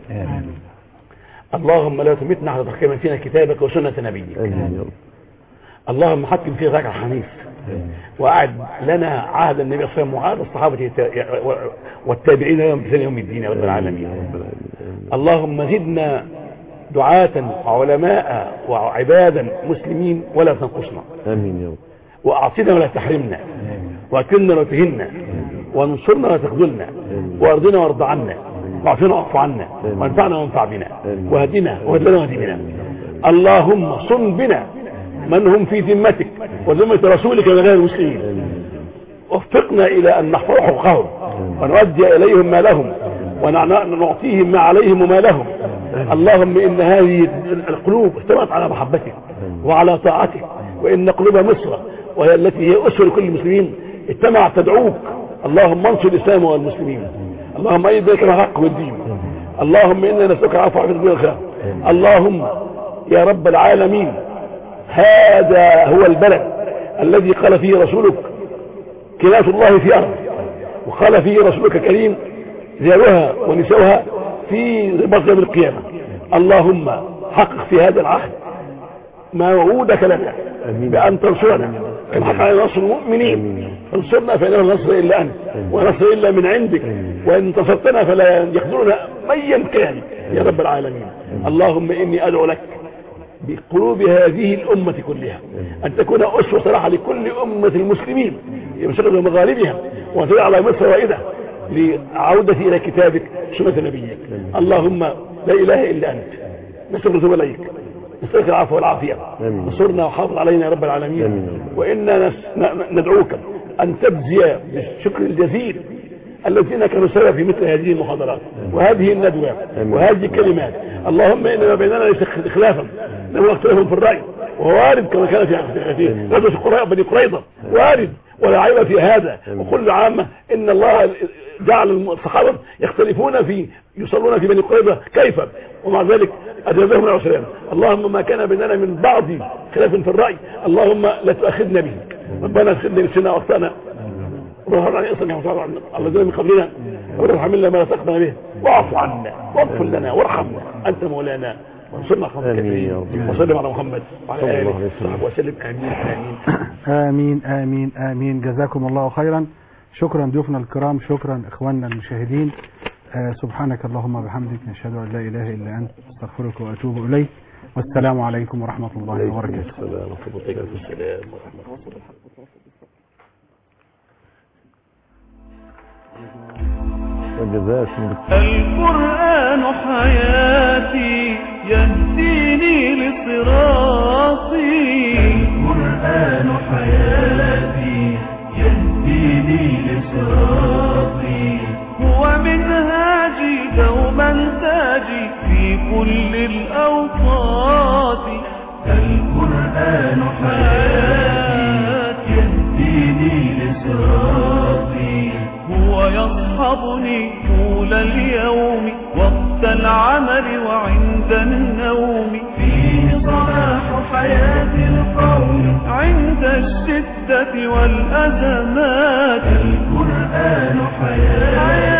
اللهم لا تمتنا على تحكيم فينا كتابك وسنة نبيك امين يا رب اللهم حكم في ذاك الحنيف وأعد لنا عهد النبي صلى الله عليه وسلم وعهد الصحابة التا- والتابعين يوم بسنة يوم الدين يا رب العالمين اللهم زدنا دعاة وعلماء وعبادا مسلمين ولا تنقصنا امين يا رب وأعطنا ولا تحرمنا وأكرمنا ولا تهنا وانصرنا ولا تخذلنا وارضنا وارض عنا واعفنا واعف عنا وانفعنا وانفع بنا واهدنا واهد لنا واهد بنا اللهم صن بنا من هم في ذمتك وذمة رسولك من غير المسلمين وفقنا إلى أن نحفظ حقوقهم ونؤدي إليهم ما لهم ونعطيهم ما عليهم وما لهم اللهم إن هذه القلوب اجتمعت على محبتك وعلى طاعتك وإن قلوب مصر وهي التي هي أسر لكل المسلمين اجتمعت تدعوك اللهم انصر الإسلام والمسلمين اللهم أيد ذلك الحق والدين اللهم إنا نسألك العفو والعافية في الخير اللهم يا رب العالمين هذا هو البلد الذي قال فيه رسولك كناس الله في أرض وقال فيه رسولك الكريم رجالها ونساؤها في رباط يوم القيامة اللهم حقق في هذا العهد ما وعودك لنا بأن تنصرنا كما حق على نصر المؤمنين انصرنا فإن لا نصر إلا أنت ونصر إلا من عندك وإن انتصرتنا فلا يخذلنا ميا كان يا رب العالمين اللهم إني أدعو لك بقلوب هذه الأمة كلها أن تكون أسوة صراحة لكل أمة المسلمين يمسكوا مغالبها وأن تدعى على مصر وائدة لعودة إلى كتابك سنة نبيك اللهم لا إله إلا أنت نستغفر إليك نسألك العفو والعافية انصرنا وحافظ علينا يا رب العالمين وإنا نس- ن- ندعوك أن تجزي بالشكر الجزيل الذين كانوا سبب في مثل هذه المحاضرات وهذه الندوات وهذه الكلمات اللهم إن ما بيننا ليس خلافا لم اختلفهم في الرأي وهو وارد كما كان في في غزوة قريظة بني قريظة وارد ولا عيب في هذا وكل عامة إن الله جعل الصحابة يختلفون في يصلون في بني قريظة كيف ومع ذلك أجازهم الله سلام اللهم ما كان بيننا من بعض خلاف في الرأي اللهم لا تؤاخذنا به ربنا اخذنا نفسنا واخطأنا اللهم عن اصلا عن الذين من قبلنا وارحم حملنا ما رزقنا به واعف عنا واغفر لنا وارحمنا انت مولانا وانصرنا على القوم الكافرين وسلم على محمد وعلى صلى الله اله عليه وسلم. وصحبه وسلم امين امين آمين آمين آمين جزاكم الله خيرا شكرا ضيوفنا الكرام شكرا إخواننا المشاهدين آه سبحانك اللهم وبحمدك نشهد أن لا إله إلا أنت استغفرك وأتوب إليك والسلام عليكم ورحمة الله وبركاته السلام ورحمه الله وجزاكم القرآن حياتي يهديني لصراطي القرآن حياتي يهديني لصراطي هو منهاجي دوما تاجي في كل الأوقات القرآن حياتي يهديني لصراطي هو يصحبني طول اليوم وقت العمل وعند النوم فيه صلاح حياة القوم عند الشدة والأزمات القرآن حياتي